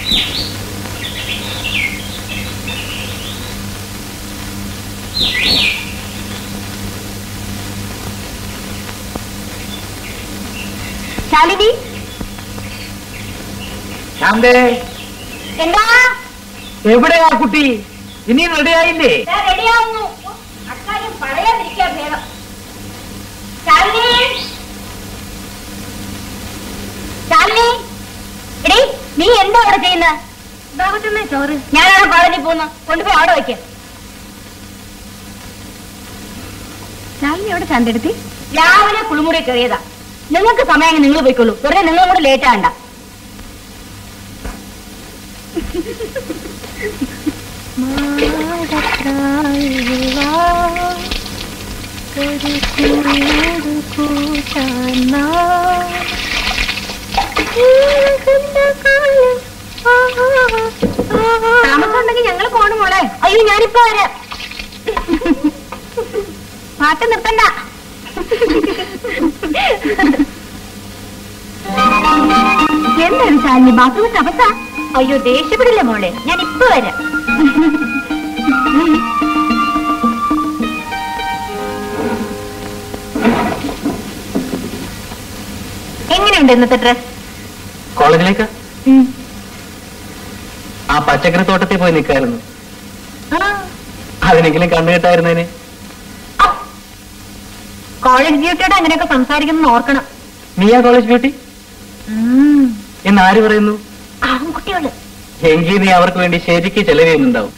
ശാലിനി ശാന്തേ എന്താ എവിടെയാ കുട്ടി ഇനിയും റെഡിയായില്ലേ റെഡിയാവുന്നു അക്കാര്യം പറയാതിരിക്കാൻ ഭേദം ശാലിനി ശാലിനി എടീ നീ എന്താ അവിടെ ചെയ്യുന്നത് ചോറ് ഞാനാണ് കോളേജിൽ പോകുന്ന കൊണ്ടുപോയി അവിടെ വയ്ക്കാം ശാലിനി എവിടെ ചന്തെടുത്തി രാവിലെ കുളിമുറി കയറിയതാ നിങ്ങൾക്ക് സമയം നിങ്ങൾ പോയിക്കോളൂ വെറുതെ നിങ്ങളും കൂടെ ലേറ്റ് ആണ്ട താമസം ഉണ്ടെങ്കിൽ ഞങ്ങൾ പോണു മോളെ അയ്യോ ഞാനിപ്പോ വരാം പാട്ട് നിർത്തണ്ട എന്താണ് ശാലിനി ബാത്റൂമിൽ തപസ അയ്യോ ദേഷ്യപ്പെടില്ല മോളെ ഞാൻ ഇപ്പൊ വരാം എങ്ങനെയുണ്ട് ഇന്നത്തെ ഡ്രസ് കോളേജിലേക്ക് ആ പച്ചക്കറി തോട്ടത്തിൽ പോയി നിൽക്കായിരുന്നു അതിനെങ്കിലും കണ്ണു കിട്ടായിരുന്നേനെ കോളേജ് ഡ്യൂട്ടിയോട് അങ്ങനെയൊക്കെ സംസാരിക്കുന്നു ഓർക്കണം നീയാ കോളേജ് ബ്യൂട്ടി എന്ന് ആര് പറയുന്നു ആൺകുട്ടികള് എങ്കിൽ നീ അവർക്ക് വേണ്ടി ശരിക്ക് ചെലവ് ചെയ്യുന്നുണ്ടാവും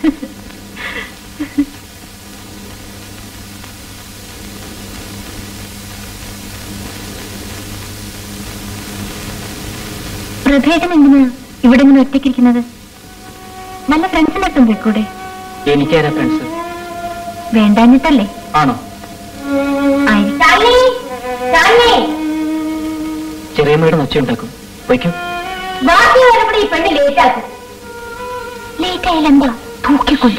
പ്രഭേദം എന്തിനാ ഇവിടെ ഇങ്ങനെ ഒറ്റയ്ക്കിരിക്കുന്നത് നല്ല ഫ്രണ്ട്സിന്റെ അടുത്തും പോയിക്കൂടെ എനിക്കാരാ ഫ്രണ്ട്സ് വേണ്ടാഞ്ഞിട്ടല്ലേ ആണോ ആയി. ചെറിയ മേട് നൊച്ചുണ്ടാക്കും വയ്ക്കും ബാക്കിയുള്ളവരുടെ ഈ പെണ്ണ് ലേറ്റ് ആക്കും ലേറ്റ് ആയാൽ എന്താ തൂക്കിക്കൊണ്ടു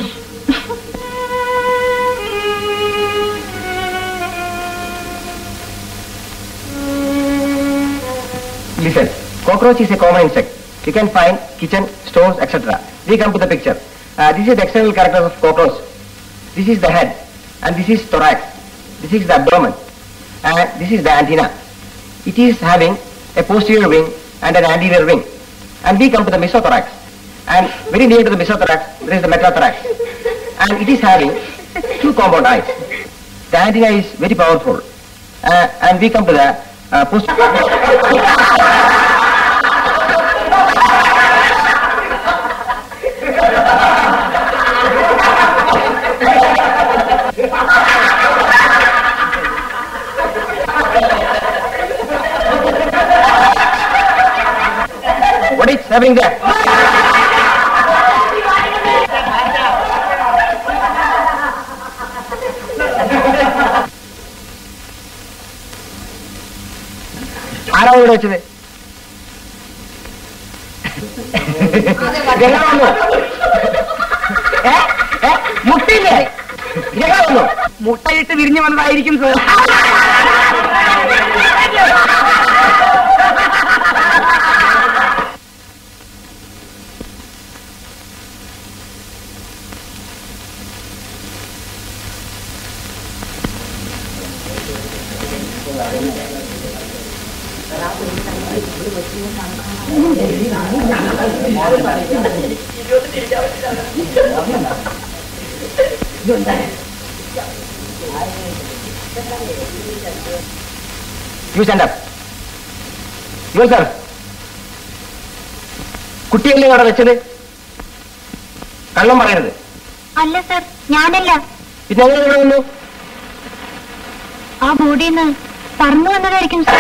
Listen, cockroach is a common insect. You can find kitchen, stores, etc. We come to the picture. Uh, this is the external character of cockroach. This is the head, and this is thorax. This is the abdomen, and this is the antenna. It is having a posterior wing and an anterior wing. And we come to the mesothorax. And very near to the mesothorax, there is the metathorax. And it is having two compound eyes. The antenna is very powerful. Uh, and we come to the uh, posterior... What is happening there? ആരാ ഇവിടെ വെച്ചത് ഇതെങ്ങനെ വന്നു ഏ? ഏ? മുട്ടയില്ലേ ഇതെങ്ങനെ വന്നു മുട്ടയിട്ട് വിരിഞ്ഞു വന്നതായിരിക്കും sir you stand up you sir കുട്ടിയല്ലേ അവിടെ വെച്ചത് കള്ളം പറയരുത് അല്ല സർ ഞാനല്ല പിന്നെ എങ്ങനെ ഇവിടെ വന്നു ആ ബോഡിന്ന് പറന്നു വന്നതായിരിക്കും സർ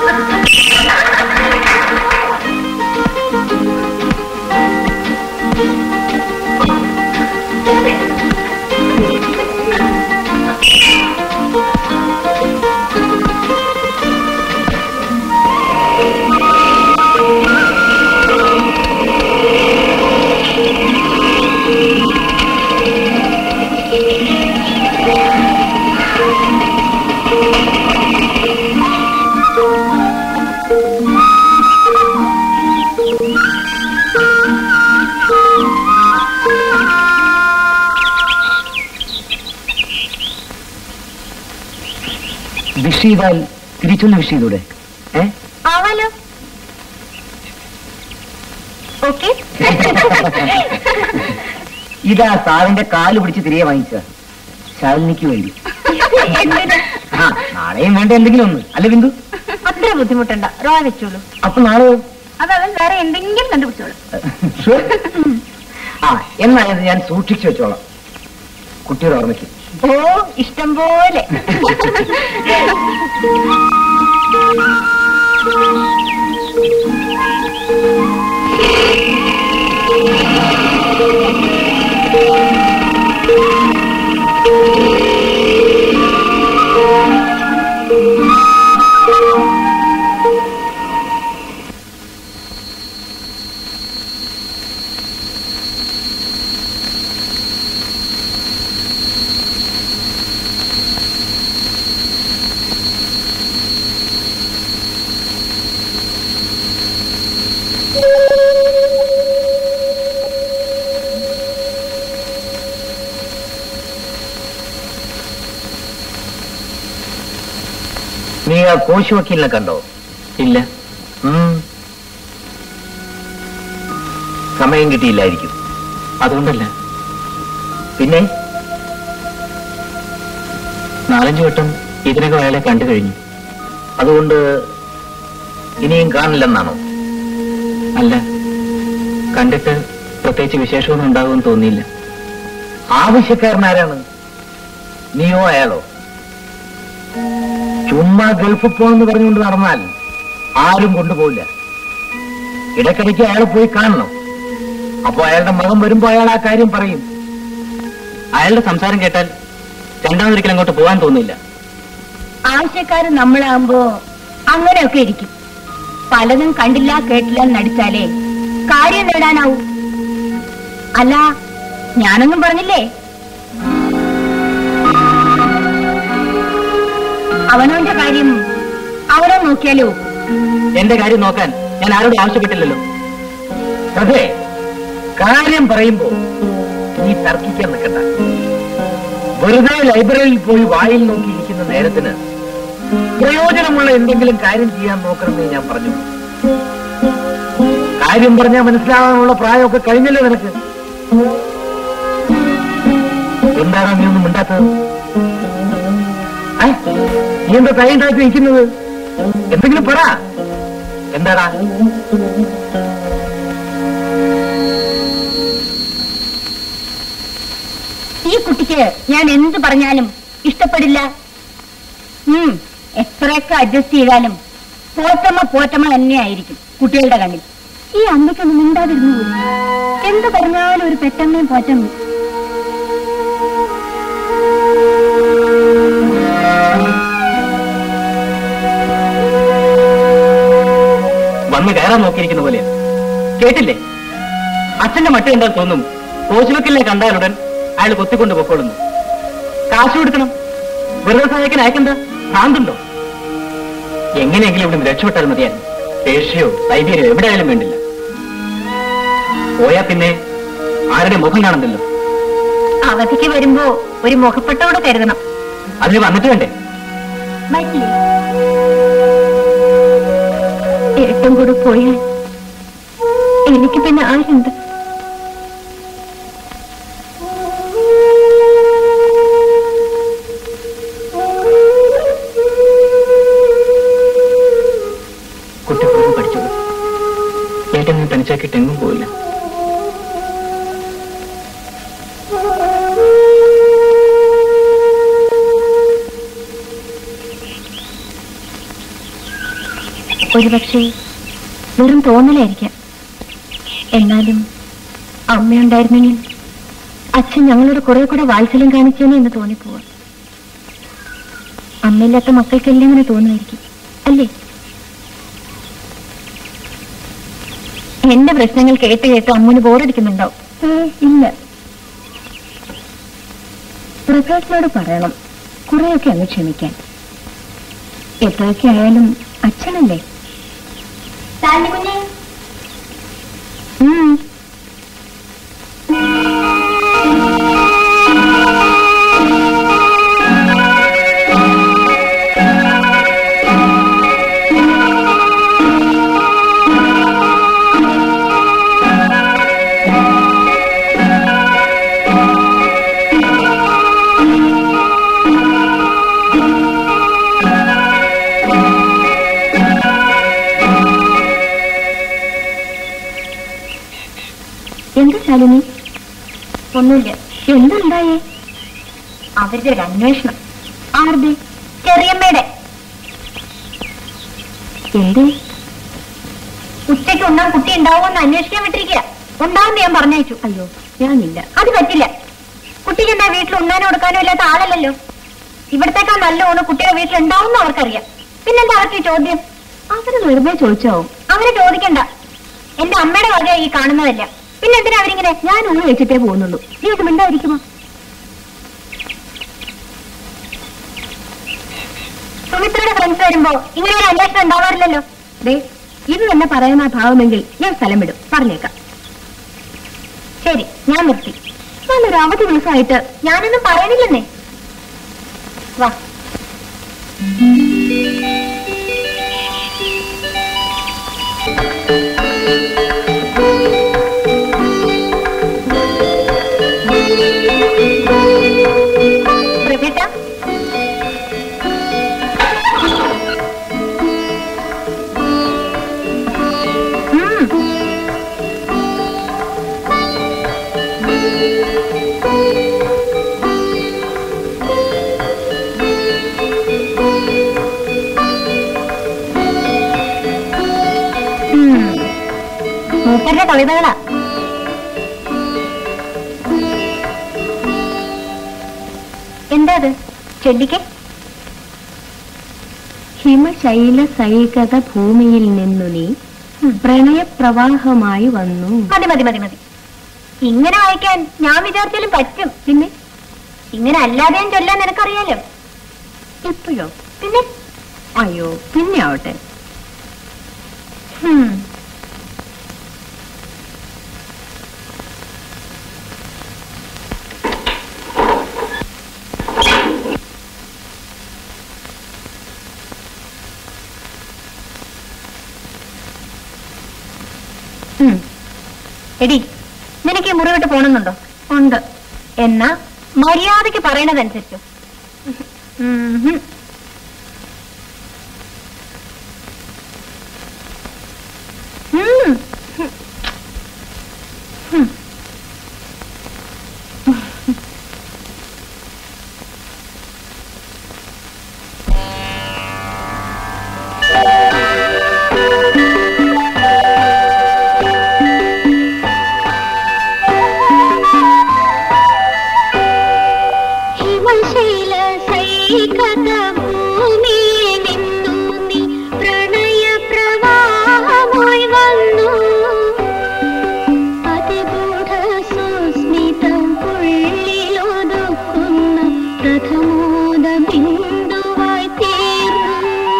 വിഷ് ചെയ്താൽ തിരിച്ചൊന്ന് വിഷ് ചെയ്തൂടെ ഏ ആവാലോ ഓക്കെ ഇതാ സാറിന്റെ കാല് പിടിച്ച് തിരികെ വാങ്ങിച്ച ശാലിനിക്ക് വേണ്ടി ആ നാളെയും വേണ്ട എന്തെങ്കിലും ഒന്ന് അല്ല ബിന്ദു അത്ര ബുദ്ധിമുട്ടണ്ട റോ വെച്ചോളൂ അപ്പൊ നാളെ അത് അവൻ വേറെ എന്തെങ്കിലും കണ്ടുപിടിച്ചോളൂ Sure. ആ എന്നായത് ഞാൻ സൂക്ഷിച്ചു വെച്ചോളാം കുട്ടിയുടെ ഓർമ്മയ്ക്ക് ഓ ഇഷ്ടം പോലെ നീ ആ കോശി വക്കീലിനെ കണ്ടോ ഇല്ല ഉം. സമയം കിട്ടിയില്ലായിരിക്കും അതുകൊണ്ടല്ല പിന്നെ നാലഞ്ചു വട്ടം ഇതിനകം അയാളെ കണ്ടു കഴിഞ്ഞു അതുകൊണ്ട് ഇനിയും കാണില്ലെന്നാണോ അല്ല കണ്ടിട്ട് പ്രത്യേകിച്ച് വിശേഷമൊന്നും ഉണ്ടാകുമെന്ന് തോന്നിയില്ല ആവശ്യക്കാരനാരാണ് നീയോ അയാളോ ചുമ്മാ ഗൾഫിൽ പോകണമെന്ന് പറഞ്ഞുകൊണ്ട് നടന്നാൽ ആരും കൊണ്ടുപോകില്ല ഇടയ്ക്കിടയ്ക്ക് അയാൾ പോയി കാണണം അപ്പൊ അയാളുടെ മകൻ വരുമ്പോ അയാൾ ആ കാര്യം പറയും അയാളുടെ സംസാരം കേട്ടാൽ രണ്ടാമതൊരിക്കലും അങ്ങോട്ട് പോകാൻ തോന്നില്ല ആവശ്യക്കാര് നമ്മളാകുമ്പോ അങ്ങനെയൊക്കെ ഇരിക്കും പലതും കണ്ടില്ല കേട്ടില്ല നടിച്ചാലേ കാര്യം നേടാനാവൂ അല്ല ഞാനൊന്നും പറഞ്ഞില്ലേ അവനവന്റെ കാര്യം അവനെ നോക്കിയാലോ എന്റെ കാര്യം നോക്കാൻ ഞാൻ ആരോടും ആവശ്യപ്പെട്ടില്ലല്ലോ അതെ കാര്യം പറയുമ്പോ നീ തർക്കിക്കാൻ നിൽക്കണ്ട വെറുതെ ലൈബ്രറിയിൽ പോയി വായിൽ നോക്കി ഇരിക്കുന്ന നേരത്തിന് പ്രയോജനമുള്ള എന്തെങ്കിലും കാര്യം ചെയ്യാൻ നോക്കണമെന്നേ ഞാൻ പറഞ്ഞു കാര്യം പറഞ്ഞാൽ മനസ്സിലാകാനുള്ള പ്രായമൊക്കെ കഴിഞ്ഞല്ലോ നിനക്ക് എന്താണ് നീ ഒന്നും മിണ്ടാത്തത് ഏ? നീ എന്താ തയ്യുണ്ടാക്കി നിൽക്കുന്നത് എന്തെങ്കിലും പറ എന്താടാ ഈ കുട്ടിക്ക് ഞാൻ എന്ത് പറഞ്ഞാലും ഇഷ്ടപ്പെടില്ല ഉം എത്രയൊക്കെ അഡ്ജസ്റ്റ് ചെയ്താലും പോറ്റമ്മ പോറ്റമ്മ തന്നെയായിരിക്കും കുട്ടികളുടെ കണ്ണിൽ ഈ അമ്മയ്ക്കൊന്നും മിണ്ടാതിരുന്നു പോലും എന്ത് പറഞ്ഞാലും ഒരു പെറ്റമ്മയും പോറ്റമ്മയും വന്ന് കയറാൻ നോക്കിയിരിക്കുന്ന പോലെ കേട്ടില്ലേ അച്ഛന്റെ മട്ട് കണ്ടാൽ തോന്നും കോശുവക്കലിനെ കണ്ടാലുടൻ അയാൾ കൊത്തിക്കൊണ്ട് പൊക്കോളുന്നു കാശ് കൊടുക്കണം വെറുതെ സഹായിക്കാൻ അയക്കെന്താ ഭ്രാന്തുണ്ടോ എങ്ങനെയെങ്കിലും ഇവിടെ രക്ഷപ്പെട്ടാൽ മതിയായിരുന്നു ഏഷ്യയോ സൈബീരിയോ എവിടെയായാലും വേണ്ടില്ല പോയാ പിന്നെ ആരുടെ മുഖം കാണുന്നല്ലോ അവധിക്ക് വരുമ്പോ ഒരു മുഖപ്പെട്ടോടെ കരുതണം അതിന് വന്നിട്ട് വേണ്ടേ വരില്ലേ ഏട്ടം കൂടെ പോയാൽ എനിക്ക് പിന്നെ ആരുണ്ട് കുട്ടി പോയി പഠിച്ചോളൂ ഏട്ടൻ നീ തനിച്ചാക്കിയിട്ട് എങ്ങും പോയില്ല ഒരുപക്ഷെ വെറും തോന്നലായിരിക്കാം എന്നാലും അമ്മയുണ്ടായിരുന്നെങ്കിൽ അച്ഛൻ ഞങ്ങളോട് കുറെ കൂടെ വാത്സല്യം കാണിച്ചേനെ എന്ന് തോന്നിപ്പോവാ അമ്മയില്ലാത്ത മക്കൾക്കെല്ലാം ഇങ്ങനെ തോന്നുമായിരിക്കും അല്ലേ എന്റെ പ്രശ്നങ്ങൾ കേട്ട് കേട്ട് അമ്മന് ബോറടിക്കുന്നുണ്ടാവും ഇല്ല പ്രകാശിനോട് പറയണം കുറെയൊക്കെ അങ്ങ് ക്ഷമിക്കാൻ എത്രയൊക്കെ ആയാലും അച്ഛനല്ലേ ഉം. എന്താ ശാലിനി ഒന്നുമില്ല എന്തുണ്ടായേ അവരുടെ ഒരു അന്വേഷണം ആരുടെ ചെറിയമ്മയുടെ എന്തേ ഉച്ചയ്ക്ക് ഉണ്ണാൻ കുട്ടി ഉണ്ടാവുമെന്ന് അന്വേഷിക്കാൻ വിട്ടിരിക്കുക ഉണ്ടാവും ഞാൻ പറഞ്ഞയച്ചു അയ്യോ ഞാനില്ല അത് പറ്റില്ല കുട്ടിക്ക് എന്താ വീട്ടിൽ ഉണ്ണാനും കൊടുക്കാനും ഇല്ലാത്ത ആളല്ലല്ലോ ഇവിടത്തേക്കാൾ നല്ല ഊണ് കുട്ടിയുടെ വീട്ടിൽ ഉണ്ടാവും അവർക്കറിയാം പിന്നെന്താ അവർക്ക് ഈ ചോദ്യം അവര് വെറുതെ ചോദിച്ചാവും അങ്ങനെ ചോദിക്കണ്ട എന്റെ അമ്മയുടെ വക ഈ കാണുന്നതല്ല പിന്നെ എന്തിനാ അവരിങ്ങനെ ഞാൻ ഊണ് വെച്ചിട്ടേ പോകുന്നുള്ളൂ നീ ഇത് മിണ്ടായിരിക്കുമോ സുമിത്രയുടെ ഫ്രണ്ട്സ് വരുമ്പോ ഇങ്ങനെ ഒരു അന്വേഷണം ഉണ്ടാവാറില്ലല്ലോ ദേ ഇത് തന്നെ പറയുന്ന ഭാവമെങ്കിൽ ഞാൻ സ്ഥലം വിടും പറഞ്ഞേക്കാം ശരി ഞാൻ നിർത്തി നല്ലൊരു അവധി ദിവസമായിട്ട് ഞാനൊന്നും പറയണില്ലെന്നേ വാ പ്രഭേട്ട ഉം. ഉം. മൂപ്പരുടെ കവിതകളാ എന്താ അത് ചെല്ലിക്ക് ഹിമശൈല സൈകത ഭൂമിയിൽ നിന്നു നീ പ്രണയപ്രവാഹമായി വന്നു മതി മതി മതി മതി ഇങ്ങനെ വായിക്കാൻ ഞാൻ വിചാരിച്ചാലും പറ്റും പിന്നെ ഇങ്ങനെ അല്ലാതെയും ചൊല്ലാൻ നിനക്കറിയാലോ ഇപ്പോഴോ പിന്നെ അയ്യോ പിന്നെ ആവട്ടെ ഹും. ഉം. എടി നിനക്ക് ഈ മുറി വിട്ട് പോണെന്നുണ്ടോ ഉണ്ട് എന്നാ മര്യാദക്ക് പറയണതനുസരിച്ചു ഉം ഹും. ഉം. ഹും. ഹിമശൈല സൈകത ഭൂമിയിൽ നിന്നു നീ പ്രണയ പ്രവാഹമായി വന്നു അതിഗൂഢ സുസ്മിതം ഉള്ളിലൊതുക്കുന്ന പ്രഥമോദ ബിന്ദുവായി തീർന്നു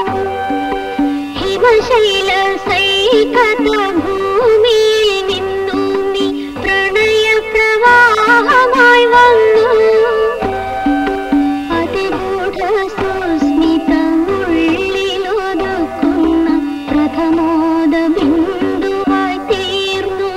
ഹിമശൈല സൈകത ഭൂമിയിൽ നിന്നു നീ പ്രണയ പ്രവാഹമായി വന്നു അതിഗൂഢ സുസ്മിതമുള്ളിലൊതുക്കുന്ന പ്രഥമോദ ബിന്ദുവായി തീർന്നു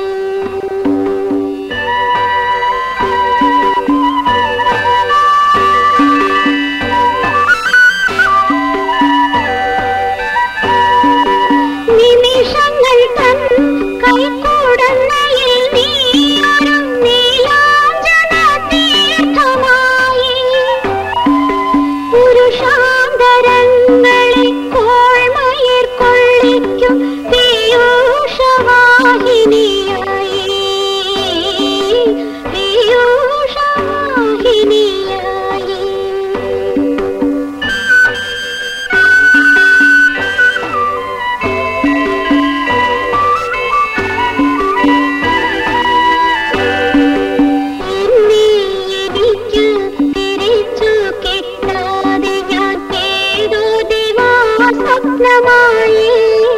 സ്വപ്നമായി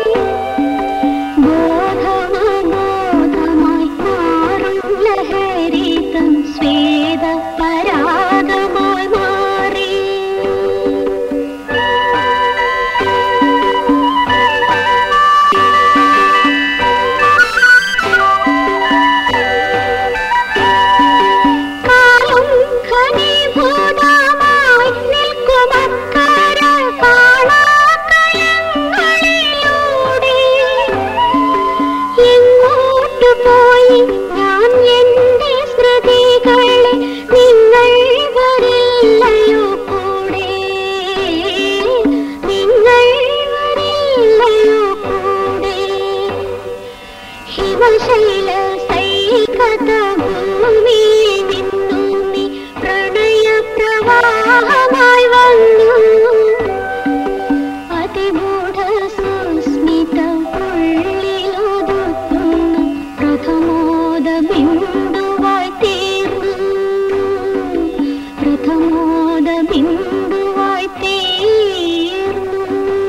ബോധമബോധമായി മാറും ലഹരിതം സ്വേദ പരാഗമായി മാറി കാലും ഘനീഭൂതമായി നിൽക്കുമക്കര കാണാക്കയങ്ങളിലൂടെ എങ്ങോട്ട് പോയി ഞാൻ എന്റെ സ്മൃതികളെ നിങ്ങൾ വരില്ലയോ കൂടെ നിങ്ങൾ വരില്ലയോ കൂടെ ഹിമശൈല സൈകത ഭൂമി നിന്നു നീ പ്രണയ പ്രവാഹമായി വന്നു അതിമൂഢ സുസ്മിത ഉള്ളിലൊതുക്കുന്നു പ്രഥമോദ ബിന്ദുവായി തീർന്നു പ്രഥമോദ ബിന്ദുവായി തീർന്നു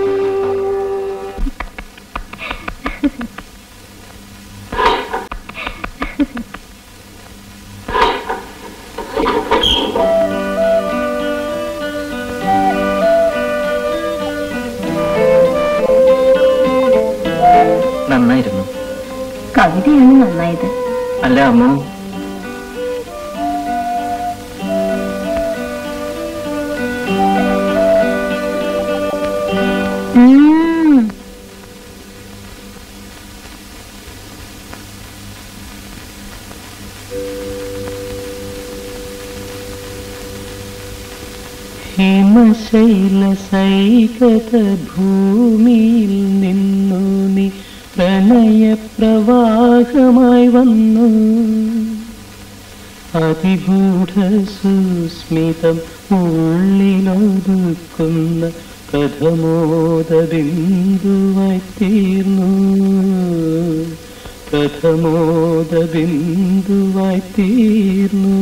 നന്നായിരുന്നു കവിതയാണ് നന്നായത് അല്ല അമ്മു ഉം. ഹിമശൈല സൈകത ഭൂമിയിൽ നിന്നു നീ പ്രണയ പ്രവാഹമായി വന്നു അതിഗൂഢ സുസ്മിതം ഉള്ളിലൊതുക്കുന്ന പ്രഥമോദ ബിന്ദുവായി തീർന്നു പ്രഥമോദ ബിന്ദുവായി തീർന്നു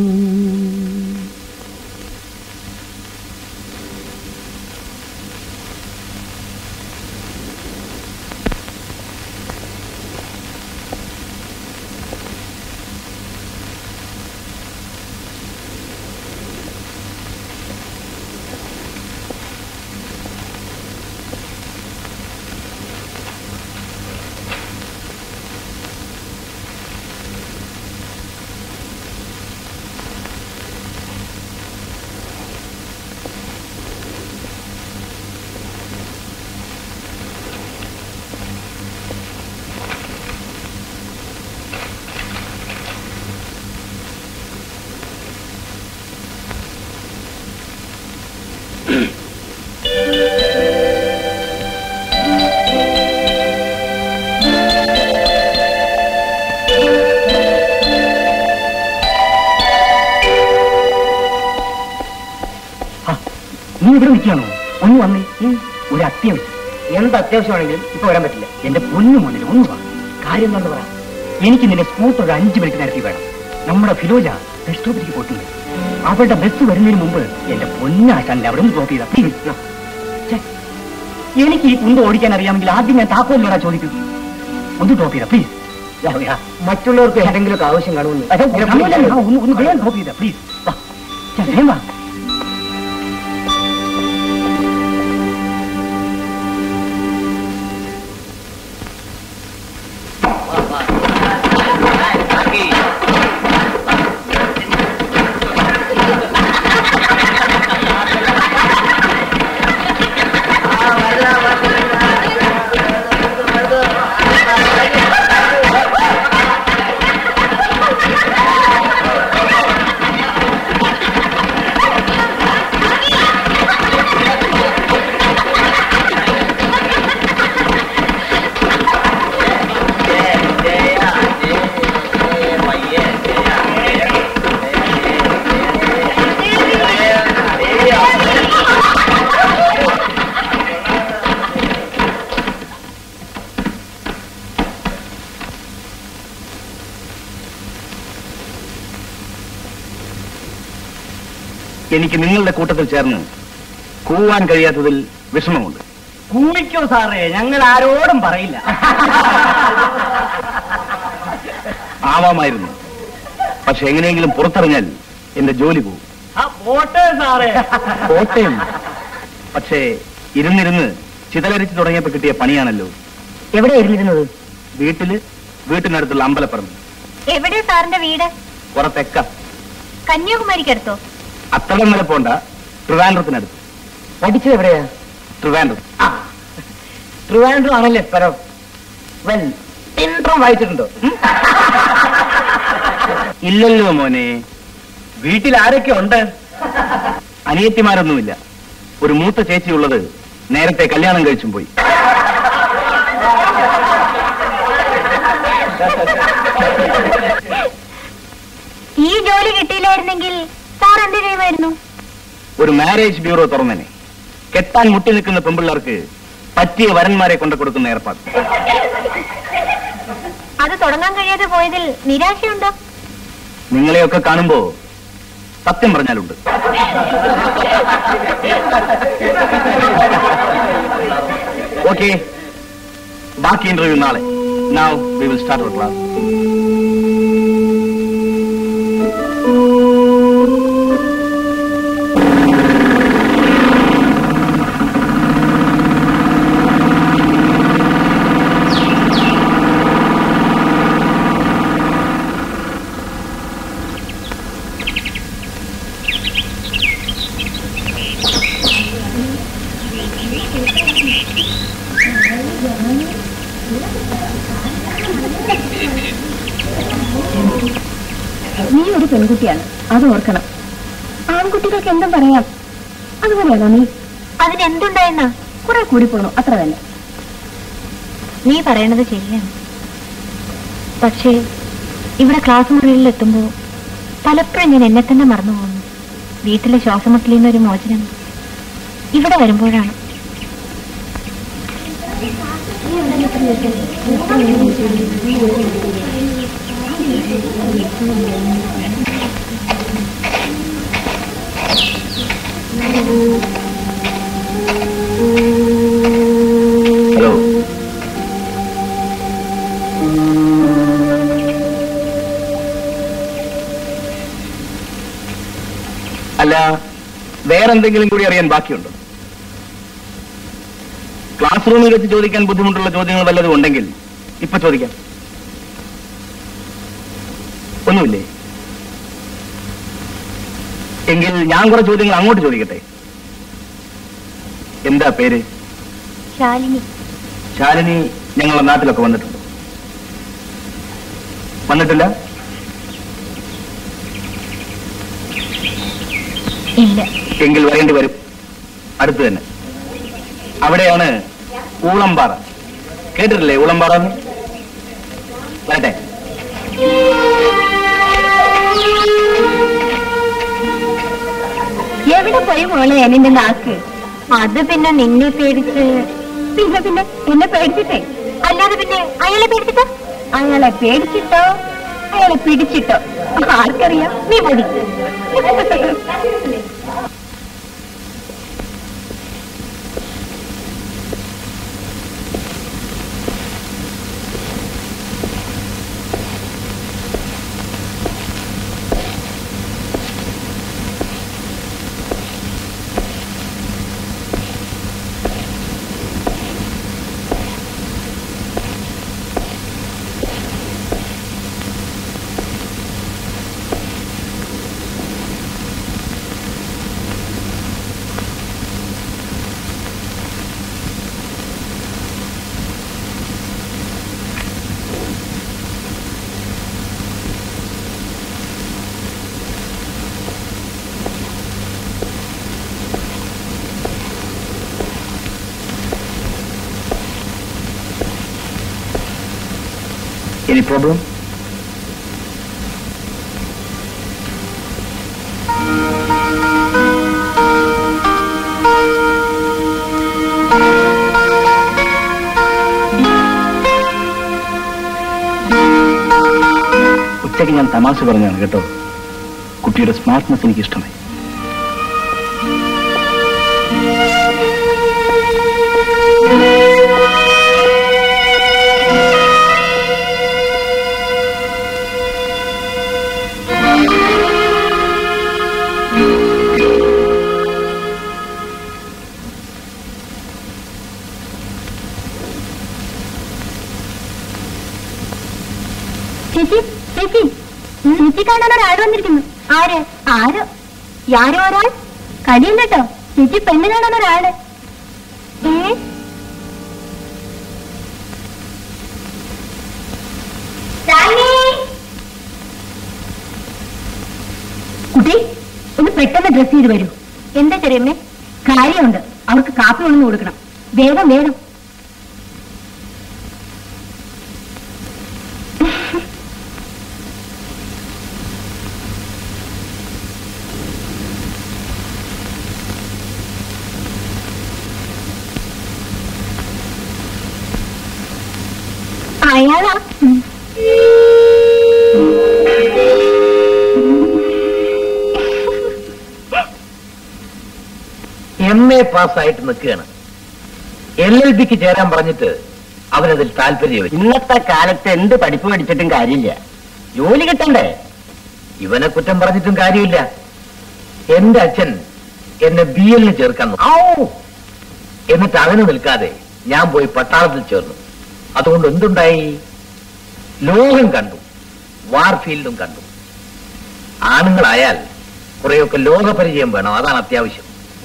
നീ ഇവിടെ നിൽക്കുകയാണോ ഒന്ന് വന്നേ ഒരു അത്യാവശ്യം എന്ത് അത്യാവശ്യമാണെങ്കിലും ഇപ്പൊ വരാൻ പറ്റില്ല എന്റെ പൊന്നു മുന്നിൽ ഒന്ന് വാ കാര്യം എന്താണെന്ന് പറ എനിക്ക് നിന്റെ സ്കൂട്ടർ ഒരു അഞ്ച് മിനിറ്റ് നേരത്തെ വേണം നമ്മുടെ ഫിലോജ ബസ് സ്റ്റോപ്പിലേക്ക് പോയിട്ടുണ്ട് അവളുടെ ബസ് വരുന്നതിന് മുമ്പ് എന്റെ പൊന്നാശാന്റെ അവിടെ നിന്ന് ഡ്രോപ്പ് ചെയ്ത പ്ലീസ് എനിക്ക് ഈ കുന്ത് ഓടിക്കാൻ അറിയാമെങ്കിൽ ആദ്യം ഞാൻ താക്കോലിനോടാ ചോദിക്കും ഒന്ന് ഡ്രോപ്പ് ചെയ്ത പ്ലീസ് മറ്റുള്ളവർക്ക് എന്തെങ്കിലുമൊക്കെ ആവശ്യം കാണുമെന്ന് ഒന്ന് ഒന്ന് വേഗം ഡ്രോപ്പ് ചെയ്ത പ്ലീസ് വേഗം വാ എനിക്ക് നിങ്ങളുടെ കൂട്ടത്തിൽ ചേർന്ന് കൂവാൻ കഴിയാത്തതിൽ വിഷമമുണ്ട് കൂവിക്കോ സാറേ ഞങ്ങൾ ആരോടും പറയില്ല ആവാമായിരുന്നു പക്ഷെ എങ്ങനെയെങ്കിലും പുറത്തിറങ്ങിയാൽ എന്റെ ജോലി പോകും ആ പോട്ടെ സാറേ കോട്ടയം പക്ഷേ ഇരുന്നിരുന്ന് ചിതലരിച്ചു തുടങ്ങിയപ്പോ കിട്ടിയ പണിയാണല്ലോ എവിടെ ഇരുന്നിരുന്നത് വീട്ടില് വീട്ടിനടുത്തുള്ള അമ്പലപ്പറമ്പ് എവിടെ സാറിന്റെ വീട് പുറത്തെക്ക കന്യാകുമാരിക്കടുത്തോ അത്തടം വരെ പോണ്ട ട്രിവാൻഡ്രത്തിനടുത്ത് പഠിച്ചത് എവിടെയാ ട്രിവാൻഡ്രം ആ ട്രിവാൻഡ്രം ആണല്ലേ സ്ഥലം വെൽ ഇൻട്രം വായിച്ചിട്ടുണ്ടോ ഉം? ഇല്ലല്ലോ മോനെ വീട്ടിൽ ആരൊക്കെ ഉണ്ട് അനിയത്തിമാരൊന്നുമില്ല ഒരു മൂത്ത ചേച്ചിയുള്ളത് നേരത്തെ കല്യാണം കഴിച്ചും പോയി ഈ ജോലി കിട്ടിയില്ലായിരുന്നെങ്കിൽ സാർ എന്ത് ചെയ്യുമായിരുന്നു ഒരു മാരേജ് ബ്യൂറോ തുറന്നനെ കെട്ടാൻ മുട്ടി നിൽക്കുന്ന പെമ്പിള്ളേർക്ക് പറ്റിയ വരന്മാരെ കൊണ്ടു കൊടുക്കുന്ന ഏർപ്പാട് അത് തുടങ്ങാൻ കഴിയാതെ പോയതിൽ നിരാശയുണ്ടോ നിങ്ങളെയൊക്കെ കാണുമ്പോ സത്യം പറഞ്ഞാലുണ്ട് ഓക്കെ ബാക്കി ഇന്റർവ്യൂ നാളെ now we will start our class നീ ഒരു പെൺകുട്ടിയാണ് അത് ഓർക്കണം ആൺകുട്ടികൾക്ക് എന്തും പറയാം അതുപോലെയാണോ നീ അതിനെന്തുണ്ടായെന്നാ കുറെ കൂടി പോണു അത്ര തന്നെ നീ പറയണത് ശരിയാണ് പക്ഷേ ഇവിടെ ക്ലാസ് മുറിയിൽ എത്തുമ്പോൾ പലപ്പോഴും ഞാൻ എന്നെ തന്നെ മറന്നു പോകുന്നു വീട്ടിലെ ശ്വാസമുട്ടലിൽ നിന്നൊരു മോചനം ഇവിടെ വരുമ്പോഴാണ് ഹലോ അല്ല വേറെന്തെങ്കിലും കൂടി അറിയാൻ ബാക്കിയുണ്ടോ ക്ലാസ് റൂമിൽ വെച്ച് ചോദിക്കാൻ ബുദ്ധിമുട്ടുള്ള ചോദ്യങ്ങൾ വല്ലതും ഉണ്ടെങ്കിൽ ഇപ്പൊ ചോദിക്കാം ഒന്നുമില്ലേ എങ്കിൽ ഞാൻ കുറെ ചോദ്യങ്ങൾ അങ്ങോട്ട് ചോദിക്കട്ടെ എന്താ പേര് ശാലിനി ശാലിനി ഞങ്ങളുടെ നാട്ടിലൊക്കെ വന്നിട്ടുണ്ടോ വന്നിട്ടില്ല ഇല്ല എങ്കിൽ വരേണ്ടി വരും അടുത്ത് തന്നെ അവിടെയാണ് ഊളംപാറ കേട്ടിട്ടില്ലേ ഊളംപാറ എന്ന് വരട്ടെ എവിടെ പോയി മോളെ നിന്റെ നാക്ക് അത് പിന്നെ നിന്നെ പേടിച്ച് പിന്നെ പിന്നെ എന്നെ പേടിച്ചിട്ടേ അല്ലാതെ പിന്നെ അയാളെ പേടിച്ചിട്ടോ അയാളെ പേടിച്ചിട്ടോ അയാളെ പിടിച്ചിട്ടോ ആർക്കറിയാം നീ പൊടി എനി പ്രോബ്ലം ഉച്ചയ്ക്ക് ഞാൻ തമാശ പറഞ്ഞാണ് കേട്ടോ കുട്ടിയുടെ സ്മാർട്ട്നെസ് എനിക്ക് ഇഷ്ടമായി ചേച്ചി ചേച്ചി ചേച്ചി കാണാൻ ഒരാൾ വന്നിരിക്കുന്നു ആര് ആര് ആരോ ഒരാൾ കടിയും കേട്ടോ ചേച്ചി പെണ്ണ് കാണാൻ ഒരാള് ഏ കുട്ടി ഒന്ന് പെട്ടെന്ന് ഡ്രസ് ചെയ്ത് വരൂ എന്താ ചെറിയമ്മേ കാര്യമുണ്ട് അവർക്ക് കാപ്പി കൊണ്ടു കൊടുക്കണം വേഗം വേഗം അയാളാ ഉം. എം എ പാസ്സായിട്ട് നിൽക്കുകയാണ് എൽ എൽ ബിക്ക് ചേരാൻ പറഞ്ഞിട്ട് അവനതിൽ താല്പര്യമില്ല ഇന്നത്തെ കാലത്ത് എന്ത് പഠിപ്പ് പഠിച്ചിട്ടും കാര്യമില്ല ജോലി കിട്ടണ്ടേ ഇവനെ കുറ്റം പറഞ്ഞിട്ടും കാര്യമില്ല എന്റെ അച്ഛൻ എന്നെ ബി എല്ലിന് ചേർക്കാൻ നോക്കി. ഔ! എന്നിട്ട് അവന് നിൽക്കാതെ ഞാൻ പോയി പട്ടാളത്തിൽ ചേർന്നു അതുകൊണ്ട് എന്തുണ്ടായി ലോകം കണ്ടു വാർഫീൽഡും കണ്ടു ആണുങ്ങളായാൽ കുറെയൊക്കെ ലോകപരിചയം വേണം അതാണ് അത്യാവശ്യം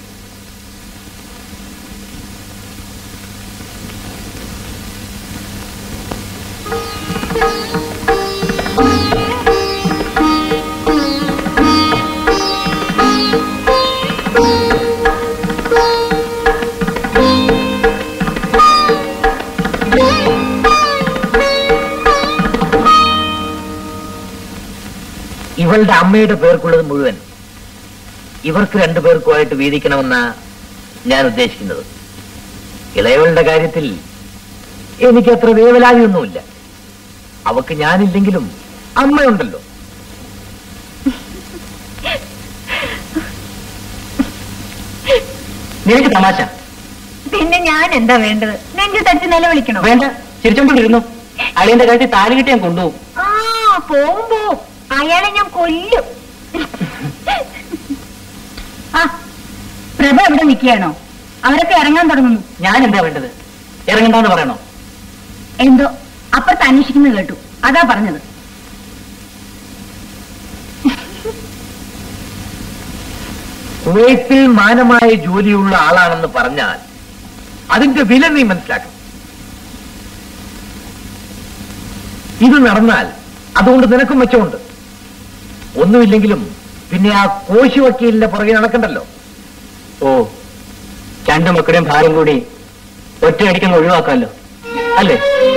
ഇവളുടെ അമ്മയുടെ പേർക്കുള്ളത് മുഴുവൻ ഇവർക്ക് രണ്ടുപേർക്കുമായിട്ട് വീതിക്കണമെന്ന ഞാൻ ഉദ്ദേശിക്കുന്നത് ഇളയവളുടെ കാര്യത്തിൽ എനിക്ക് അത്ര വേവലാതിയൊന്നുമില്ല അവക്ക് ഞാനില്ലെങ്കിലും അമ്മയുണ്ടല്ലോ നിനക്ക് തമാശ പിന്നെ ഞാൻ എന്താ വേണ്ടത് നെഞ്ചു തട്ടി നിലവിളിക്കണോ വേണ്ട ചിരിച്ചോണ്ടിരുന്നു അളിയന്റെ കാര്യത്തിൽ താലി കിട്ടി ഞാൻ കൊണ്ടുപോകും ആ പോവും പോവും അയാളെ ഞാൻ കൊല്ലും ആ പ്രഭ എവിടെ നിൽക്കുകയാണോ അവരൊക്കെ ഇറങ്ങാൻ തുടങ്ങുന്നു ഞാൻ എന്താ വേണ്ടത് ഇറങ്ങണ്ടെന്ന് പറയണോ എന്തോ അപ്പുറത്ത് അന്വേഷിക്കുന്നത് കേട്ടു അതാ പറഞ്ഞത് കുവൈത്തിൽ മാനമായ ജോലിയുള്ള ആളാണെന്ന് പറഞ്ഞാൽ അതിന്റെ വില നീ മനസ്സിലാക്കണം ഇത് നടന്നാൽ അതുകൊണ്ട് നിനക്കും മെച്ചമുണ്ട് ഒന്നുമില്ലെങ്കിലും പിന്നെ ആ കോശി വക്കീലിന്റെ പുറകെ നടക്കണ്ടല്ലോ ഓ രണ്ടു മക്കളുടെയും ഭാരം കൂടി ഒറ്റയടിക്കങ്ങ് ഒഴിവാക്കാമല്ലോ അല്ലേ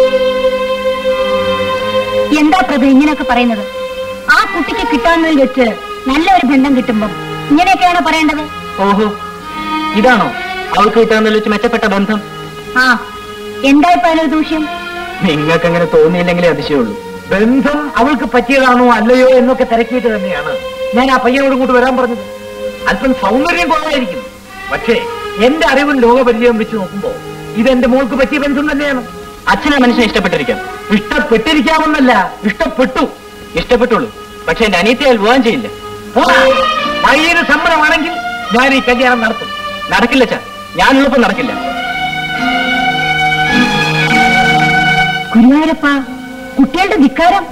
എന്താ പ്രഭ ഇങ്ങനെയൊക്കെ പറയുന്നത് ആ കുട്ടിക്ക് കിട്ടാവുന്നതിൽ വെച്ച് നല്ലൊരു ബന്ധം കിട്ടുമ്പോ ഇങ്ങനെയൊക്കെയാണോ പറയേണ്ടത് ഓഹോ ഇതാണോ അവൾക്ക് കിട്ടാന്ന് വെച്ച് മെച്ചപ്പെട്ട ബന്ധം ആ എന്തായിപ്പോ അതിനൊരു ദൂഷ്യം നിങ്ങൾക്ക് അങ്ങനെ തോന്നിയില്ലെങ്കിലേ അതിശയുള്ളൂ ബന്ധം അവൾക്ക് പറ്റിയതാണോ അല്ലയോ എന്നൊക്കെ തിരക്കിയിട്ട് തന്നെയാണ് ഞാൻ ആ പയ്യനോട് ഇങ്ങോട്ട് വരാൻ പറഞ്ഞത് അല്പം സൗന്ദര്യം കുറവായിരിക്കും പക്ഷേ എന്റെ അറിവും ലോകപരിചയം വെച്ച് നോക്കുമ്പോ ഇത് എന്റെ മോൾക്ക് പറ്റിയ ബന്ധം തന്നെയാണ് അച്ഛനെ മനുഷ്യനെ ഇഷ്ടപ്പെട്ടിരിക്കാം ഇഷ്ടപ്പെട്ടിരിക്കാമെന്നല്ല ഇഷ്ടപ്പെട്ടു ഇഷ്ടപ്പെട്ടുള്ളൂ പക്ഷെ എന്റെ അനിയത്തെ അയാൾ വിവാഹം ചെയ്യില്ല പോടാ. പയ്യന് സമ്മതമാണെങ്കിൽ ഞാൻ ഈ കല്യാണം നടത്തും നടക്കില്ല ചാ ഞാനുള്ളപ്പോ നടക്കില്ല ഗുരുവായൂരപ്പ കുട്ടികളുടെ ധിക്കാരം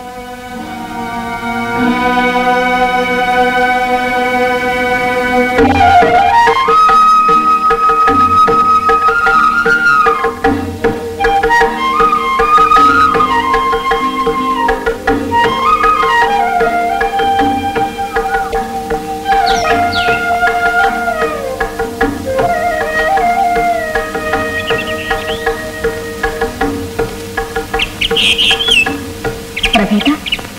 പ്രഭേട്ട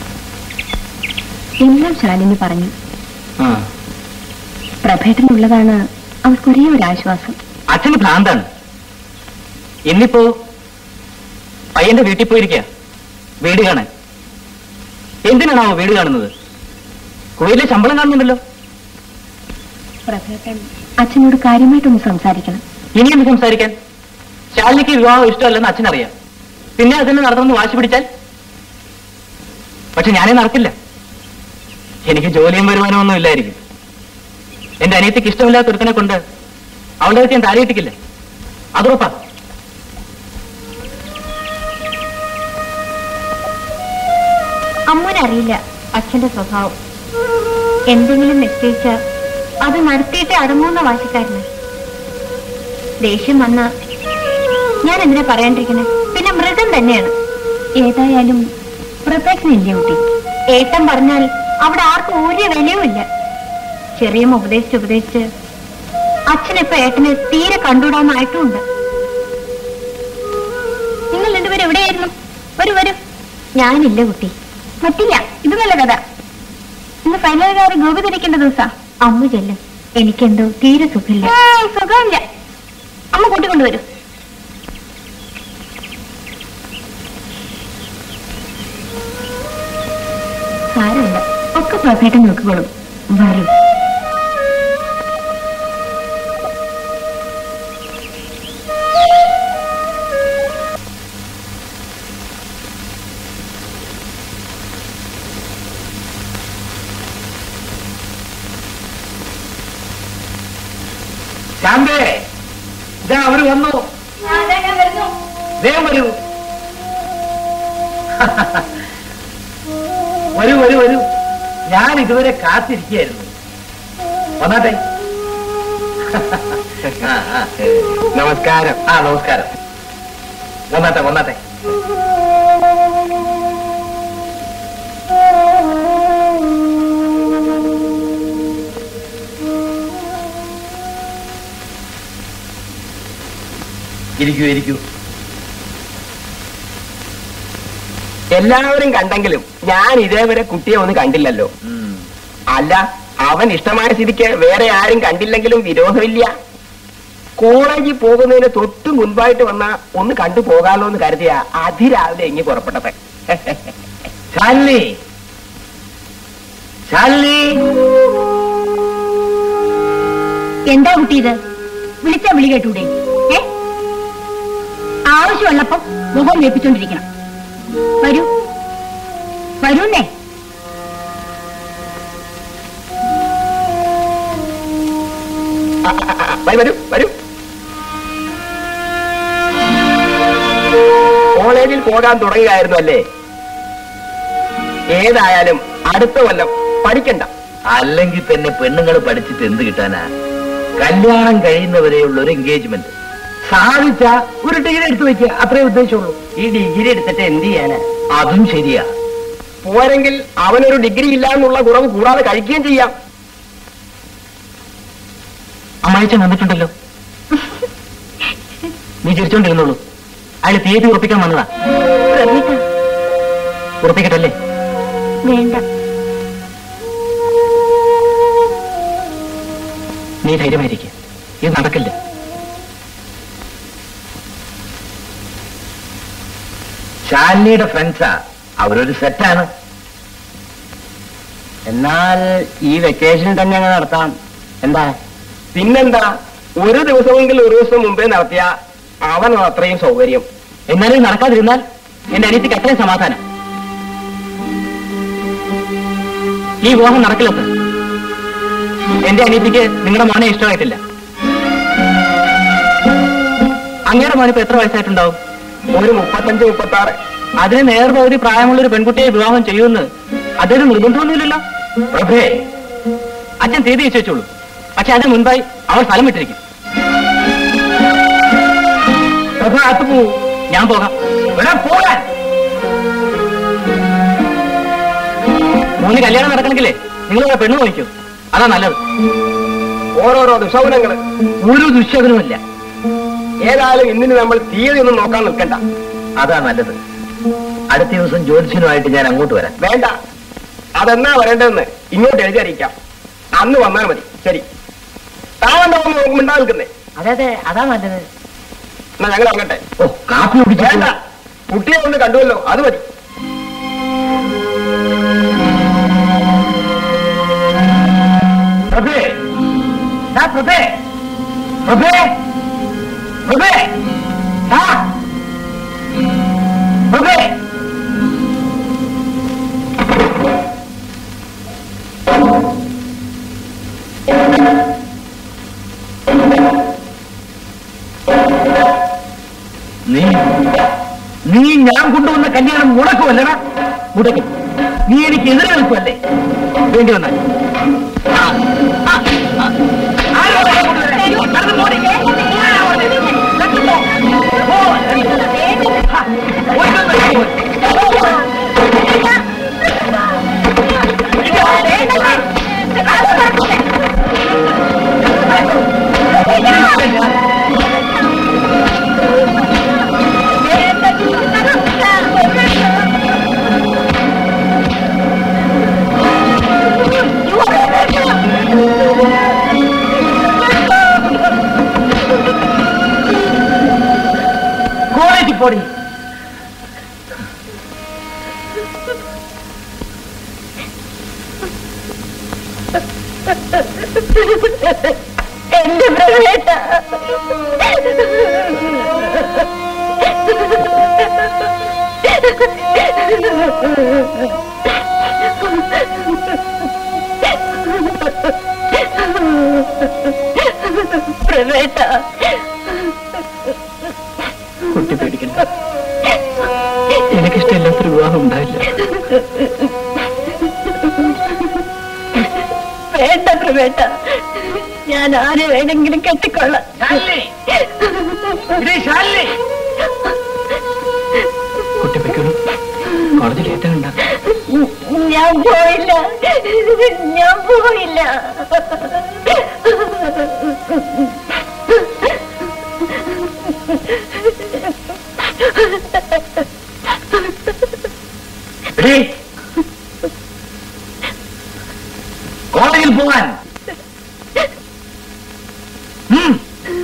എല്ലാം ശാലിനി പറഞ്ഞു ആ. പ്രഭേട്ടനുള്ളതാണ് അവൾക്കൊരേ ഒരു ആശ്വാസം അച്ഛന് ഭ്രാന്താണ് ഇന്നിപ്പോ പയ്യന്റെ വീട്ടിൽ പോയിരിക്കുക വീട് കാണാൻ എന്തിനാണാവോ വീട് കാണുന്നത് കുവൈറ്റിലെ ശമ്പളം കാണുന്നുണ്ടല്ലോ പ്രഭേട്ടൻ അച്ഛനോട് കാര്യമായിട്ടൊന്ന് സംസാരിക്കണം ഇനി എന്ത് സംസാരിക്കാൻ ശാലിനിക്ക് വിവാഹം ഇഷ്ടമല്ലെന്ന് അച്ഛനറിയാം പിന്നെ അതിന് നടത്തണമെന്ന് വാശി പിടിച്ചാൽ പക്ഷെ ഞാനേ നടക്കില്ല എനിക്ക് ജോലിയും വരുമാനവും ഒന്നും ഇല്ലായിരിക്കും എന്റെ അനിയത്തിക്ക് ഇഷ്ടമില്ലാത്ത ഒരുത്തനെ കൊണ്ട് അവളുടെ അടുത്ത് ഞാൻ താലിയിട്ടിക്കില്ല അതുറപ്പാ അമ്മൂനറിയില്ല അച്ഛന്റെ സ്വഭാവം എന്തെങ്കിലും നിശ്ചയിച്ച അത് നടത്തിയിട്ടേ അടങ്ങുന്ന വാശിക്കാരന് ദേഷ്യം വന്ന ഞാൻ എന്തിനാ പറയാണ്ടിരിക്കണേ പിന്നെ മൃഗം തന്നെയാണ് ഏതായാലും പ്രൊട്ടക്ഷൻ ഇല്ലേ കുട്ടി ഏട്ടൻ പറഞ്ഞാൽ അവിടെ ആർക്കും ഒരു വിലയും ഇല്ല ചെറിയ ഉപദേശിച്ച് ഉപദേശിച്ച് അച്ഛനിപ്പോ ഏട്ടനെ തീരെ കണ്ടുവിടാന്നായിട്ടുമുണ്ട് നിങ്ങൾ രണ്ടുപേരും എവിടെയായിരുന്നു വരൂ വരൂ ഞാനില്ല കുട്ടി പറ്റില്ല ഇത് നല്ല കഥ ഇന്ന് ഫൈനലുകാർ ഗോപി ധരിക്കേണ്ട ദിവസാ അമ്മ ചെല്ലും എനിക്കെന്തോ തീരെ സുഖമില്ല സുഖമില്ല അമ്മ കൂട്ടിക്കൊണ്ടുവരും സാരമില്ല ഒക്കെ പ്രഭേട്ടം നോക്കിക്കോളും വരും ശാന്തേ ഇതാ അവര് വന്നു വേഗം വരൂ വരൂ വരൂ വരൂ ഞാൻ ഇതുവരെ കാത്തിരിക്കുകയായിരുന്നു വന്നാട്ടെ ആ, ആ. നമസ്കാരം ആ നമസ്കാരം വന്നാട്ടെ വന്നാട്ടെ ഇരിക്കൂ ഇരിക്കൂ എല്ലാവരും കണ്ടെങ്കിലും ഞാൻ ഇതേവരെ കുട്ടിയെ ഒന്ന് കണ്ടില്ലല്ലോ ഉം. അല്ല അവൻ ഇഷ്ടമായ സ്ഥിതിക്ക് വേറെ ആരും കണ്ടില്ലെങ്കിലും വിരോധമില്ല കോളേജിൽ പോകുന്നതിന് തൊട്ട് മുൻപായിട്ട് വന്ന ഒന്ന് കണ്ടു പോകാമല്ലോ എന്ന് കരുതിയ അതിരാവിലെ ഇങ്ങി പുറപ്പെട്ടത് ശാലിനി ശാലിനി എന്താ കുട്ടി ഇത് വിളിച്ചാ വിളി കേട്ടൂടെ ഏ ആവശ്യമുള്ളപ്പോ മുഖം വേപ്പിച്ചോണ്ടിരിക്കണം വരൂ വരൂന്നേ ആ, ആ, ആ, വരൂ വരൂ വരൂ കോളേജിൽ പോകാൻ തുടങ്ങിയായിരുന്നു അല്ലേ ഏതായാലും അടുത്ത കൊല്ലം പഠിക്കണ്ട അല്ലെങ്കിൽ തന്നെ പെണ്ണുങ്ങൾ പഠിച്ചിട്ട് എന്ത് കിട്ടാനാ കല്യാണം കഴിയുന്നവരെയുള്ള ഒരു എൻഗേജ്മെന്റ് സാധിച്ച ഒരു ഡിഗ്രി എടുത്തു വെക്കുക അത്രേ ഉദ്ദേശമുള്ളൂ ഈ ഡിഗ്രി എടുത്തിട്ട് എന്ത് ചെയ്യാനാ അതും ശരിയാ പോരെങ്കിൽ അവനൊരു ഡിഗ്രി ഇല്ല എന്നുള്ള കുറവ് കൂടാതെ കഴിക്കുകയും ചെയ്യാം അമ്മായിച്ചൻ വന്നിട്ടുണ്ടല്ലോ നീ ചിരിച്ചോണ്ടിരുന്നുള്ളൂ അയാൾ തീയതി ഉറപ്പിക്കാൻ വന്നതാ പ്രഭേട്ട ഉറപ്പിക്കട്ടല്ലേ വേണ്ട നീ ധൈര്യമായിരിക്കുക ഇത് നടക്കില്ല ശാലിനിയുടെ ഫ്രണ്ട്സാ അവരൊരു സെറ്റാണ് എന്നാൽ ഈ വെക്കേഷൻ തന്നെ അങ്ങ് നടത്താം എന്താ പിന്നെന്താ ഒരു ദിവസമെങ്കിലും ഒരു ദിവസം മുമ്പേ നടത്തിയ അവൻ അത്രയും സൗകര്യം എന്നാലും ഇത് നടക്കാതിരുന്നാൽ എന്റെ അനിയത്തിക്ക് അത്രയും സമാധാനം ഈ വിവാഹം നടക്കില്ല സർ എന്റെ അനിയത്തിക്ക് നിങ്ങളുടെ മോനെ ഇഷ്ടമായിട്ടില്ല അങ്ങയുടെ മോനിപ്പോ എത്ര വയസ്സായിട്ടുണ്ടാവും ഒരു മുപ്പത്തഞ്ച് മുപ്പത്തി ആറ് അതിന് നേർപകുതി പ്രായമുള്ള ഒരു പെൺകുട്ടിയെ വിവാഹം ചെയ്യുമെന്ന് അദ്ദേഹം നിർബന്ധമൊന്നുമില്ലല്ലോ പ്രഭേ അച്ഛൻ തീയതി നിശ്ചയിച്ചോളൂ പക്ഷെ അതിന് മുൻപായി അവർ സ്ഥലം വിട്ടിരിക്കും പ്രഭ അത് പോ ഞാൻ പോകാം ഇവിടെ പോകാൻ മൂന്ന് കല്യാണം നടക്കണമെങ്കിലേ നിങ്ങൾ ഒരു പെണ്ണ് നോക്കൂ അതാ നല്ലത് ഓരോരോ ദുശകുനങ്ങള് ഒരു ദുശ്ശകനുമില്ല ഏതായാലും ഇന്നിന് നമ്മൾ തീയതി ഒന്നും നോക്കാൻ നിൽക്കണ്ട അതാ നല്ലത് അടുത്ത ദിവസം ജ്യോതിഷനുമായിട്ട് ഞാൻ അങ്ങോട്ട് വരാം വേണ്ട അതെന്നാ വരേണ്ടതെന്ന് ഇങ്ങോട്ട് എഴുതി അറിയിക്കാം അന്ന് വന്നാൽ മതി ശരി താനെന്താ ഒന്ന് നോക്കുമ്പോണ്ടാ നിൽക്കുന്നേ അതെ അതെ അതാ നല്ലത് എന്നാ ഞങ്ങൾ ഇറങ്ങട്ടെ ഓ കാപ്പി വേണ്ട കുടിച്ചിട്ടില്ല കുട്ടിയെ ഒന്ന് കണ്ടുവല്ലോ അത് മതി പ്രഭേ ദാ പ്രഭേ പ്രഭേ പ്രഭേ ദാ. പ്രഭേ നീ നീ ഞാൻ കൊണ്ടുവന്ന കല്യാണം മുടക്കുമല്ലടാ മുടക്കും നീ എനിക്ക് എതിരെ നിൽക്കുമല്ലേ വേണ്ടി വന്നാൽ ആ, ആ, ആ. ആരോടാ കൊണ്ടുവരാൻ? നടന്ന് പോടി. പോരാ അവിടെ. നടന്ന് പോ. പോ. ഹാ, ഓടിക്കൊന്ന് വെച്ച് പോ. കോളേജിൽ പോടി എന്റെ പ്രവേശ പ്രവേശ കുട്ടി പേടിക്കണ്ട എനിക്കിഷ്ടമില്ലാത്തൊരു വിവാഹം ഉണ്ടായില്ല വേണ്ട പ്രവേശ ഞാൻ ആരെ വേണമെങ്കിലും കെട്ടിക്കൊള്ളാം ശാലിനി ഇതേ ശാലിനി കുട്ടി പൊയ്ക്കോളൂ കോടതി ലേറ്റ് ആകണ്ട ഞാൻ പോയില്ല ഞാൻ പോയില്ല എടീ, കോളേജിൽ പോവാൻ ഉം.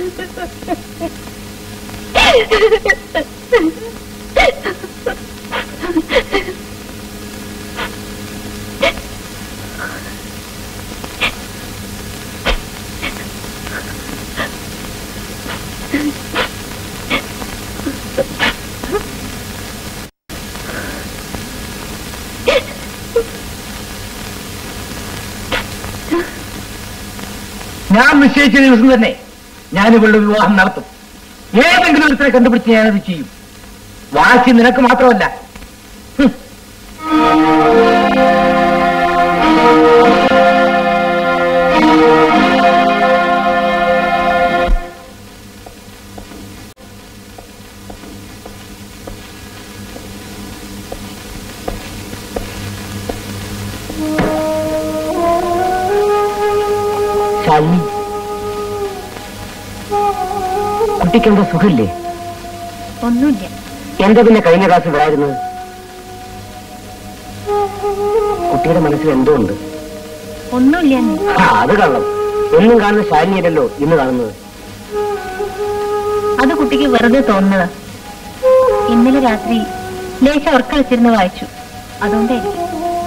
ഞാൻ നിശ്ചയിച്ച ദിവസം തന്നെ ഞാൻ ഇവളുടെ വിവാഹം നടത്തും ഏതെങ്കിലും ഒരുത്തരെ കണ്ടുപിടിച്ച് ഞാനത് ചെയ്യും വാശി നിനക്ക് മാത്രമല്ല ഹും. ശാലിനി കുട്ടിക്കെന്താ സുഖമില്ലേ ഒന്നുമില്ല എന്താ പിന്നെ കഴിഞ്ഞ ക്ലാസ് വരായിരുന്നത് കുട്ടിയുടെ മനസ്സിൽ എന്തോ ഉണ്ട് ഒന്നുമില്ല ആ അത് കള്ളം എന്നും കാണുന്ന ശാലിനിയല്ലല്ലോ ഇന്ന് കാണുന്നത് അത് കുട്ടിക്ക് വെറുതെ തോന്നുന്നതാ ഇന്നലെ രാത്രി ലേശ ഉറക്കം വെച്ചിരുന്ന് വായിച്ചു അതുകൊണ്ടായിരിക്കും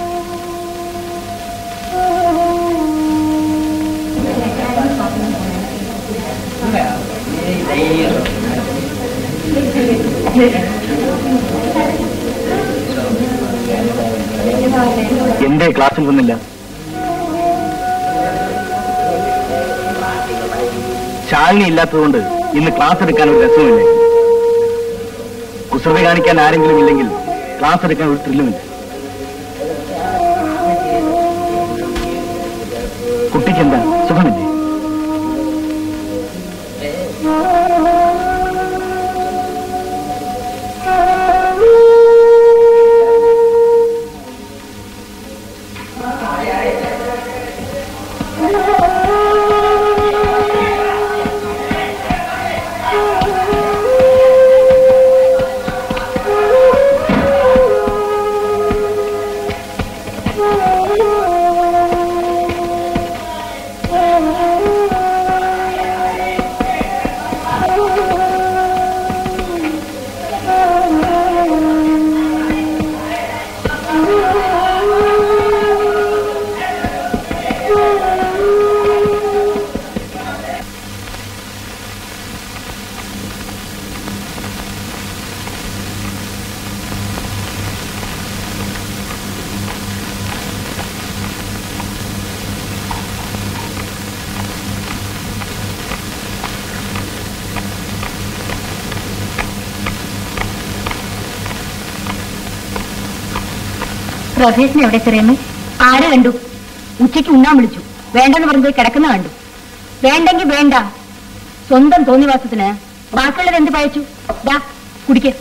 എന്തേ ക്ലാസ്സിൽ വന്നില്ല ശാലിനി ഇല്ലാത്തതുകൊണ്ട് ഇന്ന് ക്ലാസ് എടുക്കാൻ ഒരു രസമില്ല കുസൃതി കാണിക്കാൻ ആരെങ്കിലും ഇല്ലെങ്കിൽ ക്ലാസ് എടുക്കാൻ ഒരു ത്രില്ലുമില്ല കുട്ടിക്ക് എന്താ സുഖമില്ലേ പ്രൊഫേഷൻ എവിടെ ചെറിയമ്മ ആരെ കണ്ടു ഉച്ചയ്ക്ക് ഉണ്ണാൻ വിളിച്ചു വേണ്ടെന്ന് പറഞ്ഞത് കിടക്കുന്ന കണ്ടു വേണ്ടെങ്കി വേണ്ട സ്വന്തം തോന്നിവാസത്തിന് ബാക്കിയുള്ളത് എന്ത് പയച്ചു ദാ കുടിക്കേ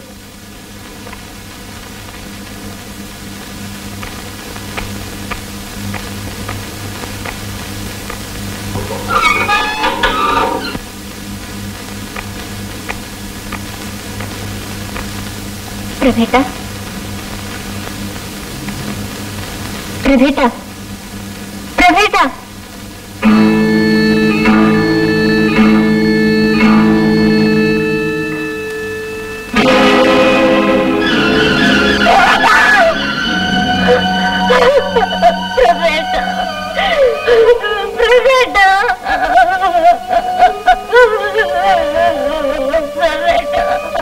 പ്രഭേട്ട പ്രഭേട്ട പ്രഭേട്ട പ്രഭേട്ട പ്രഭേട്ട പ്രഭേട്ട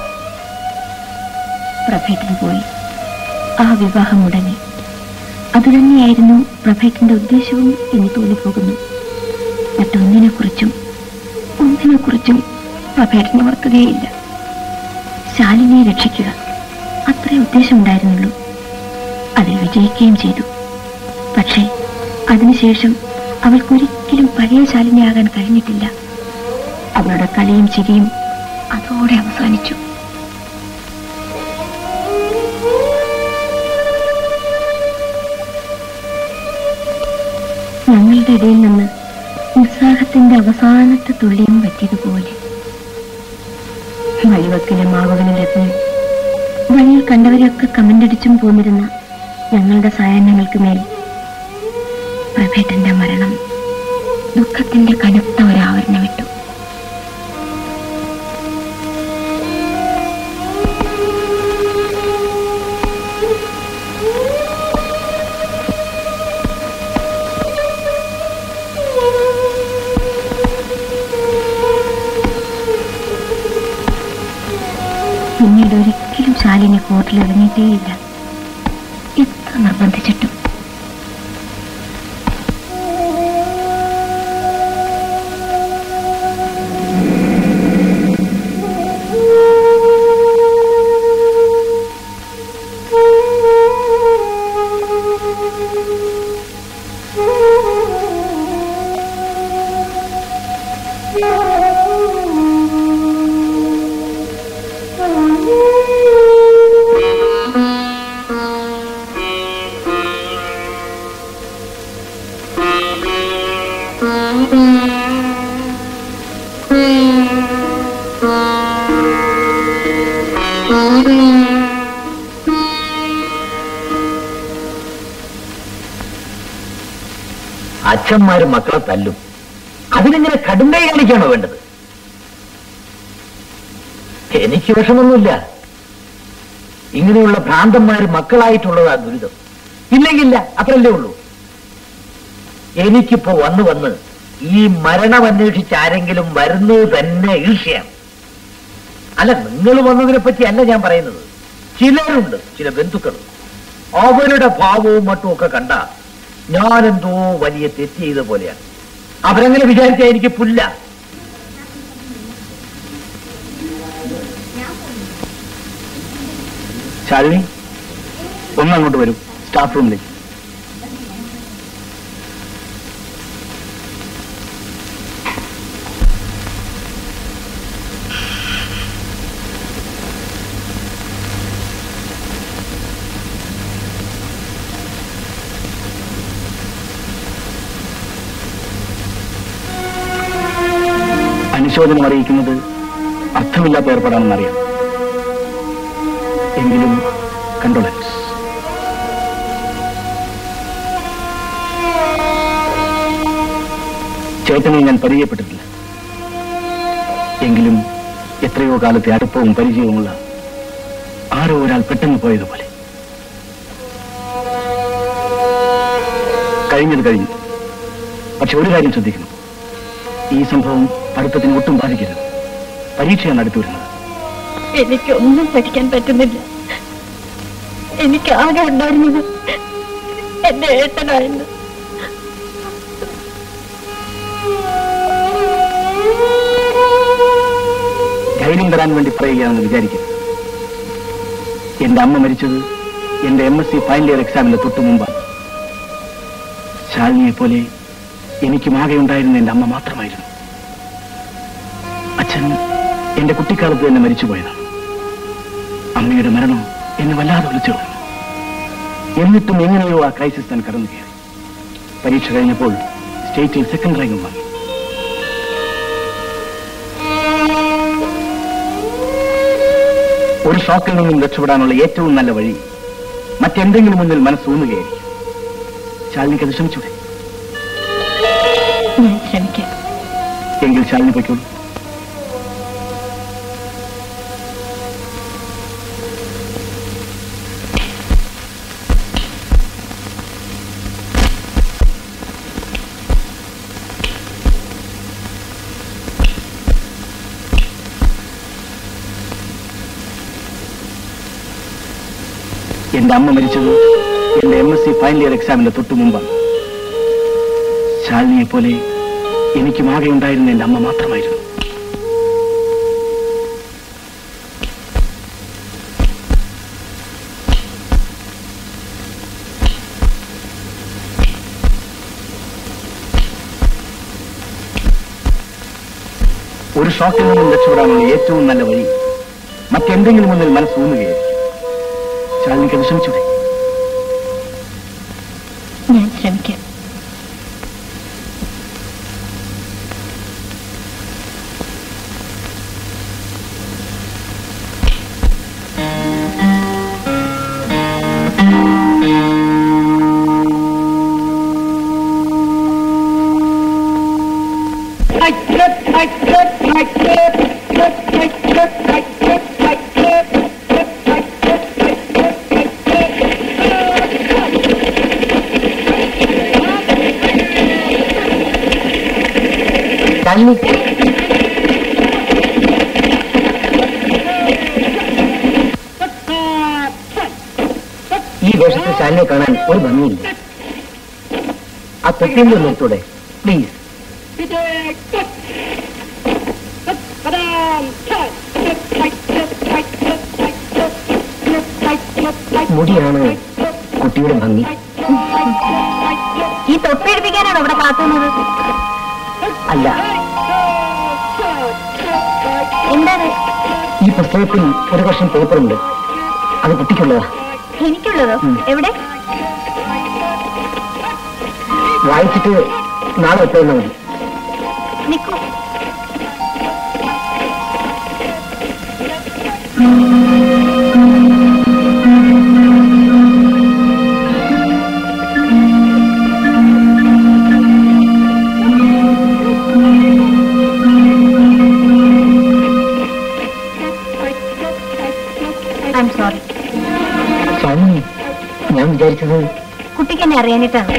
പ്രഭേട്ടൻ പോയി ആ വിവാഹം ഉടനെ അതുതന്നെയായിരുന്നു പ്രഭേട്ടന്റെ ഉദ്ദേശവും എന്ന് തോന്നിപ്പോകുന്നു മറ്റൊന്നിനെക്കുറിച്ചും ഒന്നിനെക്കുറിച്ചും പ്രഭേട്ടൻ ഓർക്കുകയില്ല ശാലിനിയെ രക്ഷിക്കുക അത്രേ ഉദ്ദേശമുണ്ടായിരുന്നുള്ളൂ അതിൽ വിജയിക്കുകയും ചെയ്തു പക്ഷേ അതിനുശേഷം അവൾക്കൊരിക്കലും പഴയ ശാലിനിയാകാൻ കഴിഞ്ഞിട്ടില്ല അവളുടെ കളിയും ചിരിയും അതോടെ അവസാനിച്ചു ഞങ്ങളുടെ ഇടയിൽ നിന്ന് ഉത്സാഹത്തിന്റെ അവസാനത്തെ തുള്ളിയും പറ്റിയതുപോലെ വഴിവക്കിലെ മാവുകളിലെത്തി വഴിയിൽ കണ്ടവരെയൊക്കെ കമന്റടിച്ചും പോന്നിരുന്ന ഞങ്ങളുടെ സായാഹ്നങ്ങൾക്ക് മേൽ പ്രഭേട്ടന്റെ മരണം ദുഃഖത്തിന്റെ കനത്ത ഒരാവരണം വിട്ടു പിന്നീട് ഒരിക്കലും ശാലിനി കോർട്ടിൽ ഇറങ്ങിയിട്ടേയില്ല എത്ര നിർബന്ധിച്ചിട്ടും അച്ഛന്മാര് മക്കളെ തല്ലും അതിനിങ്ങനെ കടുങ്കൈ കാണിക്കാണോ വേണ്ടത് എനിക്ക് വിഷമൊന്നുമില്ല ഇങ്ങനെയുള്ള ഭ്രാന്തന്മാര് മക്കളായിട്ടുള്ളതാ ദുരിതം ഇല്ലെങ്കില്ല അത്രല്ലേ ഉള്ളൂ എനിക്കിപ്പോ വന്ന് വന്ന് ഈ മരണം അന്വേഷിച്ച് ആരെങ്കിലും വരുന്നത് തന്നെ ഈർഷ്യാണ് അല്ല നിങ്ങൾ വന്നതിനെ പറ്റി അല്ല ഞാൻ പറയുന്നത് ചിലരുണ്ട് ചില ബന്ധുക്കൾ അവരുടെ ഭാവവും മറ്റും ഒക്കെ കണ്ട ഞാനെന്തോ വലിയ തെറ്റ് ചെയ്ത പോലെയാണ് അവരങ്ങനെ വിചാരിച്ച എനിക്ക് പുല്ല ശാലിനി ഒന്നങ്ങോട്ട് വരൂ സ്റ്റാഫ് റൂമിലേക്ക് അനുശോചനം അറിയിക്കുന്നത് അർത്ഥമില്ലാത്ത ഏർപ്പാടാണെന്നറിയാം എങ്കിലും കണ്ടോളൻസ് ചേട്ടനെ ഞാൻ പരിചയപ്പെട്ടിട്ടില്ല എങ്കിലും എത്രയോ കാലത്തെ അടുപ്പവും പരിചയവുമുള്ള ആരോ ഒരാൾ പെട്ടെന്ന് പോയതുപോലെ കഴിഞ്ഞത് കഴിഞ്ഞു പക്ഷെ ഒരു കാര്യം ശ്രദ്ധിക്കണം ഈ സംഭവം പഠിത്തത്തിന് ഒട്ടും ബാധിക്കരുത് പരീക്ഷയാണ് അടുത്തു വരുന്നത് എനിക്കൊന്നും പഠിക്കാൻ പറ്റുന്നില്ല എനിക്ക് ആകെ ഉണ്ടായിരുന്നത് എന്റെ ഏട്ടനായിരുന്നു ധൈര്യം തരാൻ വേണ്ടി പറയുകയാണെന്ന് വിചാരിക്കരുത് എന്റെ അമ്മ മരിച്ചത് എന്റെ M S C final year എക്സാമിന് തൊട്ടു മുമ്പാണ് ശാലിനിയെ പോലെ എനിക്കും ആകെ ഉണ്ടായിരുന്ന എന്റെ അമ്മ മാത്രമായിരുന്നു അച്ഛൻ എന്റെ കുട്ടിക്കാലത്ത് തന്നെ മരിച്ചുപോയതാണ് അമ്മയുടെ മരണം എന്നെ വല്ലാതെ വിളിച്ചു കളഞ്ഞു. എന്നിട്ടും എങ്ങനെയോ ആ ക്രൈസിസ് താൻ കടന്നു കയറി പരീക്ഷ കഴിഞ്ഞപ്പോൾ സ്റ്റേറ്റിൽ സെക്കൻഡ് റാങ്കും വാങ്ങി ഒരു ഷോക്കിൽ നിന്നും രക്ഷപ്പെടാനുള്ള ഏറ്റവും നല്ല വഴി മറ്റെന്തെങ്കിലും മുന്നിൽ മനസ്സൂന്നുകയായിരിക്കും ശാലിനിക്ക് അത് ശ്രമിച്ചൂടെ ഞാൻ ശ്രമിക്കാം എങ്കിൽ ശാലിനി പൊയ്ക്കോളൂ എന്റെ അമ്മ മരിച്ചത് എന്റെ M S C final year എക്സാമിന്റെ തൊട്ടു മുമ്പാണ് ശാലിനിയെ പോലെ എനിക്കും ആകെ ഉണ്ടായിരുന്ന എന്റെ അമ്മ മാത്രമായിരുന്നു ഒരു ഷോക്കിൽ നിന്നും രക്ഷപ്പെടാനുള്ള ഏറ്റവും നല്ല വഴി മറ്റെന്തെങ്കിലും മുന്നിൽ മനസ്സൂന്നുകയായിരിക്കും ശാലിനിക്ക് അത് ശ്രമിച്ചൂടെ ഞാൻ ശ്രമിക്കാം ശാലിനി ഈ വേഷത്തിൽ ശാലിനെ കാണാൻ ഒരു ഭംഗിയില്ല ആ തൊട്ടിയിൽ നിർത്തൂടെ പ്ലീസ് മുടിയാണ് കുട്ടിയുടെ ഭംഗി ഈ തൊപ്പിയെടുപ്പിക്കാനാണോ ഇവിടെ കാത്തുന്നത് അല്ല എന്താണ് ഈ പുസ്തകത്തിൽ ഒരു വർഷം പേപ്പറുണ്ട് അത് കുട്ടിക്കുള്ളതാ എനിക്കുള്ളതോ ഉം. എവിടെ വായിച്ചിട്ട് നാളെ എത്തുന്ന മതി നിക്കൂ ഐ എം സോറി ശാലിനി ഞാൻ വിചാരിച്ചത് കുട്ടിക്ക് എന്നെ അറിയാനിട്ടാണ്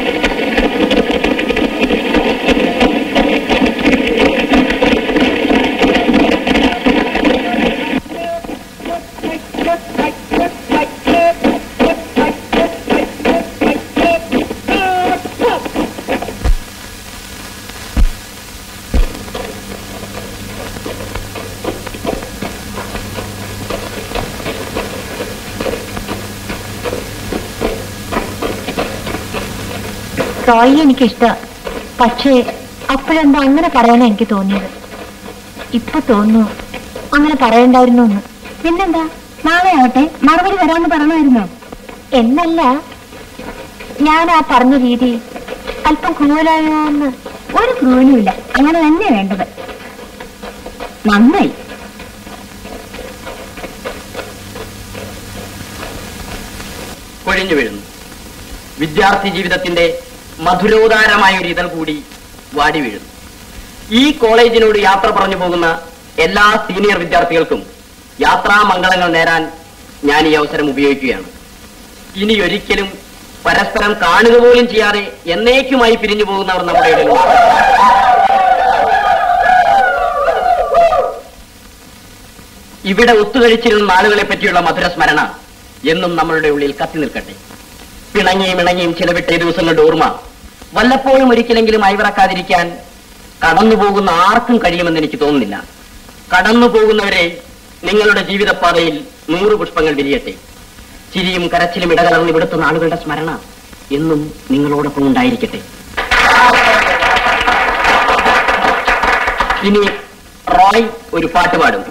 റോയി എനിക്കിഷ്ട പക്ഷേ അപ്പോഴെന്താ അങ്ങനെ പറയാനാ എനിക്ക് തോന്നിയത് ഇപ്പൊ തോന്നുന്നു അങ്ങനെ പറയണ്ടായിരുന്നു എന്ന് പിന്നെന്താ നാളെ ആവട്ടെ മറുപടി വരാമെന്ന് പറഞ്ഞായിരുന്നോ എന്നല്ല ഞാൻ ആ പറഞ്ഞ രീതി അല്പം ക്രൂലായോ എന്ന് ഒരു ക്രൂനുമില്ല അങ്ങനെ തന്നെ വേണ്ടത് നന്നായി കൊഴിഞ്ഞു വീഴുന്നു വിദ്യാർത്ഥി ജീവിതത്തിന്റെ മധുരോദാരമായ ഒരു ഇതൾ കൂടി വാടി വീഴുന്നു ഈ കോളേജിനോട് യാത്ര പറഞ്ഞു പോകുന്ന എല്ലാ സീനിയർ വിദ്യാർത്ഥികൾക്കും യാത്രാമംഗളങ്ങൾ നേരാൻ ഞാൻ ഈ അവസരം ഉപയോഗിക്കുകയാണ് ഇനി ഒരിക്കലും പരസ്പരം കാണുക പോലും ചെയ്യാതെ എന്നേക്കുമായി പിരിഞ്ഞു പോകുന്നവർ നമ്മുടെ ഇടയിലുണ്ട് ഇവിടെ ഒത്തുകഴിച്ചിരുന്ന നാളുകളെ പറ്റിയുള്ള മധുര സ്മരണ എന്നും നമ്മളുടെ ഉള്ളിൽ കത്തി നിൽക്കട്ടെ പിണങ്ങിയും ഇണങ്ങിയും ചിലവിട്ട ഈ ദിവസങ്ങളുടെ ഓർമ്മ വല്ലപ്പോഴും ഒരിക്കലെങ്കിലും അയവിറക്കാതിരിക്കാൻ കടന്നു പോകുന്ന ആർക്കും കഴിയുമെന്ന് എനിക്ക് തോന്നുന്നില്ല കടന്നു പോകുന്നവരെ നിങ്ങളുടെ ജീവിതപാതയിൽ നൂറ് പുഷ്പങ്ങൾ വിരിയട്ടെ ചിരിയും കരച്ചിലും ഇടകലർന്ന് ഇവിടുത്തെ നാളുകളുടെ സ്മരണ എന്നും നിങ്ങളോടൊപ്പം ഉണ്ടായിരിക്കട്ടെ ഇനി റോയ് ഒരു പാട്ട് പാടും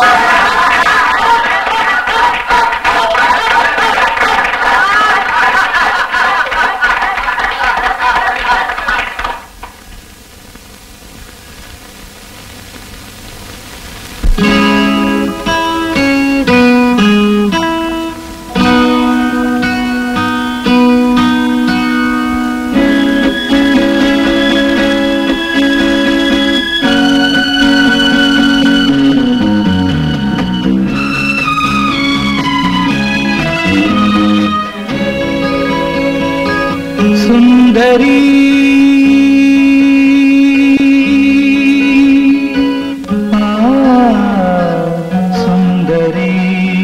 സുന്ദരി ആ, സുന്ദരി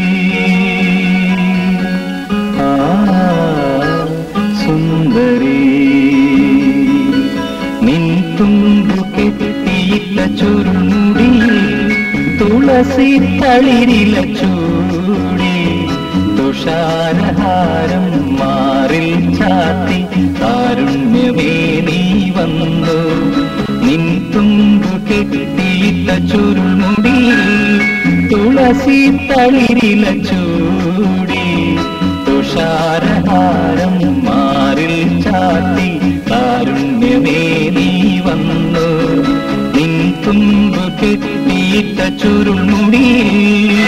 ആ, സുന്ദരി നിൻ തുമ്പു കെട്ടിയിട്ട ചുരുമുടിയിൽ തുളസി തളിരില ചൂടി തുഷാരഹാരം മാറിൽ ചാത്തി കാരുണ്യമേ നീ വന്നു നിൻ തുമ്പു കെട്ടിയിട്ട ചുരുമുടിയിൽ തുളസി തളിരില ചൂടി തുഷാരഹാരം മാറിൽ ചാത്തി കാരുണ്യമേ നീ വന്നു നിൻ തുമ്പു കെട്ടിയിട്ട ചുരുൾമുടിയിൽ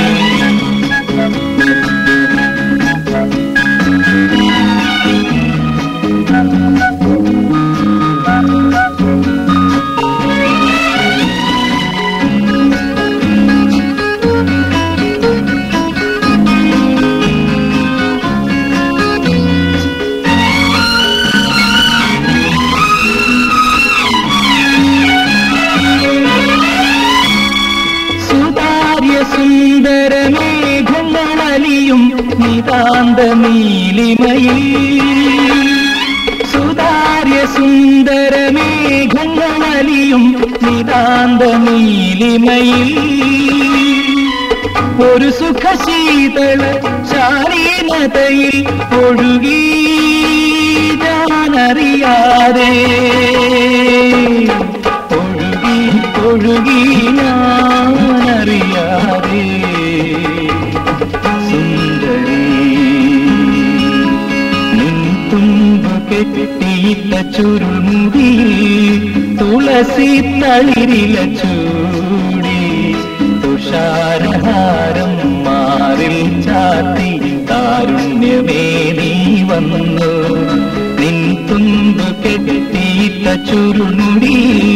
സുതാര്യ സുന്ദര മേഘങ്ങളലിയും നിതാന്ത നീലിമയിൽ സുതാര്യ സുന്ദര മേഘങ്ങളലിയും നിതാന്ത നീലിമയിൽ ഒരു സുഖശീതള ശാലീനതയിൽ ഒഴുകി ഞാനറിയാതെ ഒഴുകി ഒഴുകി ഞാനറിയാതെ സുന്ദരി നിൻ തുമ്പ് കെട്ടിയിട്ട ചുരുൾമുടി തുളസി തളിരില ചൂടി തുഷാരഹാരം മാറിൽ ചാത്തി കാരുണ്യമേ നീ വന്നു നിൻ തുമ്പ് കെട്ടിയിട്ട ചുരുൾമുടി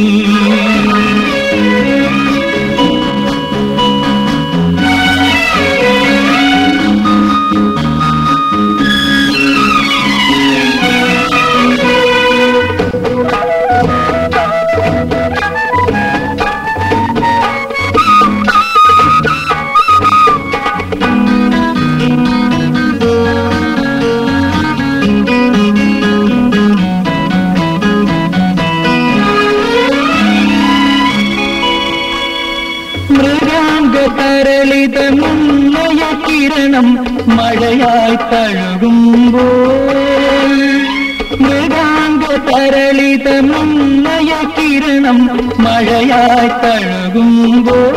മൃഗാംഗ തരളിത മുന്നയ കിരണം മഴയായി തഴുകുമ്പോൾ മൃഗാംഗ തരളിത മുന്നയ കിരണം മഴയായി തഴുകുമ്പോൾ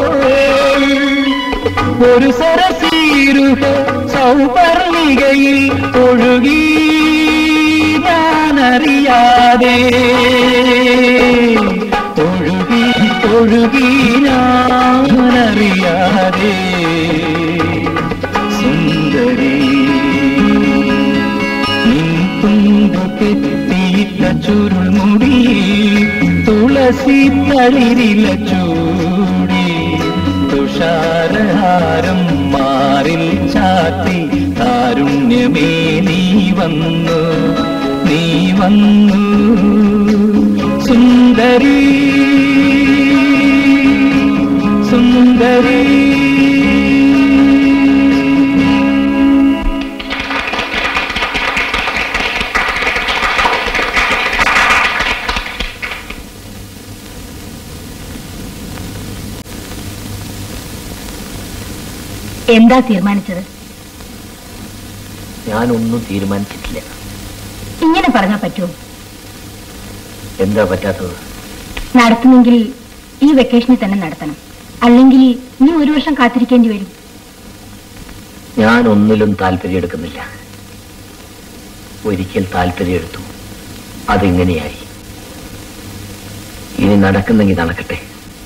ഒരു സരസീരുഹ സൗപർണികയിൽ ഒഴുകി ഞാനറിയാതെ ഒഴുകി ഒഴുകി ഞാനറിയാതെ സുന്ദരി നിൻ തുമ്പു കെട്ടിയിട്ട ചുരുൾമുടി തുളസി തളിരില ചൂടി തുഷാരഹാരം മാറിൽ ചാത്തി കാരുണ്യമേ നീ വന്നു നീ വന്നു സുന്ദരി സുന്ദരി എന്താ തീരുമാനിച്ചത് ഞാനൊന്നും തീരുമാനിച്ചിട്ടില്ല ഇങ്ങനെ പറഞ്ഞാൽ പറ്റുമോ എന്താ പറ്റാത്തത് നടത്തുന്നെങ്കിൽ ഈ വെക്കേഷനിൽ തന്നെ നടത്തണം അല്ലെങ്കിൽ നീ ഒരു വർഷം കാത്തിരിക്കേണ്ടി വരും ഞാൻ ഒന്നിലും താല്പര്യം എടുക്കുന്നില്ല ഒരിക്കൽ താല്പര്യം എടുത്തു അതിങ്ങനെയായി ഇനി നടക്കുന്നെങ്കിൽ നടക്കട്ടെ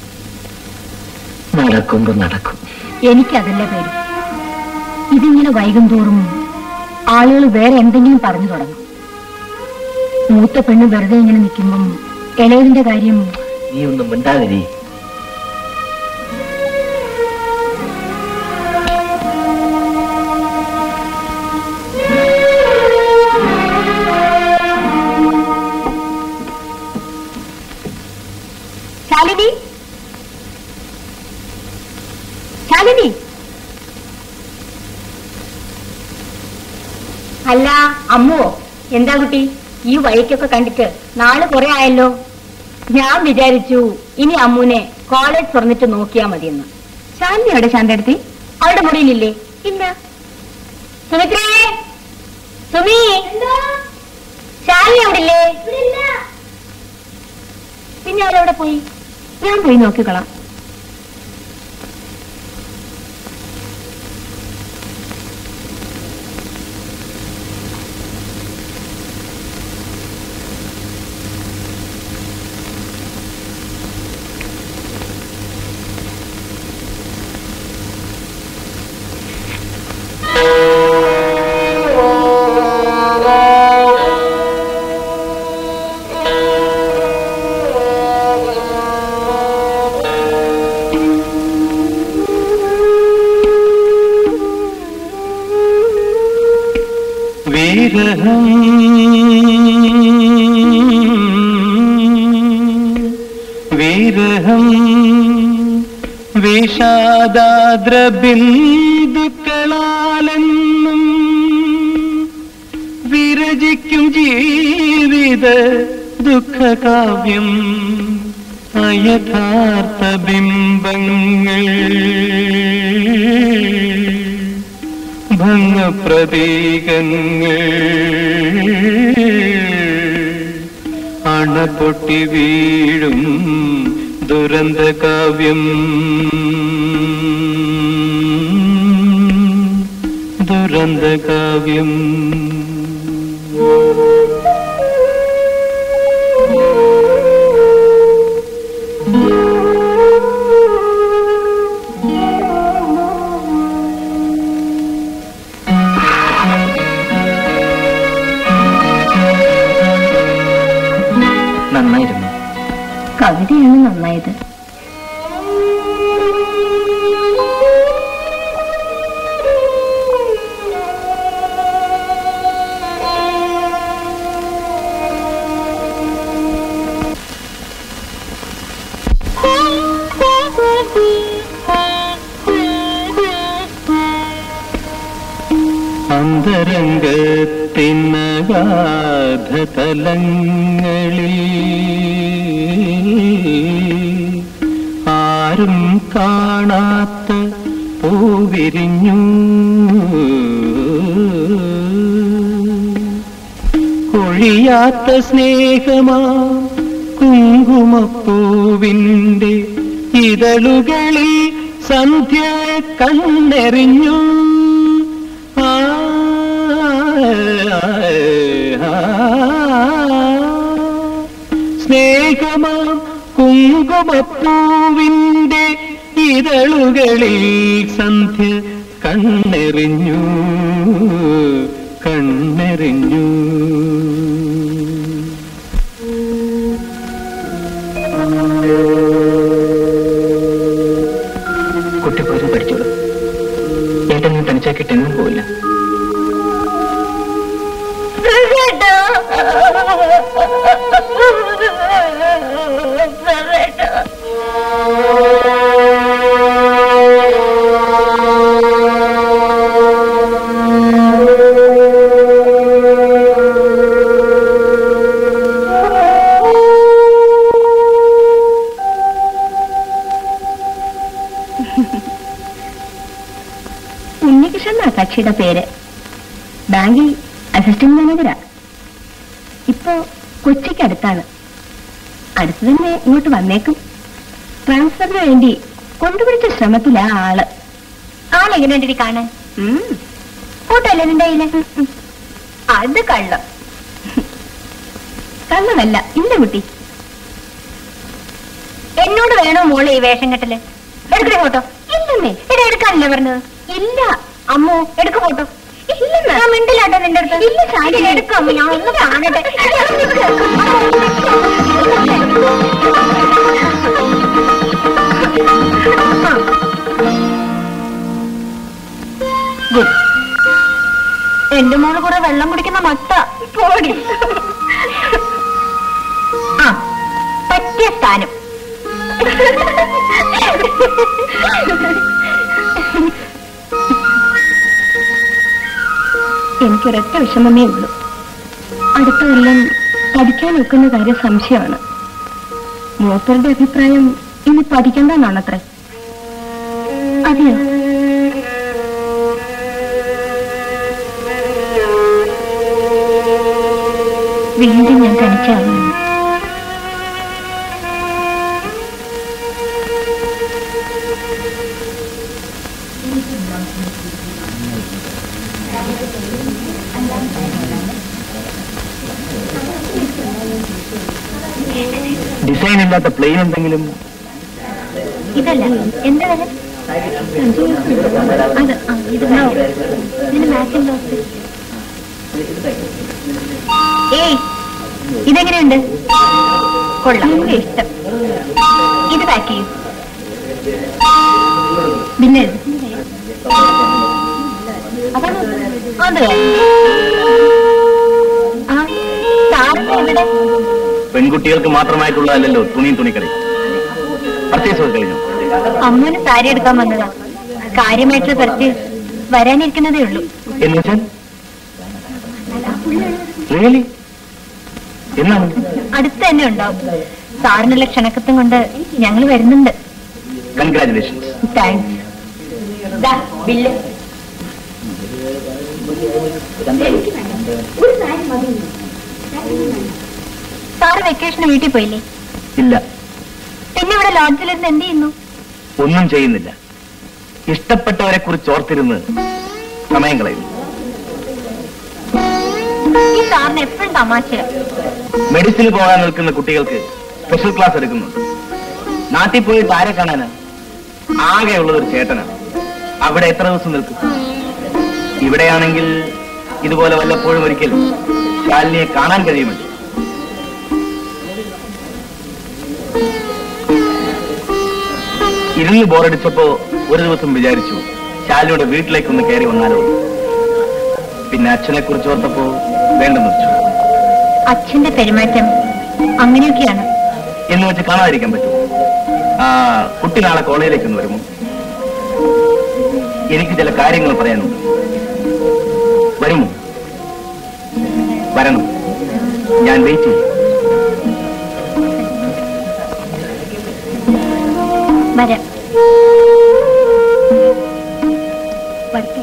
നടക്കുമ്പോ നടക്കും എനിക്കതല്ല പേര് ഇതിങ്ങനെ വൈകും തോറും ആളുകൾ വേറെ എന്തെങ്കിലും പറഞ്ഞു തുടങ്ങും മൂത്ത പെണ്ണ് വെറുതെ ഇങ്ങനെ നിൽക്കുമ്പം ഇളയതിന്റെ കാര്യം നീ ഒന്നും മിണ്ടാതിരി ശാലിനി ശാലിനി അല്ല അമ്മുവോ എന്താ കുട്ടി ഈ വഴിക്കൊക്കെ കണ്ടിട്ട് നാളെ കുറെ ആയല്ലോ ഞാൻ വിചാരിച്ചു ഇനി അമ്മുനെ കോളേജ് തുറന്നിട്ട് നോക്കിയാ മതിയെന്ന് ശാലിനി എവിടെ ശാന്തെടുത്തി അവളുടെ മുറിയിലില്ലേ ഇല്ല സുമിത്രേ സുമി ശാലിനി അവിടെ ഇല്ലേ പിന്നെ അവരെവിടെ പോയി ഞാൻ പോയി നോക്കിക്കളാം വിരഹം വിരഹം വിഷാദാദ്ര ബിന്ദുക്കളാലെന്നും വിരചിക്കും ജീവിത ദുഃഖകാവ്യം അയഥാർത്ഥ ബിംബങ്ങൾ ഭംഗപ്രതീകങ്ങൾ അണപൊട്ടി വീഴും ദുരന്ത കാവ്യം ദുരന്ത കാവ്യം നന്നായിരുന്നു കവിതയാണ് നന്നായത് അന്തരംഗത്തിനഗാധതലങ്ങളിൽ ആരും കാണാത്ത പൂവിരിഞ്ഞു കൊഴിയാത്ത സ്നേഹമാ കുങ്കുമപ്പൂവിൻ്റെ ഇതളുകളിൽ സന്ധ്യ കണ്ണെറിഞ്ഞു ആ, ആ, സ്നേഹമാം കുങ്കുമപ്പൂവിൻ്റെ ഇതളുകളിൽ സന്ധ്യ കണ്ണെറിഞ്ഞു കണ്ണെറിഞ്ഞു കുട്ടി പോരും പഠിച്ചോളൂ ഏട്ടൻ നീ തനിച്ചാക്കിയിട്ട് എങ്ങും പോവില്ല ഉണ്ണികൃഷ്ണൻ എന്നാ കക്ഷിയുടെ പേര് ബാങ്കിൽ അസിസ്റ്റന്റ് മാനേജരാ ഇപ്പോ കൊച്ചിക്ക് അടുത്താണ് അടുത്ത് തന്നെ ഇങ്ങോട്ട് വന്നേക്കും ട്രാൻസ്ഫറിന് വേണ്ടി കൊണ്ടുപിടിച്ച ശ്രമത്തിലാ ആള് ആളെങ്ങനെയുണ്ടി കാണാൻ ഫോട്ടോ അല്ലേ നിന്റെ കയ്യില് അത് കള്ളം കള്ളമല്ല ഇല്ല കുട്ടി എന്നോട് വേണോ മോളെ ഈ വേഷം കെട്ടല് എടുക്കണേ ഫോട്ടോ ഇല്ലെന്നേ എടാ എടുക്കാനല്ലേ പറഞ്ഞത് ഇല്ല അമ്മോ എടുക്ക ഫോട്ടോ ഇല്ലെന്ന് ഞാൻ മിണ്ടില്ലാട്ടോ നിന്റെ അടുത്ത് ഇല്ല സാരി എടുക്കും അമ്മ ഞാൻ ഒന്ന് കാണട്ടെ ഗുഡ് എന്റെ മോള് കുറെ വെള്ളം കുടിക്കുന്ന മട്ട പോടി ആ പറ്റിയ സ്ഥാനം എനിക്കൊരൊറ്റ വിഷമമേ ഉള്ളൂ അടുത്ത കൊല്ലം പഠിക്കാൻ വെക്കുന്ന കാര്യം സംശയമാണ് മൂപ്പരുടെ അഭിപ്രായം ഇനി പഠിക്കണ്ടെന്നാണത്രേ അതെയോ വീണ്ടും ഞാൻ തനിച്ചാകുന്നു ഡിസൈൻ ഇല്ലാത്ത പ്ലെയിൻ എന്തെങ്കിലും ഇതല്ല എന്താ വില അത് ആ, ഇത് നോ. ഇതിന് മാച്ചിങ് ബ്ലൗസ് ഏയ് ഇതെങ്ങനെയുണ്ട് കൊള്ളാം എനിക്ക് ഇഷ്ടം ഇത് പാക്ക് ചെയ്യും പിന്നെ അതാണ് അത് ആ സാറിന് ഇവിടെ പെൺകുട്ടികൾക്ക് മാത്രമായിട്ടുള്ളതല്ലോ തുണിയും തുണിക്കറി പർച്ചേസ് ഒക്കെ കഴിഞ്ഞു അമ്മൂന് സാരി എടുക്കാൻ വന്നതാ കാര്യമായിട്ടുള്ള പർച്ചേസ് വരാനിരിക്കുന്നതേ ഉള്ളൂ എന്ന് വെച്ചാൽ റിയലി എന്നാണ് അടുത്ത് തന്നെ ഉണ്ടാവും സാറിനുള്ള ക്ഷണക്കത്തും കൊണ്ട് ഞങ്ങൾ വരുന്നുണ്ട് കൺഗ്രാചുലേഷൻസ് താങ്ക്സ് ബില്ല് സാറ് വെക്കേഷന് വീട്ടിൽ പോയില്ലേ ഇല്ല പിന്നെ ഇവിടെ ലോഡ്ജിലിരുന്ന് എന്ത് ചെയ്യുന്നു ഒന്നും ചെയ്യുന്നില്ല ഇഷ്ടപ്പെട്ടവരെ കുറിച്ച് ഓർത്തിരുന്ന് സമയം കളയുന്നു ഈ സാറിന് എപ്പോഴും തമാശയാ മെഡിസിന് പോകാൻ നിൽക്കുന്ന കുട്ടികൾക്ക് സ്പെഷ്യൽ ക്ലാസ് എടുക്കുന്നുണ്ട് നാട്ടിൽ പോയിട്ട് ആരെ കാണാനാ ആകെയുള്ളത് ഒരു ചേട്ടനാണ് അവിടെ എത്ര ദിവസം നിൽക്കും ഇവിടെയാണെങ്കിൽ ഇതുപോലെ വല്ലപ്പോഴും ഒരിക്കൽ ശാലിനിയെ കാണാൻ കഴിയുമല്ലോ ഇരുന്ന് ബോറടിച്ചപ്പോ ഒരു ദിവസം വിചാരിച്ചു ശാലിനിയുടെ വീട്ടിലേക്കൊന്ന് കയറി വന്നാലോ എന്ന്. പിന്നെ അച്ഛനെ കുറിച്ച് ഓർത്തപ്പോ വേണ്ടെന്ന് വെച്ചു അച്ഛന്റെ പെരുമാറ്റം അങ്ങനെയൊക്കെയാണ് എന്ന് വെച്ച് കാണാതിരിക്കാൻ പറ്റുമോ ആ കുട്ടി നാളെ കോളേജിലേക്ക് ഒന്ന് വരുമോ എനിക്ക് ചില കാര്യങ്ങൾ പറയാനുണ്ട് വരുമോ വരണം ഞാൻ വെയിറ്റ് ചെയ്യും വരാം വരട്ടെ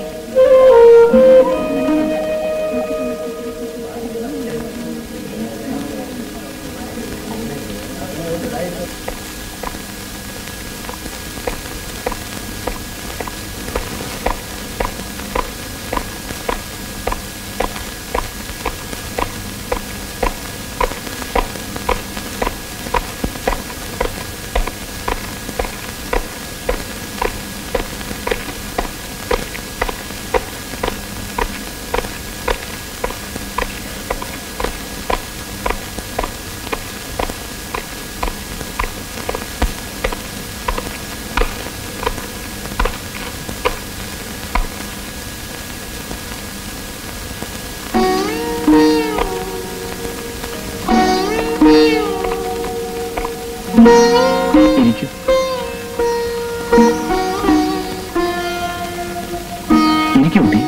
ഇരിക്കൂ ഇരിക്കൂ കുട്ടി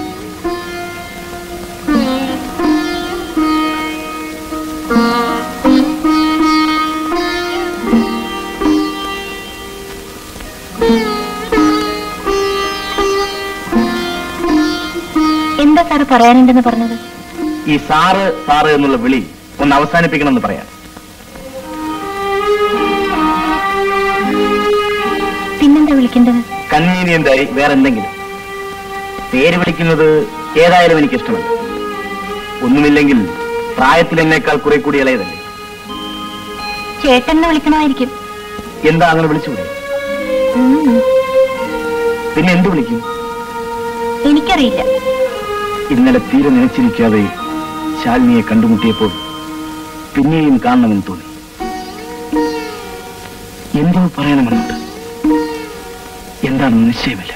എന്താ സാറ് പറയാനുണ്ടെന്ന് പറഞ്ഞത് ഈ സാറ് സാറ് എന്നുള്ള വിളി ഒന്ന് അവസാനിപ്പിക്കണമെന്ന് പറയാം പിന്നെന്താ വിളിക്കേണ്ടത് കൺവീനിയന്റ് ആയി വേറെ എന്തെങ്കിലും പേര് വിളിക്കുന്നത് ഏതായാലും എനിക്ക് ഇഷ്ടമല്ല ഒന്നുമില്ലെങ്കിൽ പ്രായത്തിൽ എന്നേക്കാൾ കുറെ കൂടി ഇളയതല്ലേ ചേട്ടനെ വിളിക്കണമായിരിക്കും എന്താ അങ്ങനെ വിളിച്ചുകൂടെ ഉം, പിന്നെ എന്ത് വിളിക്കും എനിക്കറിയില്ല ഇന്നലെ തീരെ നനച്ചിരിക്കാതെ ശാലിനിയെ കണ്ടുമുട്ടിയപ്പോൾ പിന്നെയും കാണണമെന്ന് തോന്നി എന്തോ പറയണമെന്നുണ്ട് എന്താണെന്ന് നിശ്ചയമില്ല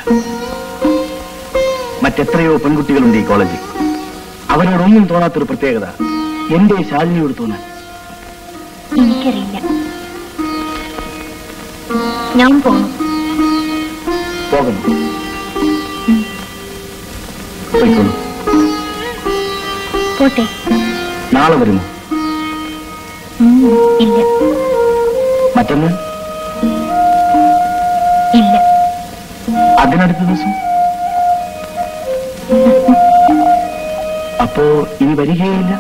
മറ്റെത്രയോ പെൺകുട്ടികളുണ്ട് ഈ കോളേജിൽ അവരോടൊന്നും തോന്നാത്തൊരു പ്രത്യേകത എന്റെ ശാലിനിയോട് തോന്നാൻ എനിക്കറിയില്ല ഞാൻ പോണു പോകണം പോയിക്കോളൂ പോട്ടെ നാളെ വരുമോ ഉം, ഇല്ല മറ്റന്ന് ഇല്ല അതിനടുത്ത ദിവസം അപ്പോ ഇനി വരികയില്ല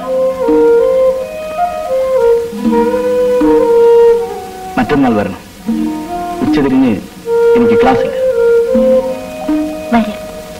മറ്റന്നാൾ വരണം ഉച്ചതിരിഞ്ഞ് എനിക്ക് ക്ലാസ് ഇല്ല വരാം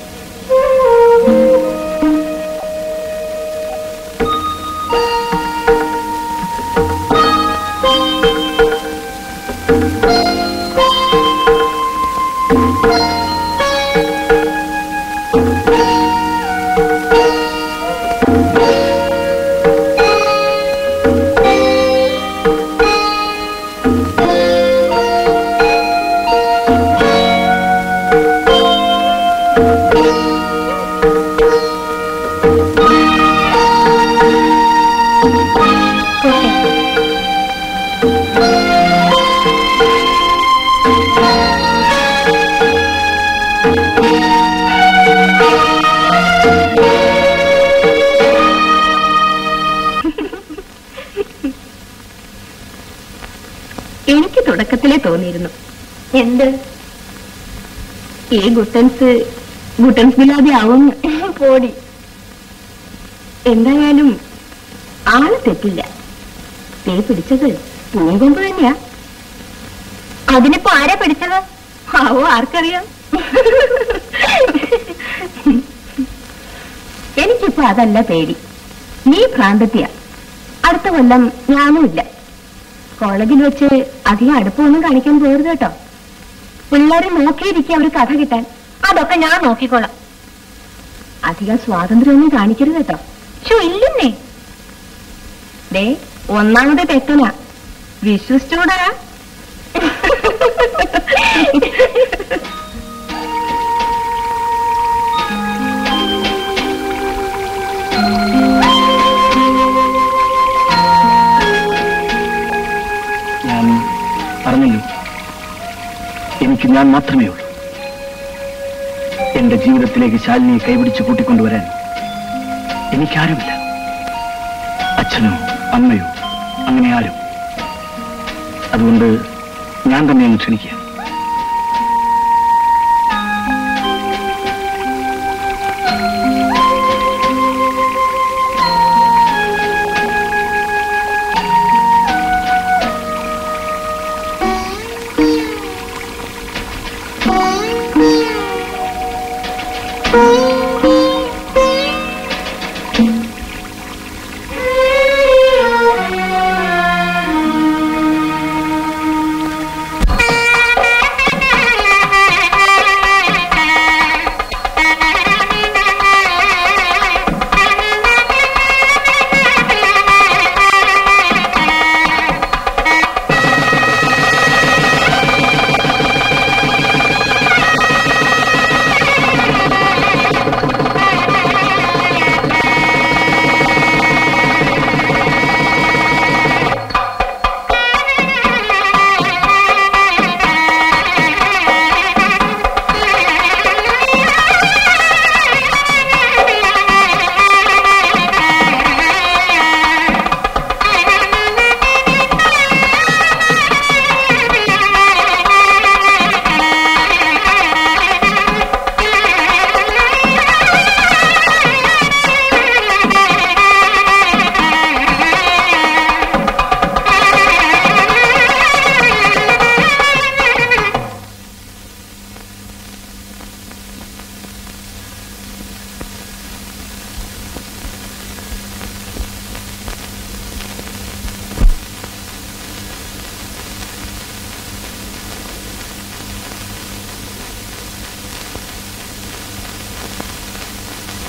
പോട്ടെ എനിക്ക് തുടക്കത്തിലേ തോന്നിയിരുന്നു എന്ത് ഈ ഗുട്ടൻസ് ഗുട്ടൻസ് ബിലാദി ആവും പോടി എന്തായാലും ആള് തെറ്റില്ല തേ പിടിച്ചത് പൂങ്കൊമ്പ് തന്നെയാ അതിനിപ്പോ ആരാ പിടിച്ചത് ആവോ ആർക്കറിയാം എനിക്കിപ്പോ അതല്ല പേടി നീ ഭ്രാന്തത്തിയ അടുത്ത കൊല്ലം ഞാനുമില്ല കോളേജിൽ വെച്ച് അധികം അടുപ്പമൊന്നും കാണിക്കാൻ പോരുത് കേട്ടോ പിള്ളേരെ നോക്കിയിരിക്കുക ഒരു കഥ കിട്ടാൻ അതൊക്കെ ഞാൻ നോക്കിക്കോളാം അധികം സ്വാതന്ത്ര്യമൊന്നും കാണിക്കരുത് കേട്ടോ ഷോ ഇല്ലെന്നേ ദേ ഒന്നാമത് തെറ്റനാ വിശ്വസിച്ചൂടാ ഞാൻ പറഞ്ഞല്ലോ എനിക്ക് ഞാൻ മാത്രമേ ഉള്ളൂ എന്റെ ജീവിതത്തിലേക്ക് ശാലിനിയെ കൈപിടിച്ച് കൂട്ടിക്കൊണ്ടുവരാൻ എനിക്കാരുമില്ല അച്ഛനോ അമ്മയോ അങ്ങനെ ആരും അതുകൊണ്ട് ഞാൻ തന്നെ അങ്ങ് ക്ഷണിക്കുക ആ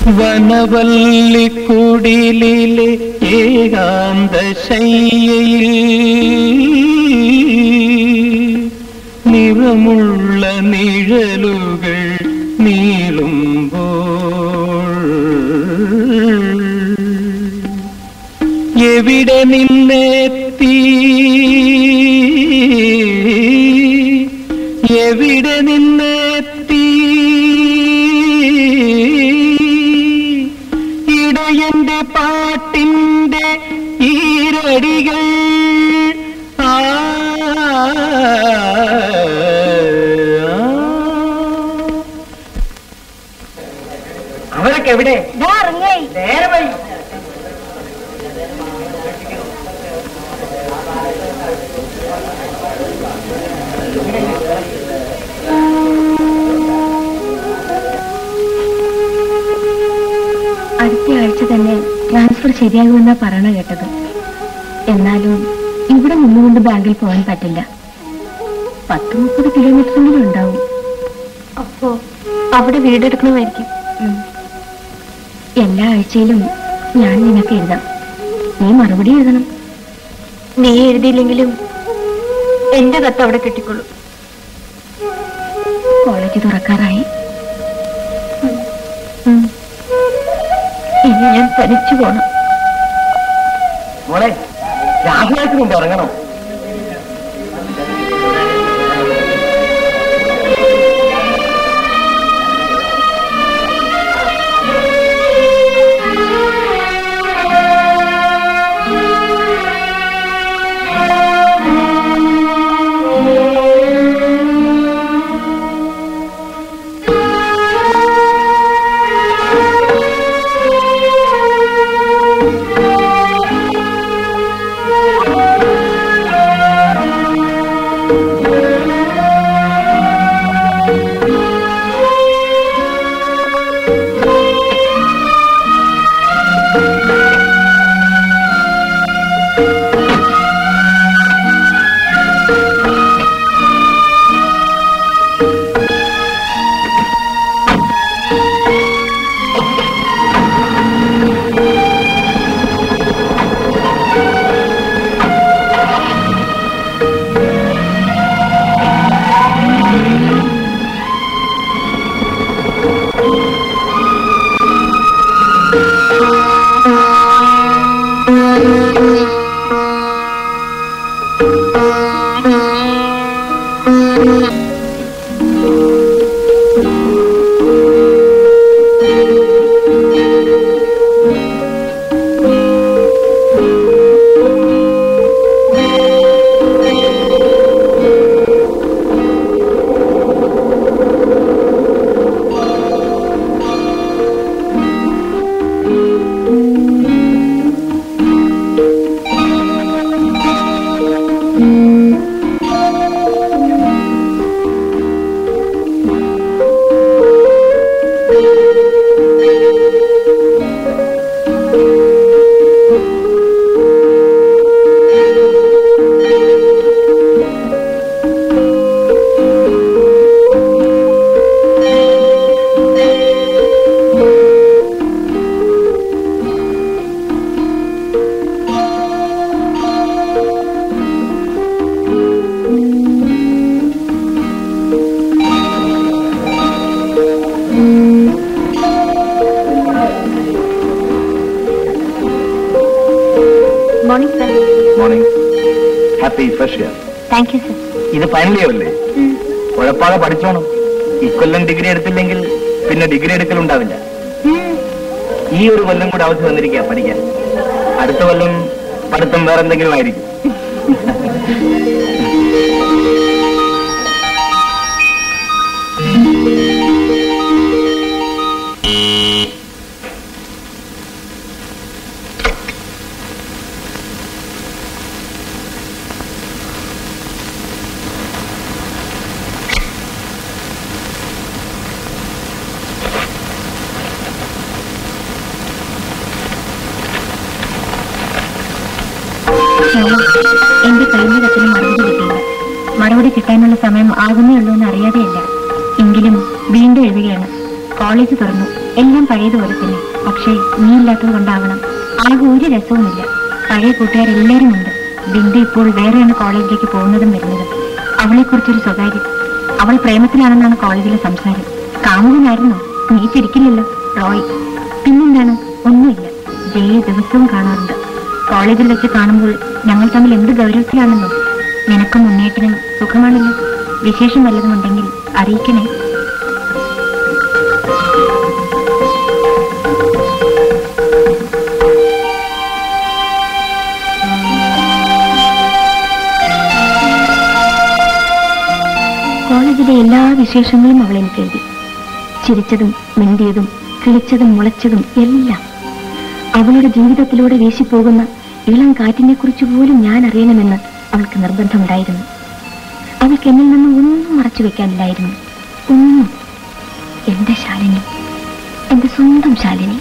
വനവല്ലിക്കുടിലിലെ ഏകാന്ത ശയ്യയിൽ നിറമുള്ള നിഴലുകൾ നീളുമ്പോൾ എവിടെ നിന്നെത്തി എവിടെ നിന്നെത്തി ഇടയന്റെ പാട്ടിന്റെ ഈരടികൾ ആ അവരൊക്കെ എവിടെ ദാ ഇറങ്ങേ നേരെ വഴി അടുത്ത ആഴ്ച തന്നെ ട്രാൻസ്ഫർ ശരിയാകുമെന്നാ പറയണ കേട്ടത് എന്നാലും ഇവിടെ നിന്നുകൊണ്ട് ബാങ്കിൽ പോകാൻ പറ്റില്ല പത്ത് മുപ്പത് കിലോമീറ്ററെങ്കിലും ഉണ്ടാവും അപ്പോ അവിടെ വീടെടുക്കണമായിരിക്കും എല്ലാ ആഴ്ചയിലും ഞാൻ നിനക്ക് എഴുതാം നീ മറുപടി എഴുതണം നീ എഴുതിയില്ലെങ്കിലും എന്റെ കത്ത് അവിടെ കിട്ടിക്കൊള്ളും കോളേജ് തുറക്കാറായി ഉം. ഇനി ഞാൻ തനിച്ചു പോണം മോളെ രാഹുലാത്തിന് മുമ്പ് ഇറങ്ങണം morning sir morning happy fresh year thank you sir ഇത് ഫൈനൽ ഇയർ അല്ലേ ഉഴപ്പാതെ പഠിച്ചോണം ഇക്കൊല്ലം ഡിഗ്രി എടുത്തില്ലെങ്കിൽ പിന്നെ ഡിഗ്രി എടുക്കലുണ്ടാവില്ല ഈ ഒരു കൊല്ലം കൂടെ അവധി വന്നിരിക്കുക പഠിക്കാൻ അടുത്ത കൊല്ലം പഠിത്തം വേറെ എന്തെങ്കിലും ആയിരിക്കും എന്റെ കഴിഞ്ഞ കത്തിന് മറുപടി കിട്ടിയില്ല മറുപടി കിട്ടാനുള്ള സമയം ആകുന്നേ ഉള്ളൂ എന്ന് അറിയാതെയില്ല എങ്കിലും വീണ്ടും എഴുതുകയാണ് കോളേജ് തുറന്നു എല്ലാം പഴയതുപോലെ തന്നെ പക്ഷേ നീ ഇല്ലാത്തത് കൊണ്ടാവണം ആകെ ഒരു രസവുമില്ല പഴയ കൂട്ടുകാരെല്ലാരും ഉണ്ട് ബിന്ദു ഇപ്പോൾ വേറെയാണ് കോളേജിലേക്ക് പോകുന്നതും വരുന്നതും അവളെക്കുറിച്ചൊരു സ്വകാര്യം അവൾ പ്രേമത്തിലാണെന്നാണ് കോളേജിലെ സംസാരം കാമുകനായിരുന്നു നീ ചിരിക്കില്ലല്ലോ റോയ് പിന്നെന്താണ് ഒന്നുമില്ല ജയെ ദിവസവും കാണാറുണ്ട് കോളേജിൽ വെച്ച് കാണുമ്പോൾ ഞങ്ങൾ തമ്മിൽ എന്ത് ഗൗരവത്തിലാണെന്നോ നിനക്കും മുന്നേറ്റനും സുഖമാണല്ലോ വിശേഷം വല്ലതും ഉണ്ടെങ്കിൽ അറിയിക്കണേ കോളേജിലെ എല്ലാ വിശേഷങ്ങളും അവൾ എനിക്ക് എഴുതി ചിരിച്ചതും മിണ്ടിയതും കിളിച്ചതും മുളച്ചതും എല്ലാം അവളുടെ ജീവിതത്തിലൂടെ വീശിപ്പോകുന്ന ഇളം കാറ്റിനെ കുറിച്ച് പോലും ഞാൻ അറിയണമെന്ന് അവൾക്ക് നിർബന്ധമുണ്ടായിരുന്നു അവൾക്ക് എന്നിൽ നിന്നും ഒന്നും മറച്ചു വെക്കാനില്ലായിരുന്നു ഒന്നും എന്റെ ശാലിനി എന്റെ സ്വന്തം ശാലിനി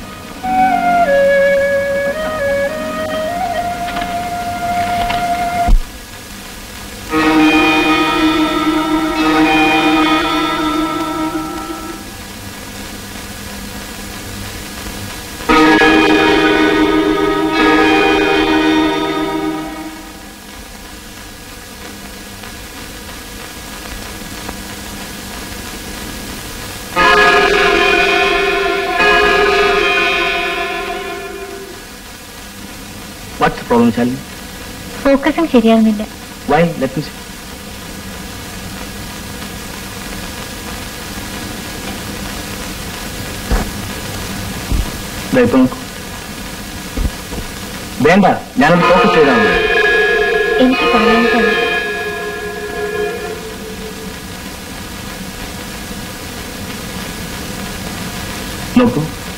വാട്ട്സ് പ്രോബ്ലം ശാലിനി ഫോക്കസും ശരിയാവുന്നില്ല വൈ ലെറ്റ് മീ ഇപ്പൊ നോക്കൂ വേണ്ട ഞാനൊന്ന് ഫോക്കസ് ചെയ്താൽ മതി എനിക്ക് പറയാനിട്ടാണ് നോക്കൂ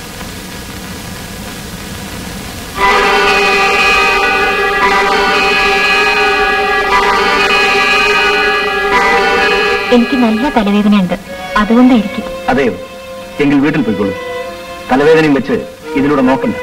എനിക്ക് നല്ല തലവേദനയുണ്ട് അതുകൊണ്ടായിരിക്കും അതെയോ എങ്കിൽ വീട്ടിൽ പോയിക്കോളൂ തലവേദനയും വെച്ച് ഇതിലൂടെ നോക്കണ്ട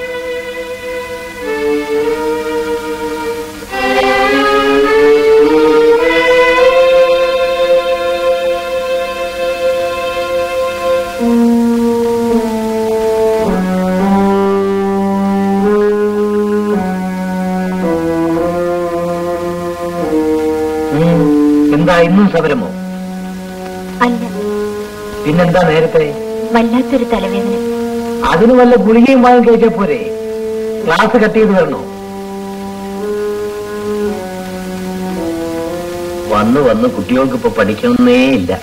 ഉം, എന്താ ഇന്നും സമരമോ അല്ല പിന്നെന്താ നേരത്തെ വല്ലാത്തൊരു തലവേദന അതിന് വല്ല ഗുളികയും വാങ്ങി കഴിച്ചാ പോരെ ക്ലാസ് കട്ട് ചെയ്ത് വരണോ വന്ന് വന്ന് കുട്ടികൾക്ക് ഇപ്പൊ പഠിക്കണമെന്നേ ഇല്ല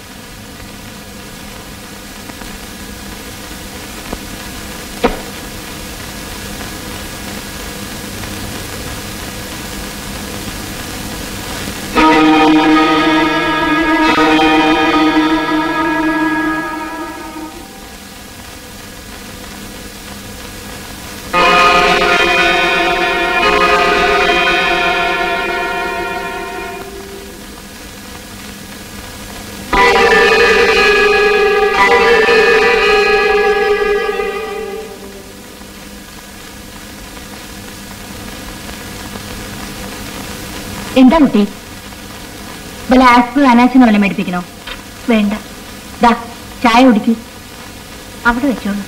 എന്താ കുട്ടി വല്ല ആസ്പ് അനാസിന് വല്ല മേടിപ്പിക്കണോ വേണ്ട ദാ ചായ കുടിക്കൂ അവിടെ വെച്ചോളൂ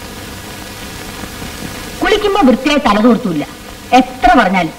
കുളിക്കുമ്പോ വൃത്തിയായി തല തോർത്തൂല്ല എത്ര പറഞ്ഞാലും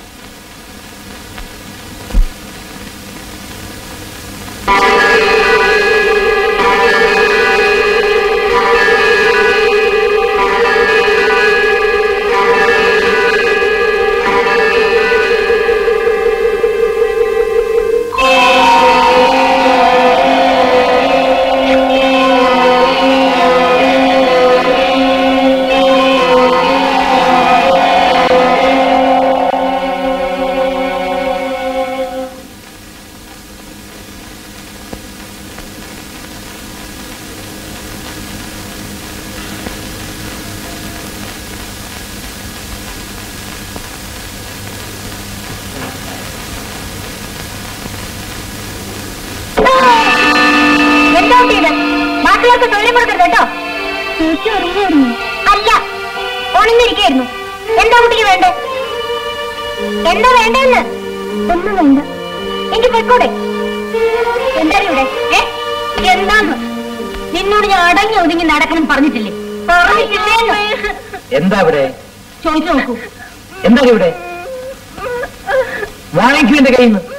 എന്താ കുട്ടിയത് ബാക്കിയുള്ളവർക്ക് തൊഴിൽ കൊടുക്കരുത് കേട്ടോ ചേച്ചി ഉറങ്ങിയായിരുന്നു അല്ല ഉണർന്നിരിക്കായിരുന്നു എന്താ കുട്ടിക്ക് വേണ്ടേ എന്താ വേണ്ടെന്ന് ഒന്നും വേണ്ട എനിക്ക് പോയിക്കൂടെ എന്താണ് ഇവിടെ ഏ എന്താന്ന് നിന്നോട് ഞാൻ അടങ്ങി ഒതുങ്ങി നടക്കണം പറഞ്ഞിട്ടില്ലേ പറഞ്ഞിട്ടില്ലേന്ന്. എന്താ ഇവിടെ ചോദിച്ചു നോക്കൂ എന്താ ഇവിടെ വാങ്ങിക്കൂ എന്റെ കയ്യിൽ നിന്ന്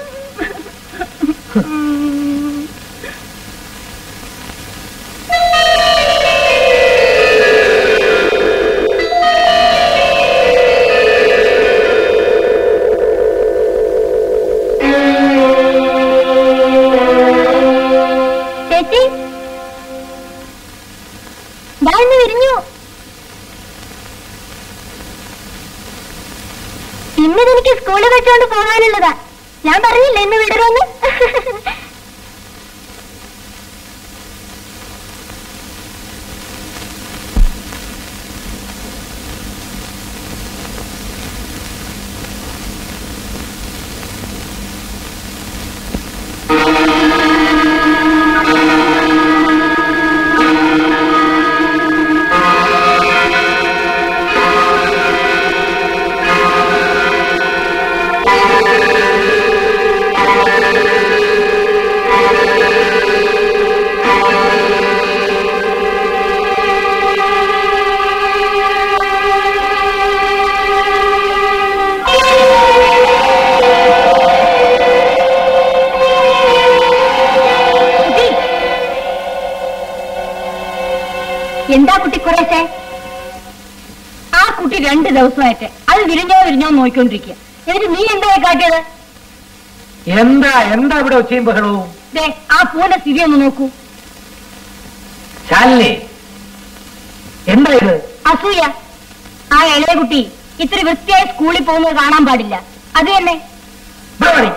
ചേച്ചി ദാ ഇന്ന് വിരിഞ്ഞു ഇന്നത് എനിക്ക് സ്കൂളിൽ വെച്ചോണ്ട് പോകാനുള്ളതാ ഞാൻ പറഞ്ഞില്ല ഇന്ന് വിടരുമെന്ന് കുട്ടി. എന്താ കുട്ടി കുറേശ്ശെ ആ കുട്ടി രണ്ട് ദിവസമായിട്ട് അത് വിരിഞ്ഞോ വിരിഞ്ഞോ നോക്കിക്കൊണ്ടിരിക്കുക എന്നിട്ട് നീ എന്താ കാട്ടിയത് എന്താ എന്താ ഇവിടെ ഒച്ചയും ബഹളവും ദേ ആ പൂവിന്റെ സ്ഥിതി ഒന്ന് നോക്കൂ ശാലിനി എന്താ ഇത് അസൂയ ആ ഇളയ കുട്ടി ഇത്തിരി വൃത്തിയായി സ്കൂളിൽ പോകുന്നത് കാണാൻ പാടില്ല അത് തന്നെ ഇവിടെ വാടി.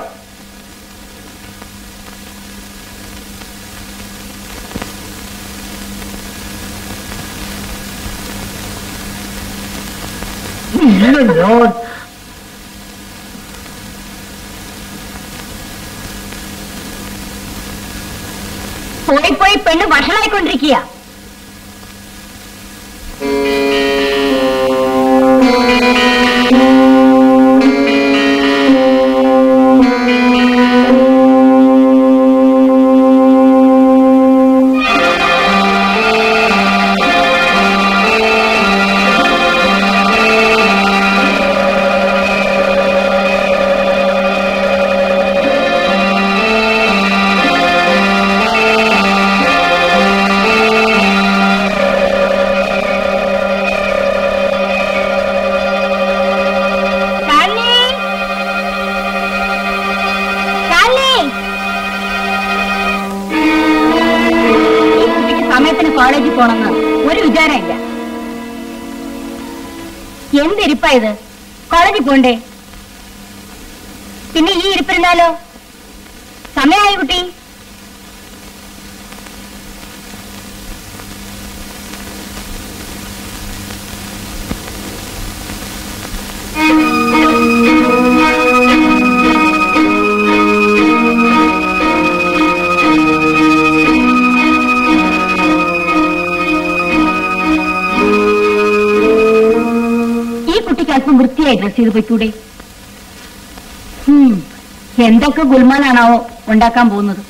ഇല്ല ഞാൻ പോയി പോയി പെണ്ണ് വഷളായിക്കൊണ്ടിരിക്കുക ശാലിനി ശാലിനി ഈ കുട്ടിക്ക് സമയത്തിന് കോളേജിൽ പോണെന്ന് ഒരു വിചാരമില്ല എന്തിരിപ്പാ ഇത് കോളേജിൽ പോണ്ടേ പിന്നെ ഈ ഇരിപ്പിരുന്നാലോ സമയമായി കുട്ടി ഈ കുട്ടിക്ക് അല്പം വൃത്തിയായി ഡ്രസ് ചെയ്ത് പോയിക്കൂടെ ഉം, എന്തൊക്കെ ഗുൽമാനാണാവോ ഉണ്ടാക്കാൻ പോകുന്നത്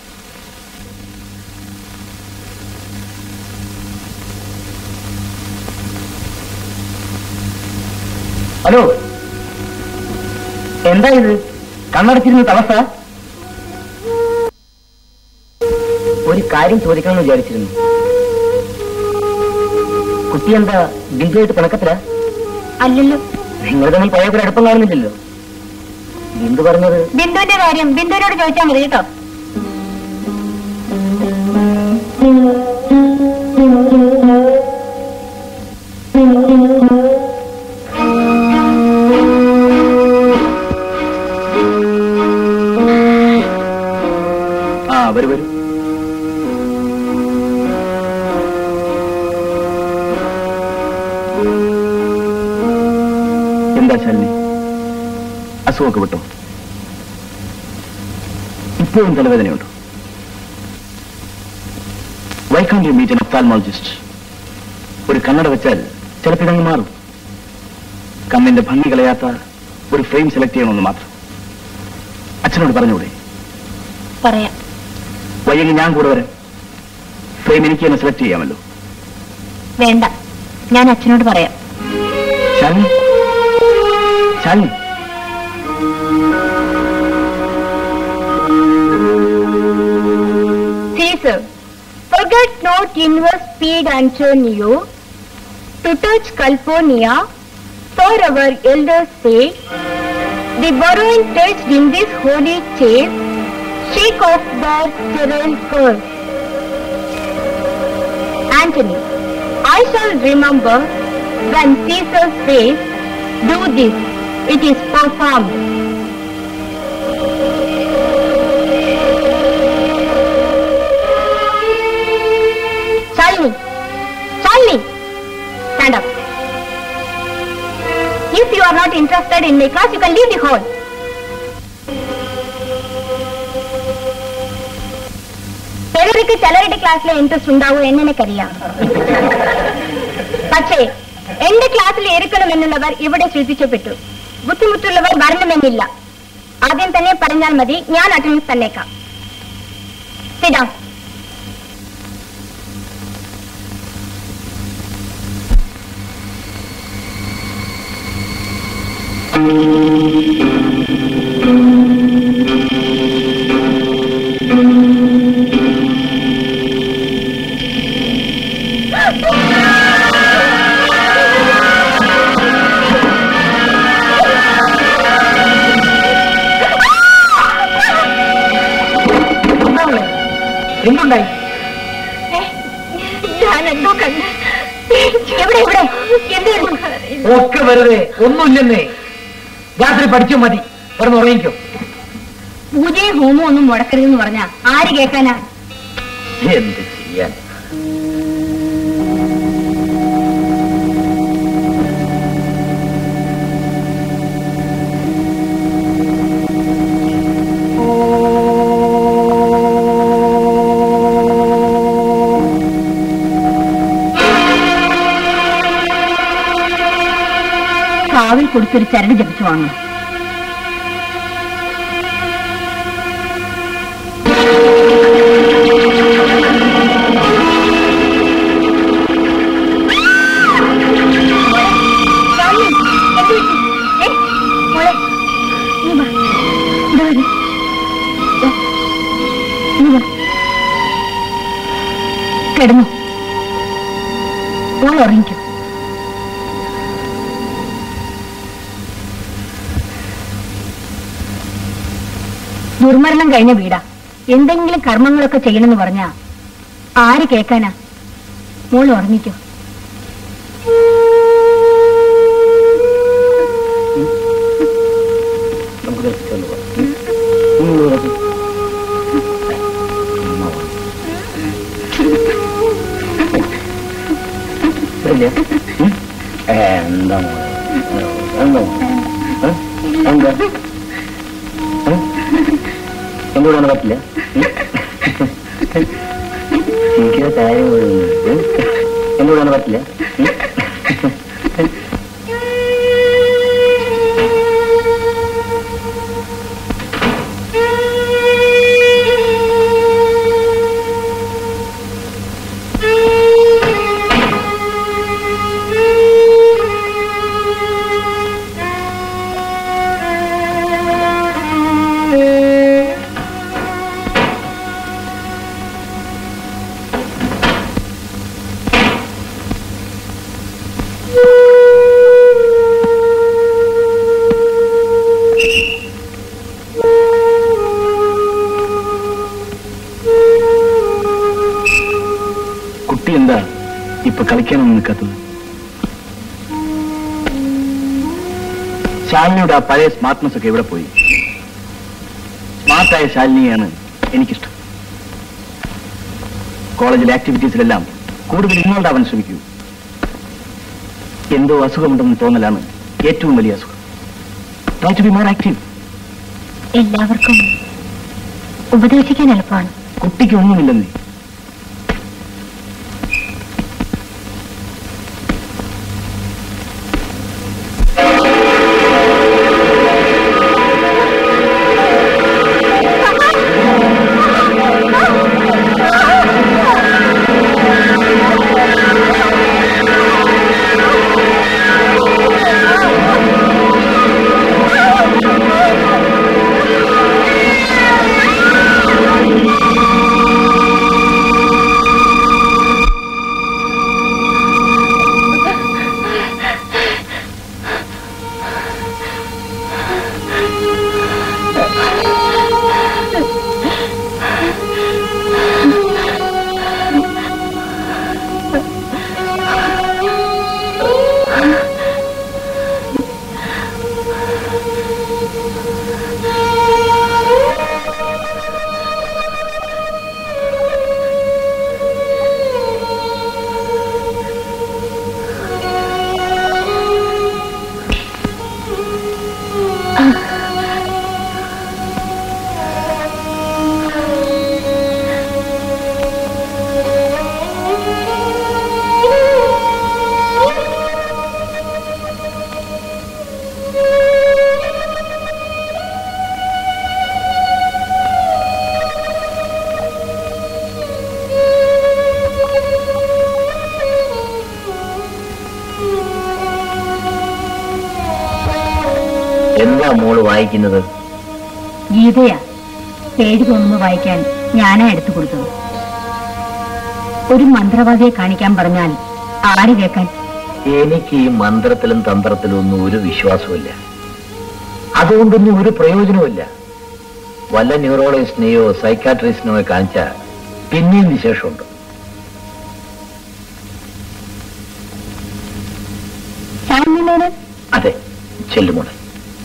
ഹലോ എന്താ ഇത് കണ്ണടച്ചിരുന്ന തടസ്സ ഒരു കാര്യം ചോദിക്കണമെന്ന് വിചാരിച്ചിരുന്നു കുട്ടി എന്താ ബിന്ദുവായിട്ട് പിണക്കത്തില അല്ലല്ലോ നിങ്ങൾ തമ്മിൽ പഴയ പോലെ അടുപ്പം കാണുന്നില്ലല്ലോ ബിന്ദു പറഞ്ഞത് ബിന്ദുവിന്റെ കാര്യം ബിന്ദുവിനോട് ചോദിച്ചാൽ മതി കേട്ടോ ആ വരൂ വരൂ എന്താ ശാലിനി അസുഖമൊക്കെ വിട്ടോ ഇപ്പോഴും തലവേദനയുണ്ടോ why can you meet an ophthalmologist ഒരു കണ്ണട വെച്ചാൽ ചിലപ്പോൾ ഇതങ്ങ് മാറും കണ്ണിന്റെ ഭംഗി കളയാത്ത ഒരു ഫ്രെയിം സെലക്ട് ചെയ്യണമെന്ന് മാത്രം അച്ഛനോട് പറഞ്ഞൂടെ പറയാം വയ്യെങ്കിൽ ഞാൻ കൂടെ വരാം ഫ്രെയിം എനിക്ക് തന്നെ സെലക്ട് ചെയ്യാമല്ലോ വേണ്ട ഞാൻ അച്ഛനോട് പറയാം Shalini Shalini Caesar, forget not inverse speed Antonio, to touch California, for our elders say, the borrowing touched in this holy chase, shake off their sterile curse. Antony, I shall remember when Caesar says, do this, it is performed. Shalini, Shalini, stand up. If you are not interested in my class, you can leave the hall. ചിലർക്ക് ചിലരുടെ ക്ലാസ്സിലെ interest ഉണ്ടാവും എന്നെനിക്കറിയാം പക്ഷേ എന്റെ ക്ലാസ്സിൽ ഇരിക്കണമെന്നുള്ളവർ ഇവിടെ ശ്രദ്ധിച്ചപ്പെട്ടു ബുദ്ധിമുട്ടുള്ളവർ വരണമെന്നില്ല ആദ്യം തന്നെ പറഞ്ഞാൽ മതി ഞാൻ അറ്റൻഡൻസ് തന്നേക്കാം സിഡാം എന്തുണ്ടായി ഞാൻ എന്തോ കണ്ട് എവിടെ എവിടെ എന്തായിരുന്നു ഒക്കെ വെറുതെ ഒന്നുമില്ലെന്നേ രാത്രി പഠിച്ചു മതി കിടന്ന് ഉറങ്ങിക്കോ പൂജയും ഹോമവും ഒന്നും മുടക്കരുതെന്ന് പറഞ്ഞാ ആര് കേൾക്കാനാ എന്ത് ചെയ്യാൻ കാവിൽ കൊടുത്തൊരു ചരട് ജപിച്ചു വാങ്ങും കിടന്നു ഓൾ ഉറങ്ങിക്കോ ദുർമരണം കഴിഞ്ഞ വീടാ എന്തെങ്കിലും കർമ്മങ്ങളൊക്കെ ചെയ്യണമെന്ന് പറഞ്ഞാ ആര് കേൾക്കാനാ മോൾ ഉറങ്ങിക്കോ നമുക്ക് നിർത്തിക്കൊണ്ട് പോവാം. ഉം. ഉം, ഇങ്ങ് വരട്ടെ. അമ്മ വാ. ഇല്ല. ഉം? എന്താ മോളെ? എന്താ മോളെ? ഏ? എന്താ ഏ? എന്റെ കൂടെ ഒന്നും പറ്റില്ല ഉം? എനിക്ക് കാര്യം എന്റെ കൂടെ ഒന്നും പറ്റില്ല ഉം? കുട്ടി എന്താ ഇപ്പൊ കളിക്കാനൊന്നും നിൽക്കാത്തത് ശാലിനിയുടെ ആ പഴയ സ്മാർട്ട്നെസ് ഒക്കെ എവിടെ പോയി സ്മാർട്ടായ ശാലിനിയാണ് എനിക്കിഷ്ടം കോളേജിലെ ആക്ടിവിറ്റീസിലെല്ലാം കൂടുതൽ ഇൻവോൾവ് ആവാൻ ശ്രമിക്കൂ എന്തോ അസുഖമുണ്ടെന്ന് തോന്നലാണ് ഏറ്റവും വലിയ അസുഖം try to be more active എല്ലാവർക്കും ഉപദേശിക്കാൻ എളുപ്പമാണ് കുട്ടിക്ക് ഒന്നുമില്ലെന്നേ ആ എന്താ മോള് വായിക്കുന്നത് ഗീതയാ പേടി തോന്നുന്നു വായിക്കാൻ ഞാനാ എടുത്തു കൊടുത്തത് ഒരു മന്ത്രവാദിയെ കാണിക്കാൻ പറഞ്ഞാൽ ആര് കേൾക്കാൻ എനിക്ക് ഈ മന്ത്രത്തിലും തന്ത്രത്തിലും ഒന്നും ഒരു വിശ്വാസമില്ല അതുകൊണ്ടൊന്നും ഒരു പ്രയോജനവുമില്ല വല്ല ന്യൂറോളജിസ്റ്റിനെയോ സൈക്കാട്രിസ്റ്റിനെയോ കാണിച്ച പിന്നെയും വിശേഷമുണ്ട് ശാന്തിമേനോൻ അതെ ചെല്ലുമോളെ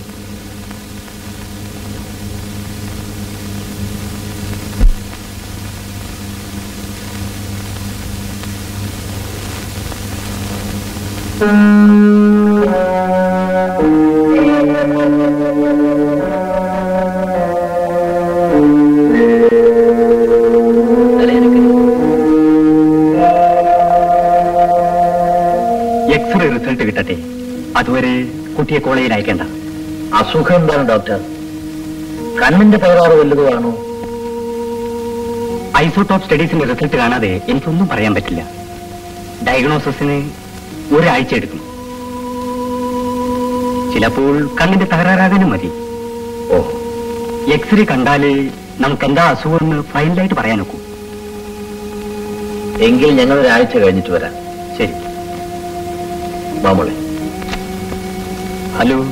എക്സ്റേ റിസൾട്ട് കിട്ടട്ടെ അതുവരെ കുട്ടിയെ കോളേജിൽ അയക്കേണ്ട അസുഖം എന്താണ് ഡോക്ടർ കണ്ണിന്റെ തകരാറ് വല്ലതുമാണോ ഐസോടോപ്പ് സ്റ്റഡീസിന്റെ റിസൾട്ട് കാണാതെ എനിക്കൊന്നും പറയാൻ പറ്റില്ല ഡയഗ്നോസിസിന് ഒരാഴ്ച എടുക്കും ചിലപ്പോൾ കണ്ണിന്റെ തകരാറാകാനും മതി ഓ എക്സ്റേ കണ്ടാലേ നമുക്ക് എന്താ അസുഖമെന്ന് ഫൈനലായിട്ട് പറയാൻ ഒക്കൂ എങ്കിൽ ഞങ്ങൾ ഒരാഴ്ച കഴിഞ്ഞിട്ട് വരാം ശരി മാമോളെ ഹലോ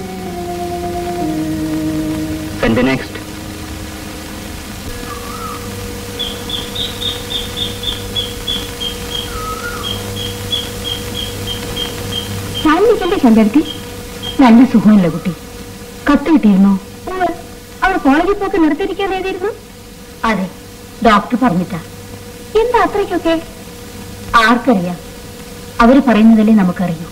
സെൻഡ് നെക്സ്റ്റ് ശാന്തിക്കല്ലേ ശാന്തി നല്ല സുഖമല്ല കുട്ടി കത്ത് കിട്ടിയിരുന്നോ അവൾ കോളേജിൽ പോക്ക് നിർത്തിയിരിക്കാൻ എഴുതിയിരുന്നു അതെ ഡോക്ടർ പറഞ്ഞിട്ടാ എന്താ അത്രയ്ക്കൊക്കെ ആർക്കറിയാം അവര് പറയുന്നതല്ലേ നമുക്കറിയൂ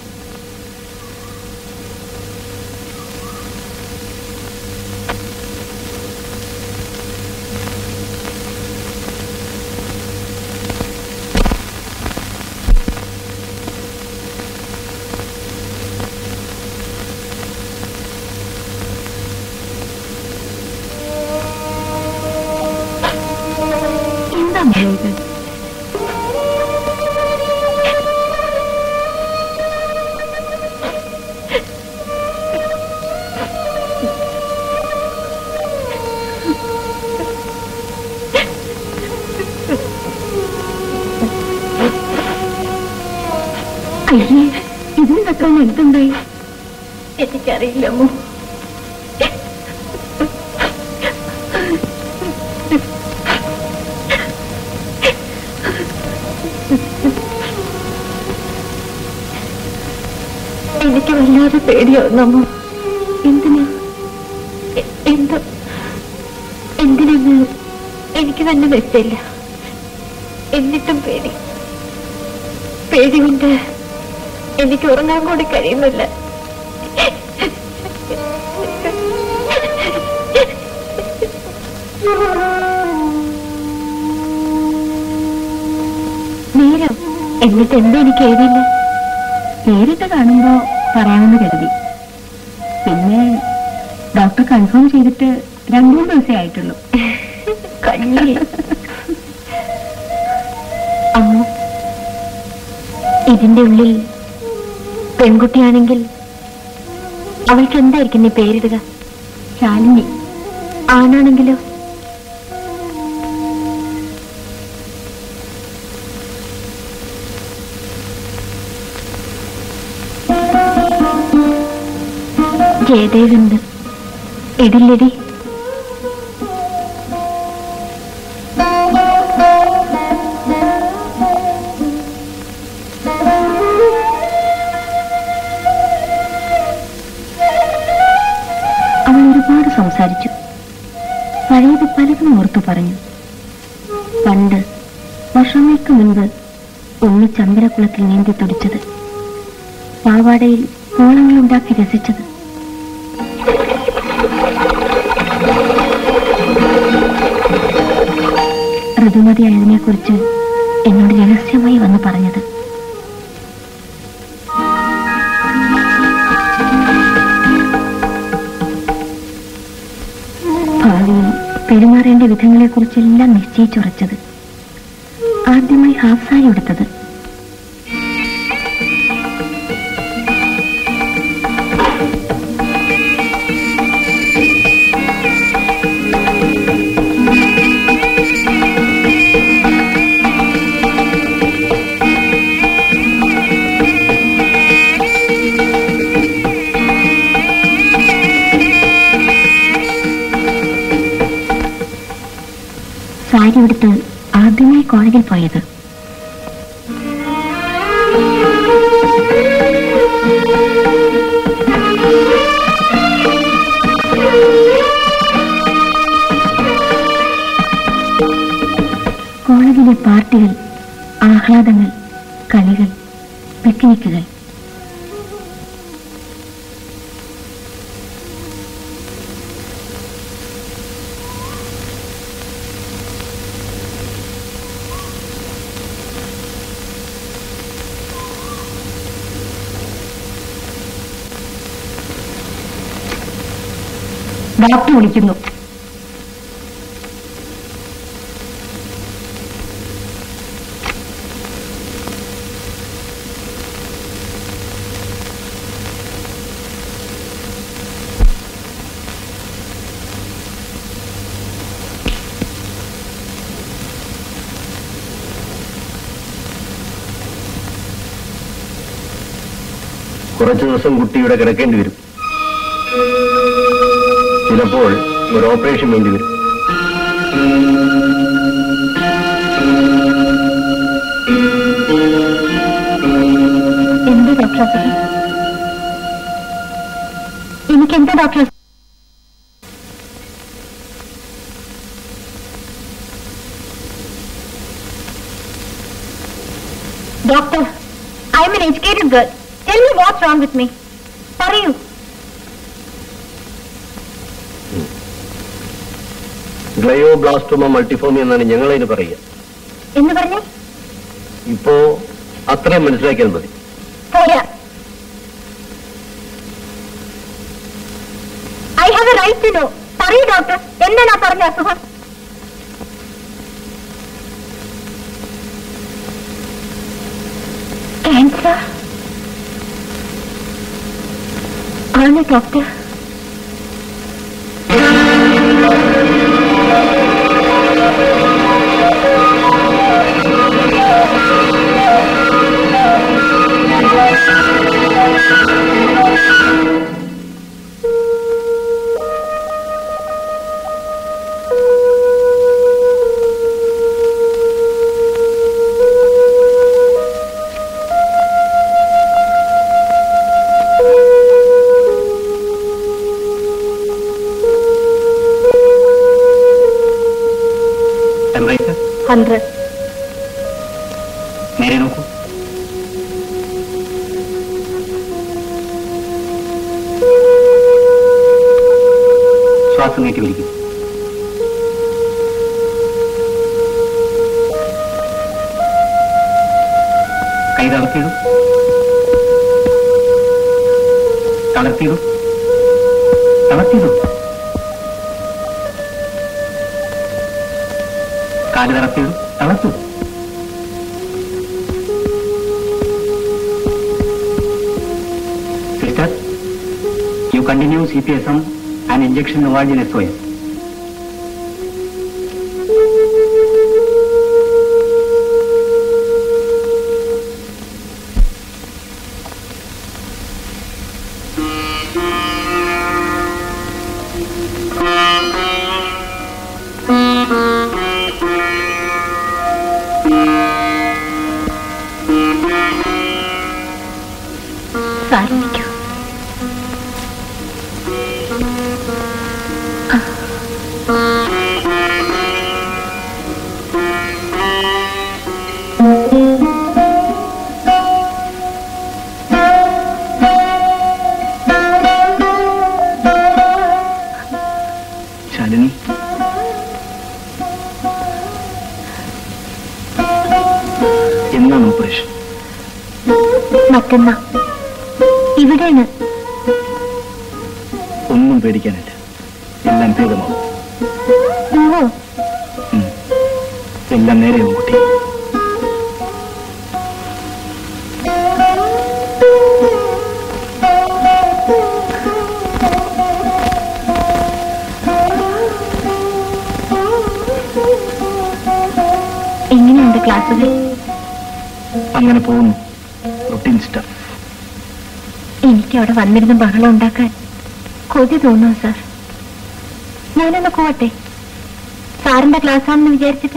എന്താ മോളെ ഇത് അയ്യേ ഇതിന് തക്കാൻ എന്തുണ്ടായി എനിക്കറിയില്ലമ്മോ എനിക്ക് വല്ലാതെ പേടിയാവുന്നമ്മോ എന്തിനാ എ- എന്ത് എന്തിനെന്ന് എനിക്ക് തന്നെ നിശ്ചയില്ല എന്നിട്ടും പേടി പേടി കൊണ്ട് എനിക്ക് ഉറങ്ങാൻ കൂടി കഴിയുന്നില്ല നേരം എന്നിട്ട് എന്താ എനിക്ക് എഴുതിയില്ല നേരിട്ട് കാണുമ്പോ പറയാമെന്ന് കരുതി പിന്നെ ഡോക്ടർ കൺഫേം ചെയ്തിട്ട് രണ്ടു മൂന്ന് ദിവസമേ ആയിട്ടുള്ളൂ കള്ളി അമ്മ ഇതിന്റെ ഉള്ളിൽ പെൺകുട്ടിയാണെങ്കിൽ അവൾക്ക് എന്തായിരിക്കും നീ പേരിടുക ശാലിനി ആണാണെങ്കിലോ ജയദേവുണ്ട് ഇടില്ലടി അവൾ ഒരുപാട് സംസാരിച്ചു പഴയത് പലതും ഓർത്തു പറഞ്ഞു പണ്ട് വർഷങ്ങൾക്ക് മുൻപ് ഉണ്ണി ചന്ദ്രകുളത്തിൽ നീന്തി തുടിച്ചത് പാവാടയിൽ കോളങ്ങൾ ഉണ്ടാക്കി രസിച്ചത് ഋതുമതിയായതിനെ കുറിച്ച് എന്നോട് രഹസ്യമായി വന്ന് പറഞ്ഞത് ഭാവിയിൽ പെരുമാറേണ്ട വിധങ്ങളെ കുറിച്ചെല്ലാം നിശ്ചയിച്ചുറച്ചത് ആദ്യമായി ഹാഫ് സാരി എടുത്തത് സാരി ഉടുത്ത് ആദ്യമായി കോളേജിൽ പോയത് കോളേജിലെ പാർട്ടികൾ ആഹ്ലാദങ്ങൾ കളികൾ പിക്നിക്കുകൾ ഡോക്ടർ വിളിക്കുന്നു കുറച്ചു ദിവസം കുട്ടിയുടെ കിടക്കേണ്ടി വരും ചിലപ്പോൾ ഒരു ഓപ്പറേഷൻ വേണ്ടി വരും എന്താ ഡോക്ടർ അസുഖം എനിക്ക് എന്താ ഡോക്ടർ അസുഖം? Doctor I'm an educated girl tell me what's wrong with me പറയൂ ഗ്ലയോബ്ലാസ്റ്റോമ മൾട്ടിഫോമി എന്നാണ് ഞങ്ങളതിന് പറയുക എന്ന് പറഞ്ഞേ ഇപ്പോ അത്രയും മനസ്സിലാക്കിയാൽ മതി പോരാ I have a right to know പറയൂ ഡോക്ടർ എന്താണ് ആ പറഞ്ഞ അസുഖം ക്യാൻസർ ആണ് ഡോക്ടർ ടെമ്പറേച്ചർ ഹൺഡ്രഡ് നേരെ നോക്കൂ ശ്വാസം നീട്ടി വലിക്കും കൈ തളർത്തിയിടും തളർത്തിയിടും തളർത്തിയിടും കാല് തളർത്തിയിടും തളർത്തു Sister, you continue CPSM and injection award in SOS. സാരിക്കൂ Shalini എന്നാണ് ഓപ്പറേഷൻ മറ്റന്നാ ഇവിടെയാണ് ഒന്നും പേടിക്കാനില്ല എല്ലാം ഭേദമാവും ഓ ഉം. എല്ലാം നേരെയാവും കുട്ടി എങ്ങനെയുണ്ട് ക്ലാസ്സുകൾ അങ്ങനെ പോകുന്നു റൊട്ടീൻ സ്റ്റഫ് എനിക്ക് അവിടെ വന്നിരുന്ന് ബഹളം ഉണ്ടാക്കാൻ കൊതി തോന്നുന്നു സാർ ഞാനൊന്ന് പോവട്ടെ സാറിന്റെ ക്ലാസ് ആണെന്ന് വിചാരിച്ചിട്ട്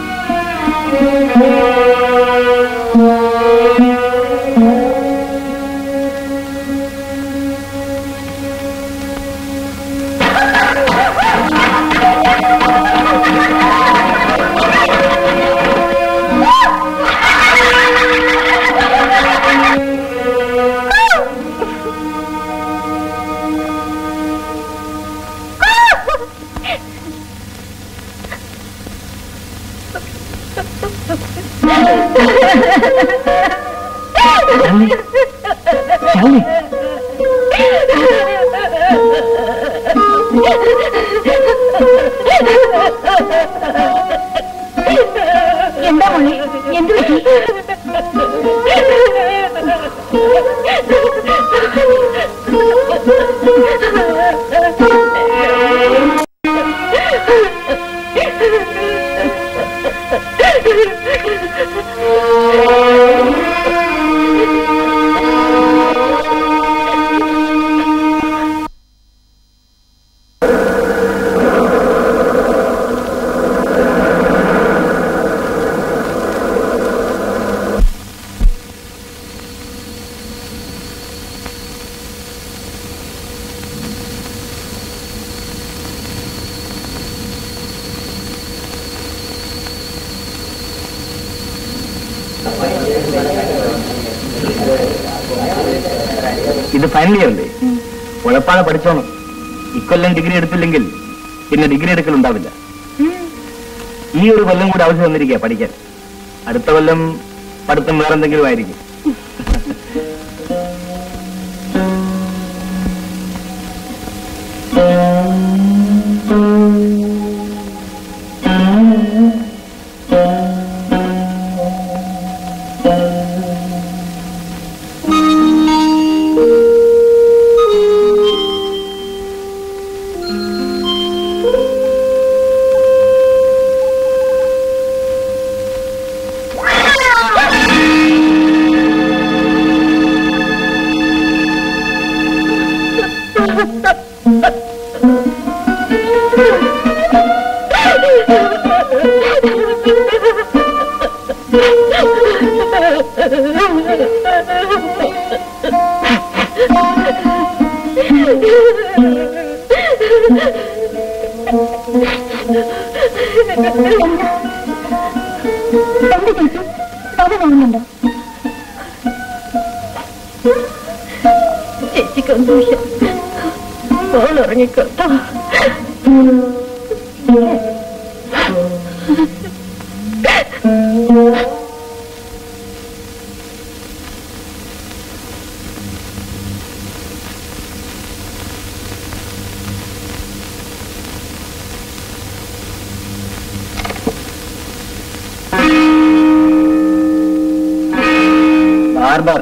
എന്താ മോളെ എന്ത് പറ്റി ഇത് ഫൈനൽ ഇയർ അല്ലേ ഉഴപ്പാതെ പഠിച്ചോണം ഇക്കൊല്ലം ഡിഗ്രി എടുത്തില്ലെങ്കിൽ പിന്നെ ഡിഗ്രി എടുക്കൽ ഉണ്ടാവില്ല ഈ ഒരു കൊല്ലം കൂടി ആവശ്യം തന്നിരിക്കുക പഠിക്കാൻ അടുത്ത കൊല്ലം പഠിത്തം വേറെന്തെങ്കിലും ആയിരിക്കും എന്ത് ചേച്ചി പക തോന്നുന്നുണ്ടോ ചേച്ചിക്കൊന്നുമില്ല മോൾ ഉറങ്ങിക്കോട്ടോ ബാർബർ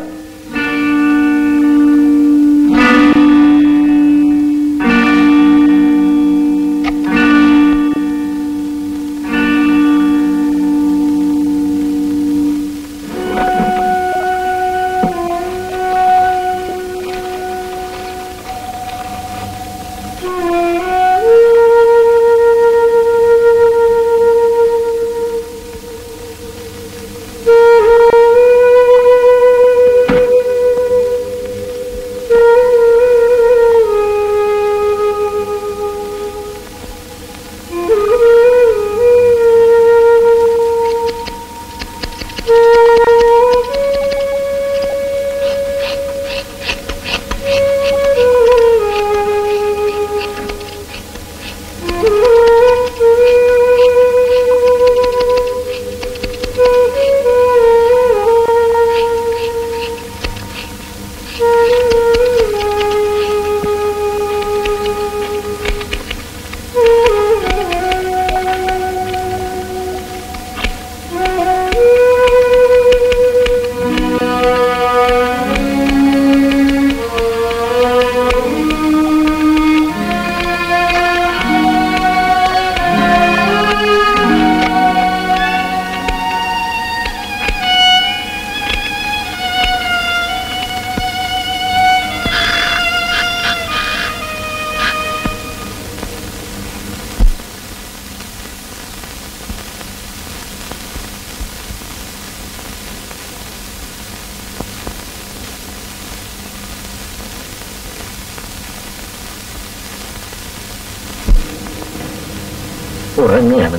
ഉറങ്ങുകയാണ്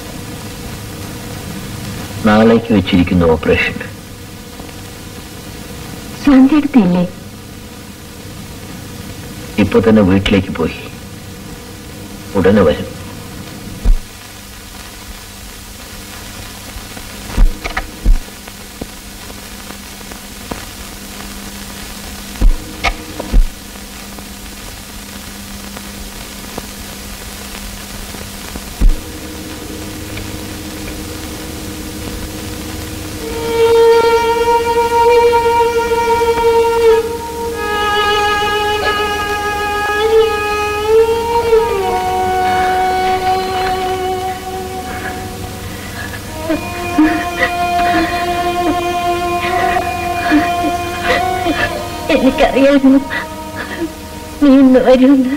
നാളേക്ക് വെച്ചിരിക്കുന്ന ഓപ്പറേഷൻ ശാന്തി എടുത്തില്ലേ ഇപ്പൊ തന്നെ വീട്ടിലേക്ക് പോയി ഉടനെ വരും എനിക്കറിയായിരുന്നു നീ ഇന്ന് വരുമെന്ന്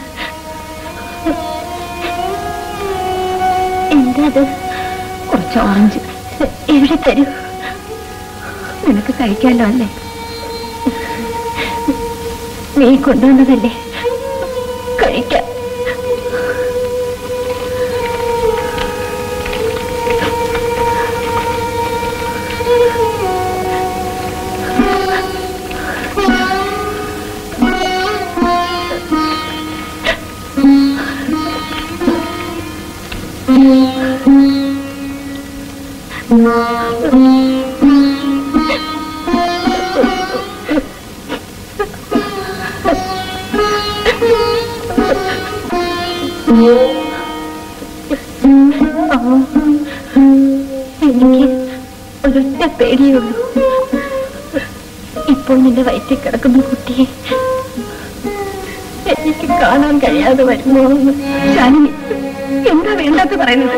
എന്താ അത് കുറച്ച് ഓറഞ്ച് എവിടെ തരൂ നിനക്ക് കഴിക്കാലോ അല്ലേ നീ കൊണ്ടുവന്നതല്ലേ കഴിക്കാം എനിക്ക് ഒരൊറ്റ പേടിയുള്ളൂ ഇപ്പോൾ നിന്റെ വയറ്റിൽ കിടക്കുന്ന കുട്ടിയെ എനിക്ക് കാണാൻ കഴിയാതെ വരുമോ എന്ന് ശാലിനി എന്താ വേണ്ടാത്ത പറയുന്നത്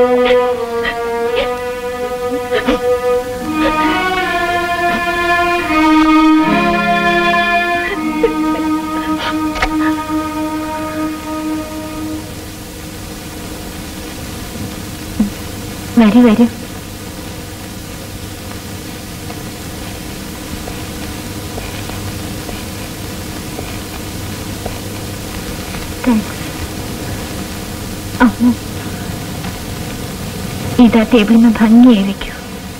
വരൂ വരൂ അമ്മ ഇതാ ടേബിളിന് ഭംഗിയായി വെക്കൂ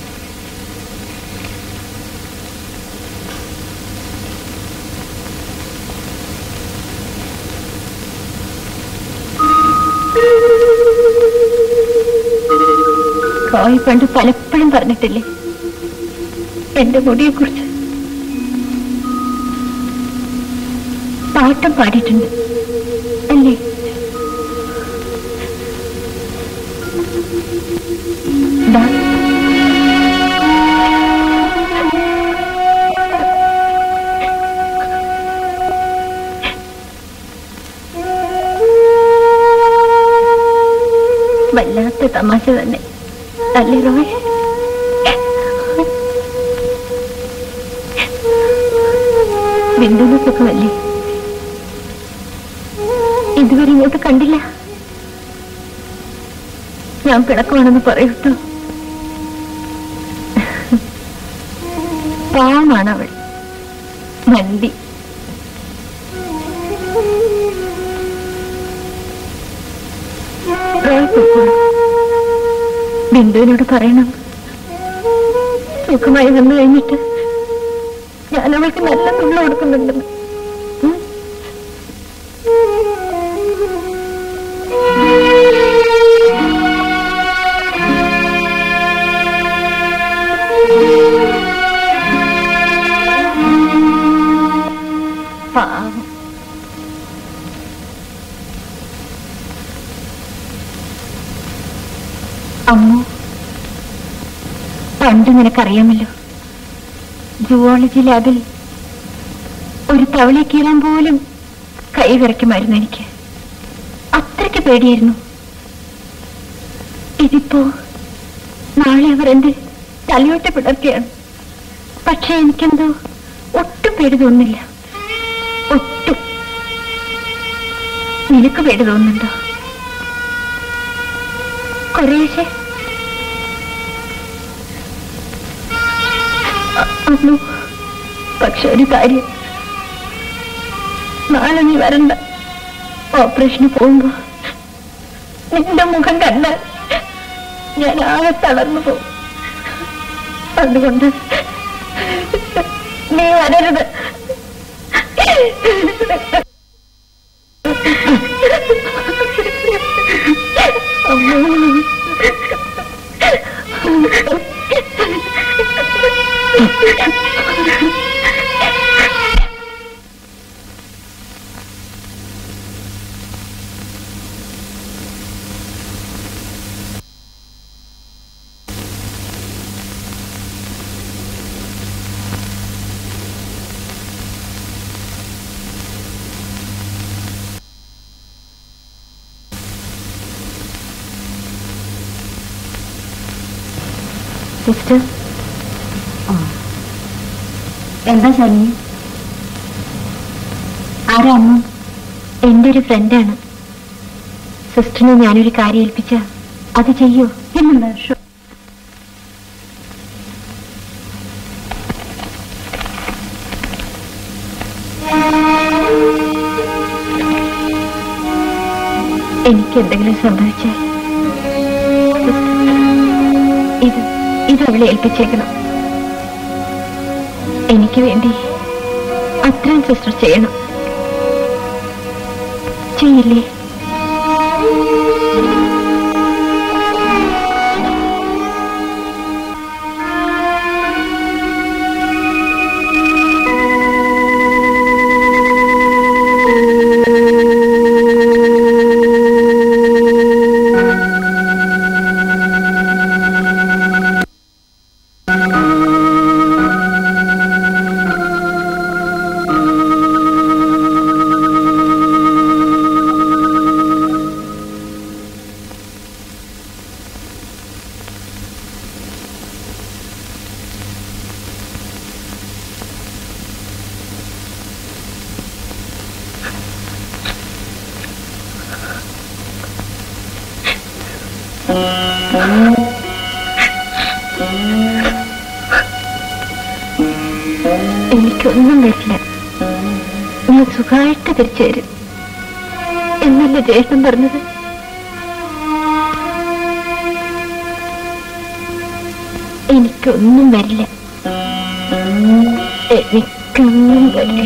റോയ് പണ്ട് പലപ്പോഴും പറഞ്ഞിട്ടില്ലേ എന്റെ മുടിയെ കുറിച്ച് പാട്ടും പാടിയിട്ടുണ്ട് അല്ലേ ദാ. വല്ലാത്ത തമാശ തന്നെ അല്ലേ റോയ് ബിന്ദുവിന് സുഖമല്ലേ ഇതുവരെ ഇങ്ങോട്ട് കണ്ടില്ല ഞാൻ പിണക്കമാണെന്ന് പറയൂട്ടോ പാവമാണ് അവൾ മണ്ടി റോയ് പൊയ്ക്കോളൂ. ബിന്ദുവിനോട് പറയണം സുഖമായി വന്നു കഴിഞ്ഞിട്ട് ഞാൻ അവൾക്ക് നല്ല തുള്ള കൊടുക്കുന്നുണ്ടെന്ന് ഉം? പാവം അമ്മു പണ്ട് നിനക്കറിയാമല്ലോ ജുവോളജി ലാബിൽ ഒരു തവള കീറാൻ പോലും കൈ വിറയ്ക്കുമായിരുന്നു എനിക്ക് അത്രയ്ക്ക് പേടിയായിരുന്നു ഇതിപ്പോ നാളെ അവർ എന്റെ തലയോട്ട് പിടർക്കുകയാണ് പക്ഷെ എനിക്കെന്തോ ഒട്ടും പേടി തോന്നുന്നില്ല ഒട്ടും നിനക്ക് പേടി തോന്നുന്നുണ്ടോ കുറേശ്ശെ അ- അമ്മു പക്ഷെ ഒരു കാര്യം നാളെ നീ വരണ്ട ഓപ്പറേഷന് പോകുമ്പോ നിന്റെ മുഖം കണ്ടാൽ ഞാൻ ആകെ തളർന്നു പോകും അതുകൊണ്ട് നീ വരരുത് സിസ്റ്റർ എന്താ ശനി ആരാ അമ്മ എന്റെ ഒരു ഫ്രണ്ടാണ് സിസ്റ്ററിനെ ഞാനൊരു കാര്യം ഏൽപ്പിച്ച അത് ചെയ്യൂ എന്നുണ്ട് എനിക്ക് എന്തെങ്കിലും സംഭവിച്ചാൽ ഇത് ഇത് അവളെ ഏൽപ്പിച്ചേക്കണം എനിക്ക് വേണ്ടി അത്രയും സിസ്റ്റർ ചെയ്യണം ചെയ്യില്ലേ എനിക്കൊന്നും വരില്ല ഞാൻ സുഖമായിട്ട് തിരിച്ചു വരും എന്നല്ല ജ്യേഷ്ഠൻ പറഞ്ഞത് എനിക്കൊന്നും വരില്ല എനിക്കൊന്നും വരില്ല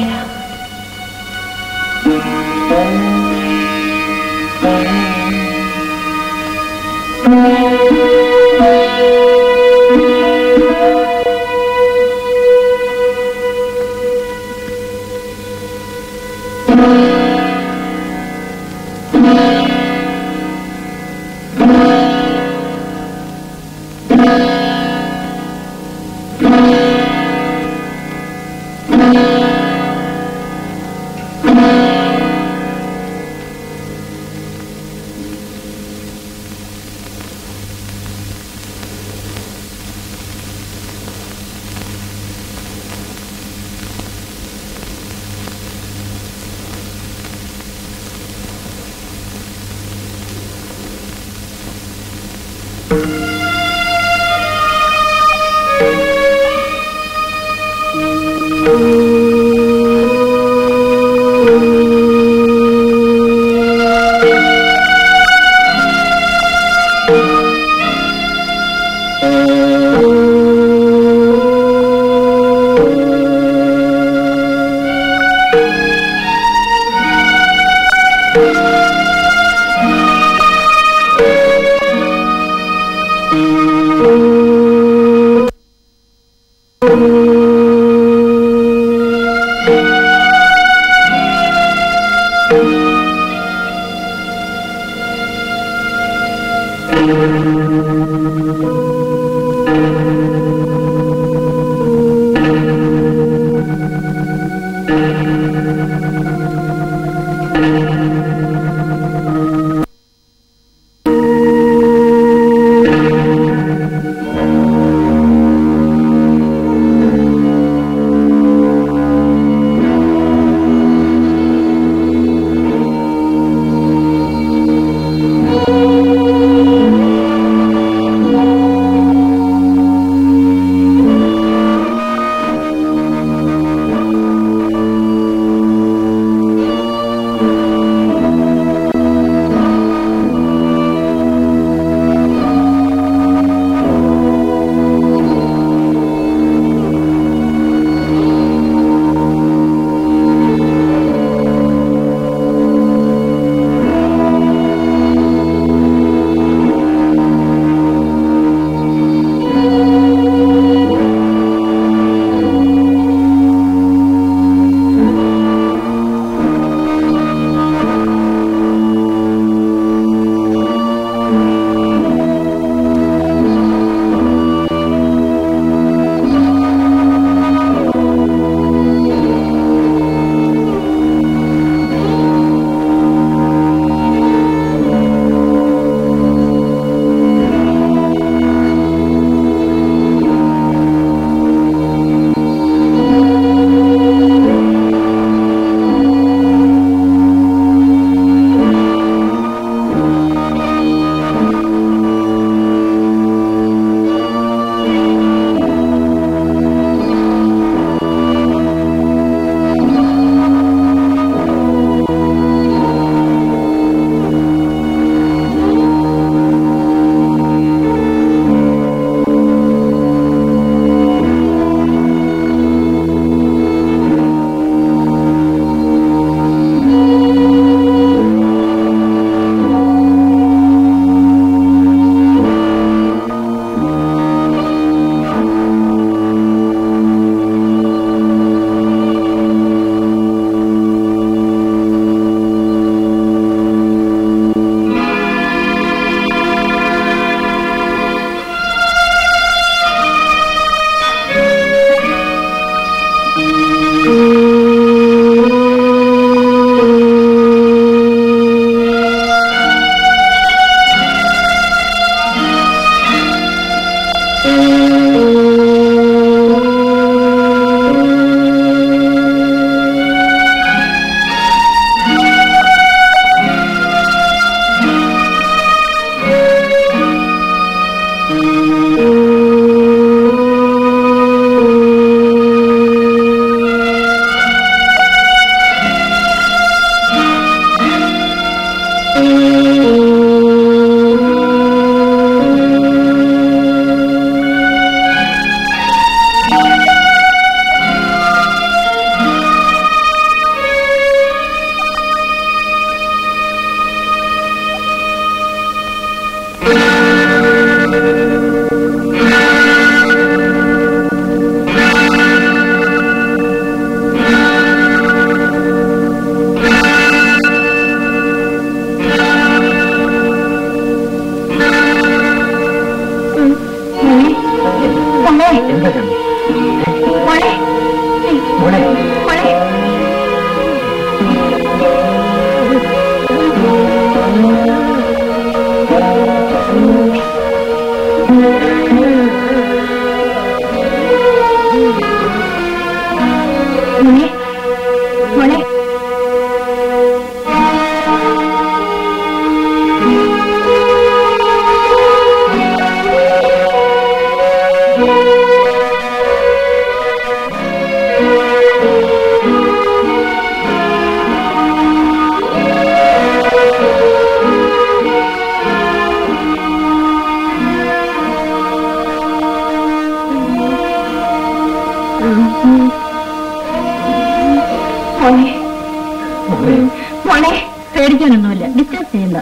മോളെ പേടിക്കാനൊന്നുമില്ല ഡിസ്റ്റർബ് ചെയ്യണ്ട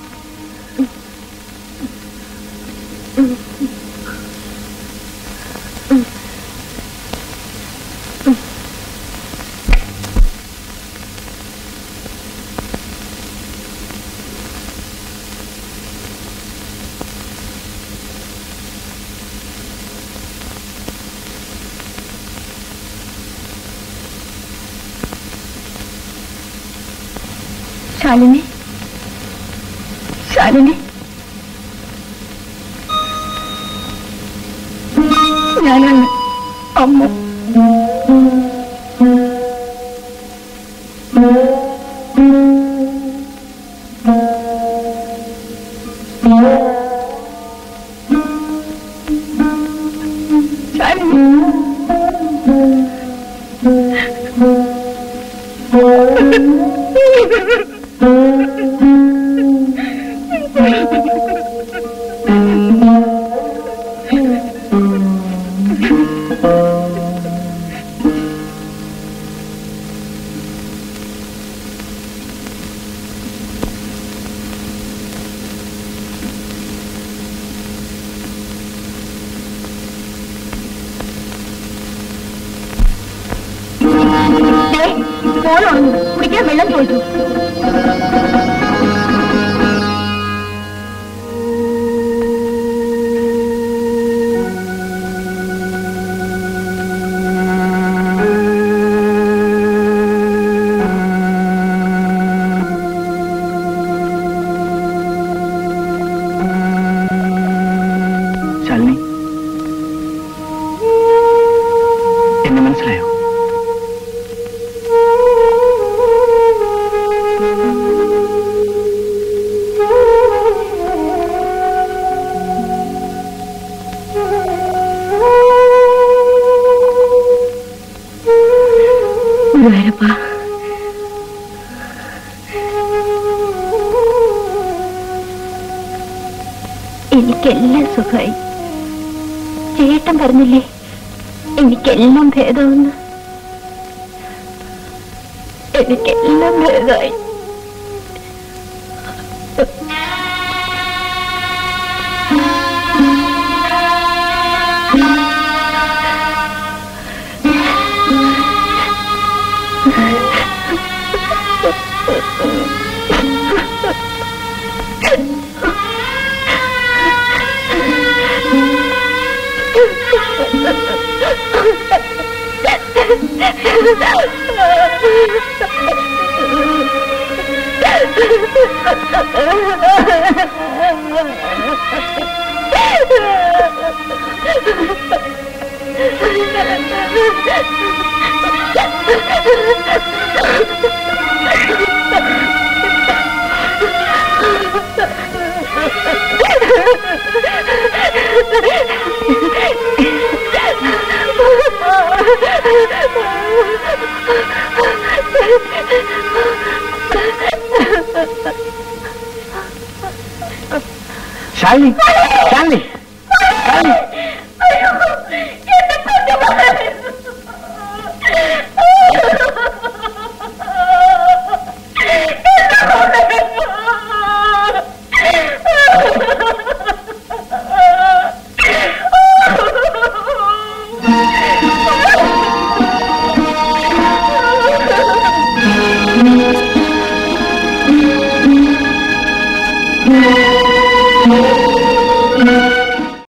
ശാലിനി ശാലിനി ഞാനാണ് അമ്മ ശാലിനി ഫോൺ ഉണങ്ങും കുടിക്കാൻ വെള്ളം ചോദിച്ചു ശാലിനി എന്നെ മനസ്സിലായോ ഗുരുവായൂരപ്പ എനിക്കെല്ലാം സുഖമായി ചേട്ടൻ പറഞ്ഞില്ലേ എനിക്കെല്ലാം ഭേദമെന്ന് എനിക്കെല്ലാം ഭേദമായി ശാലിനി ശാലിനി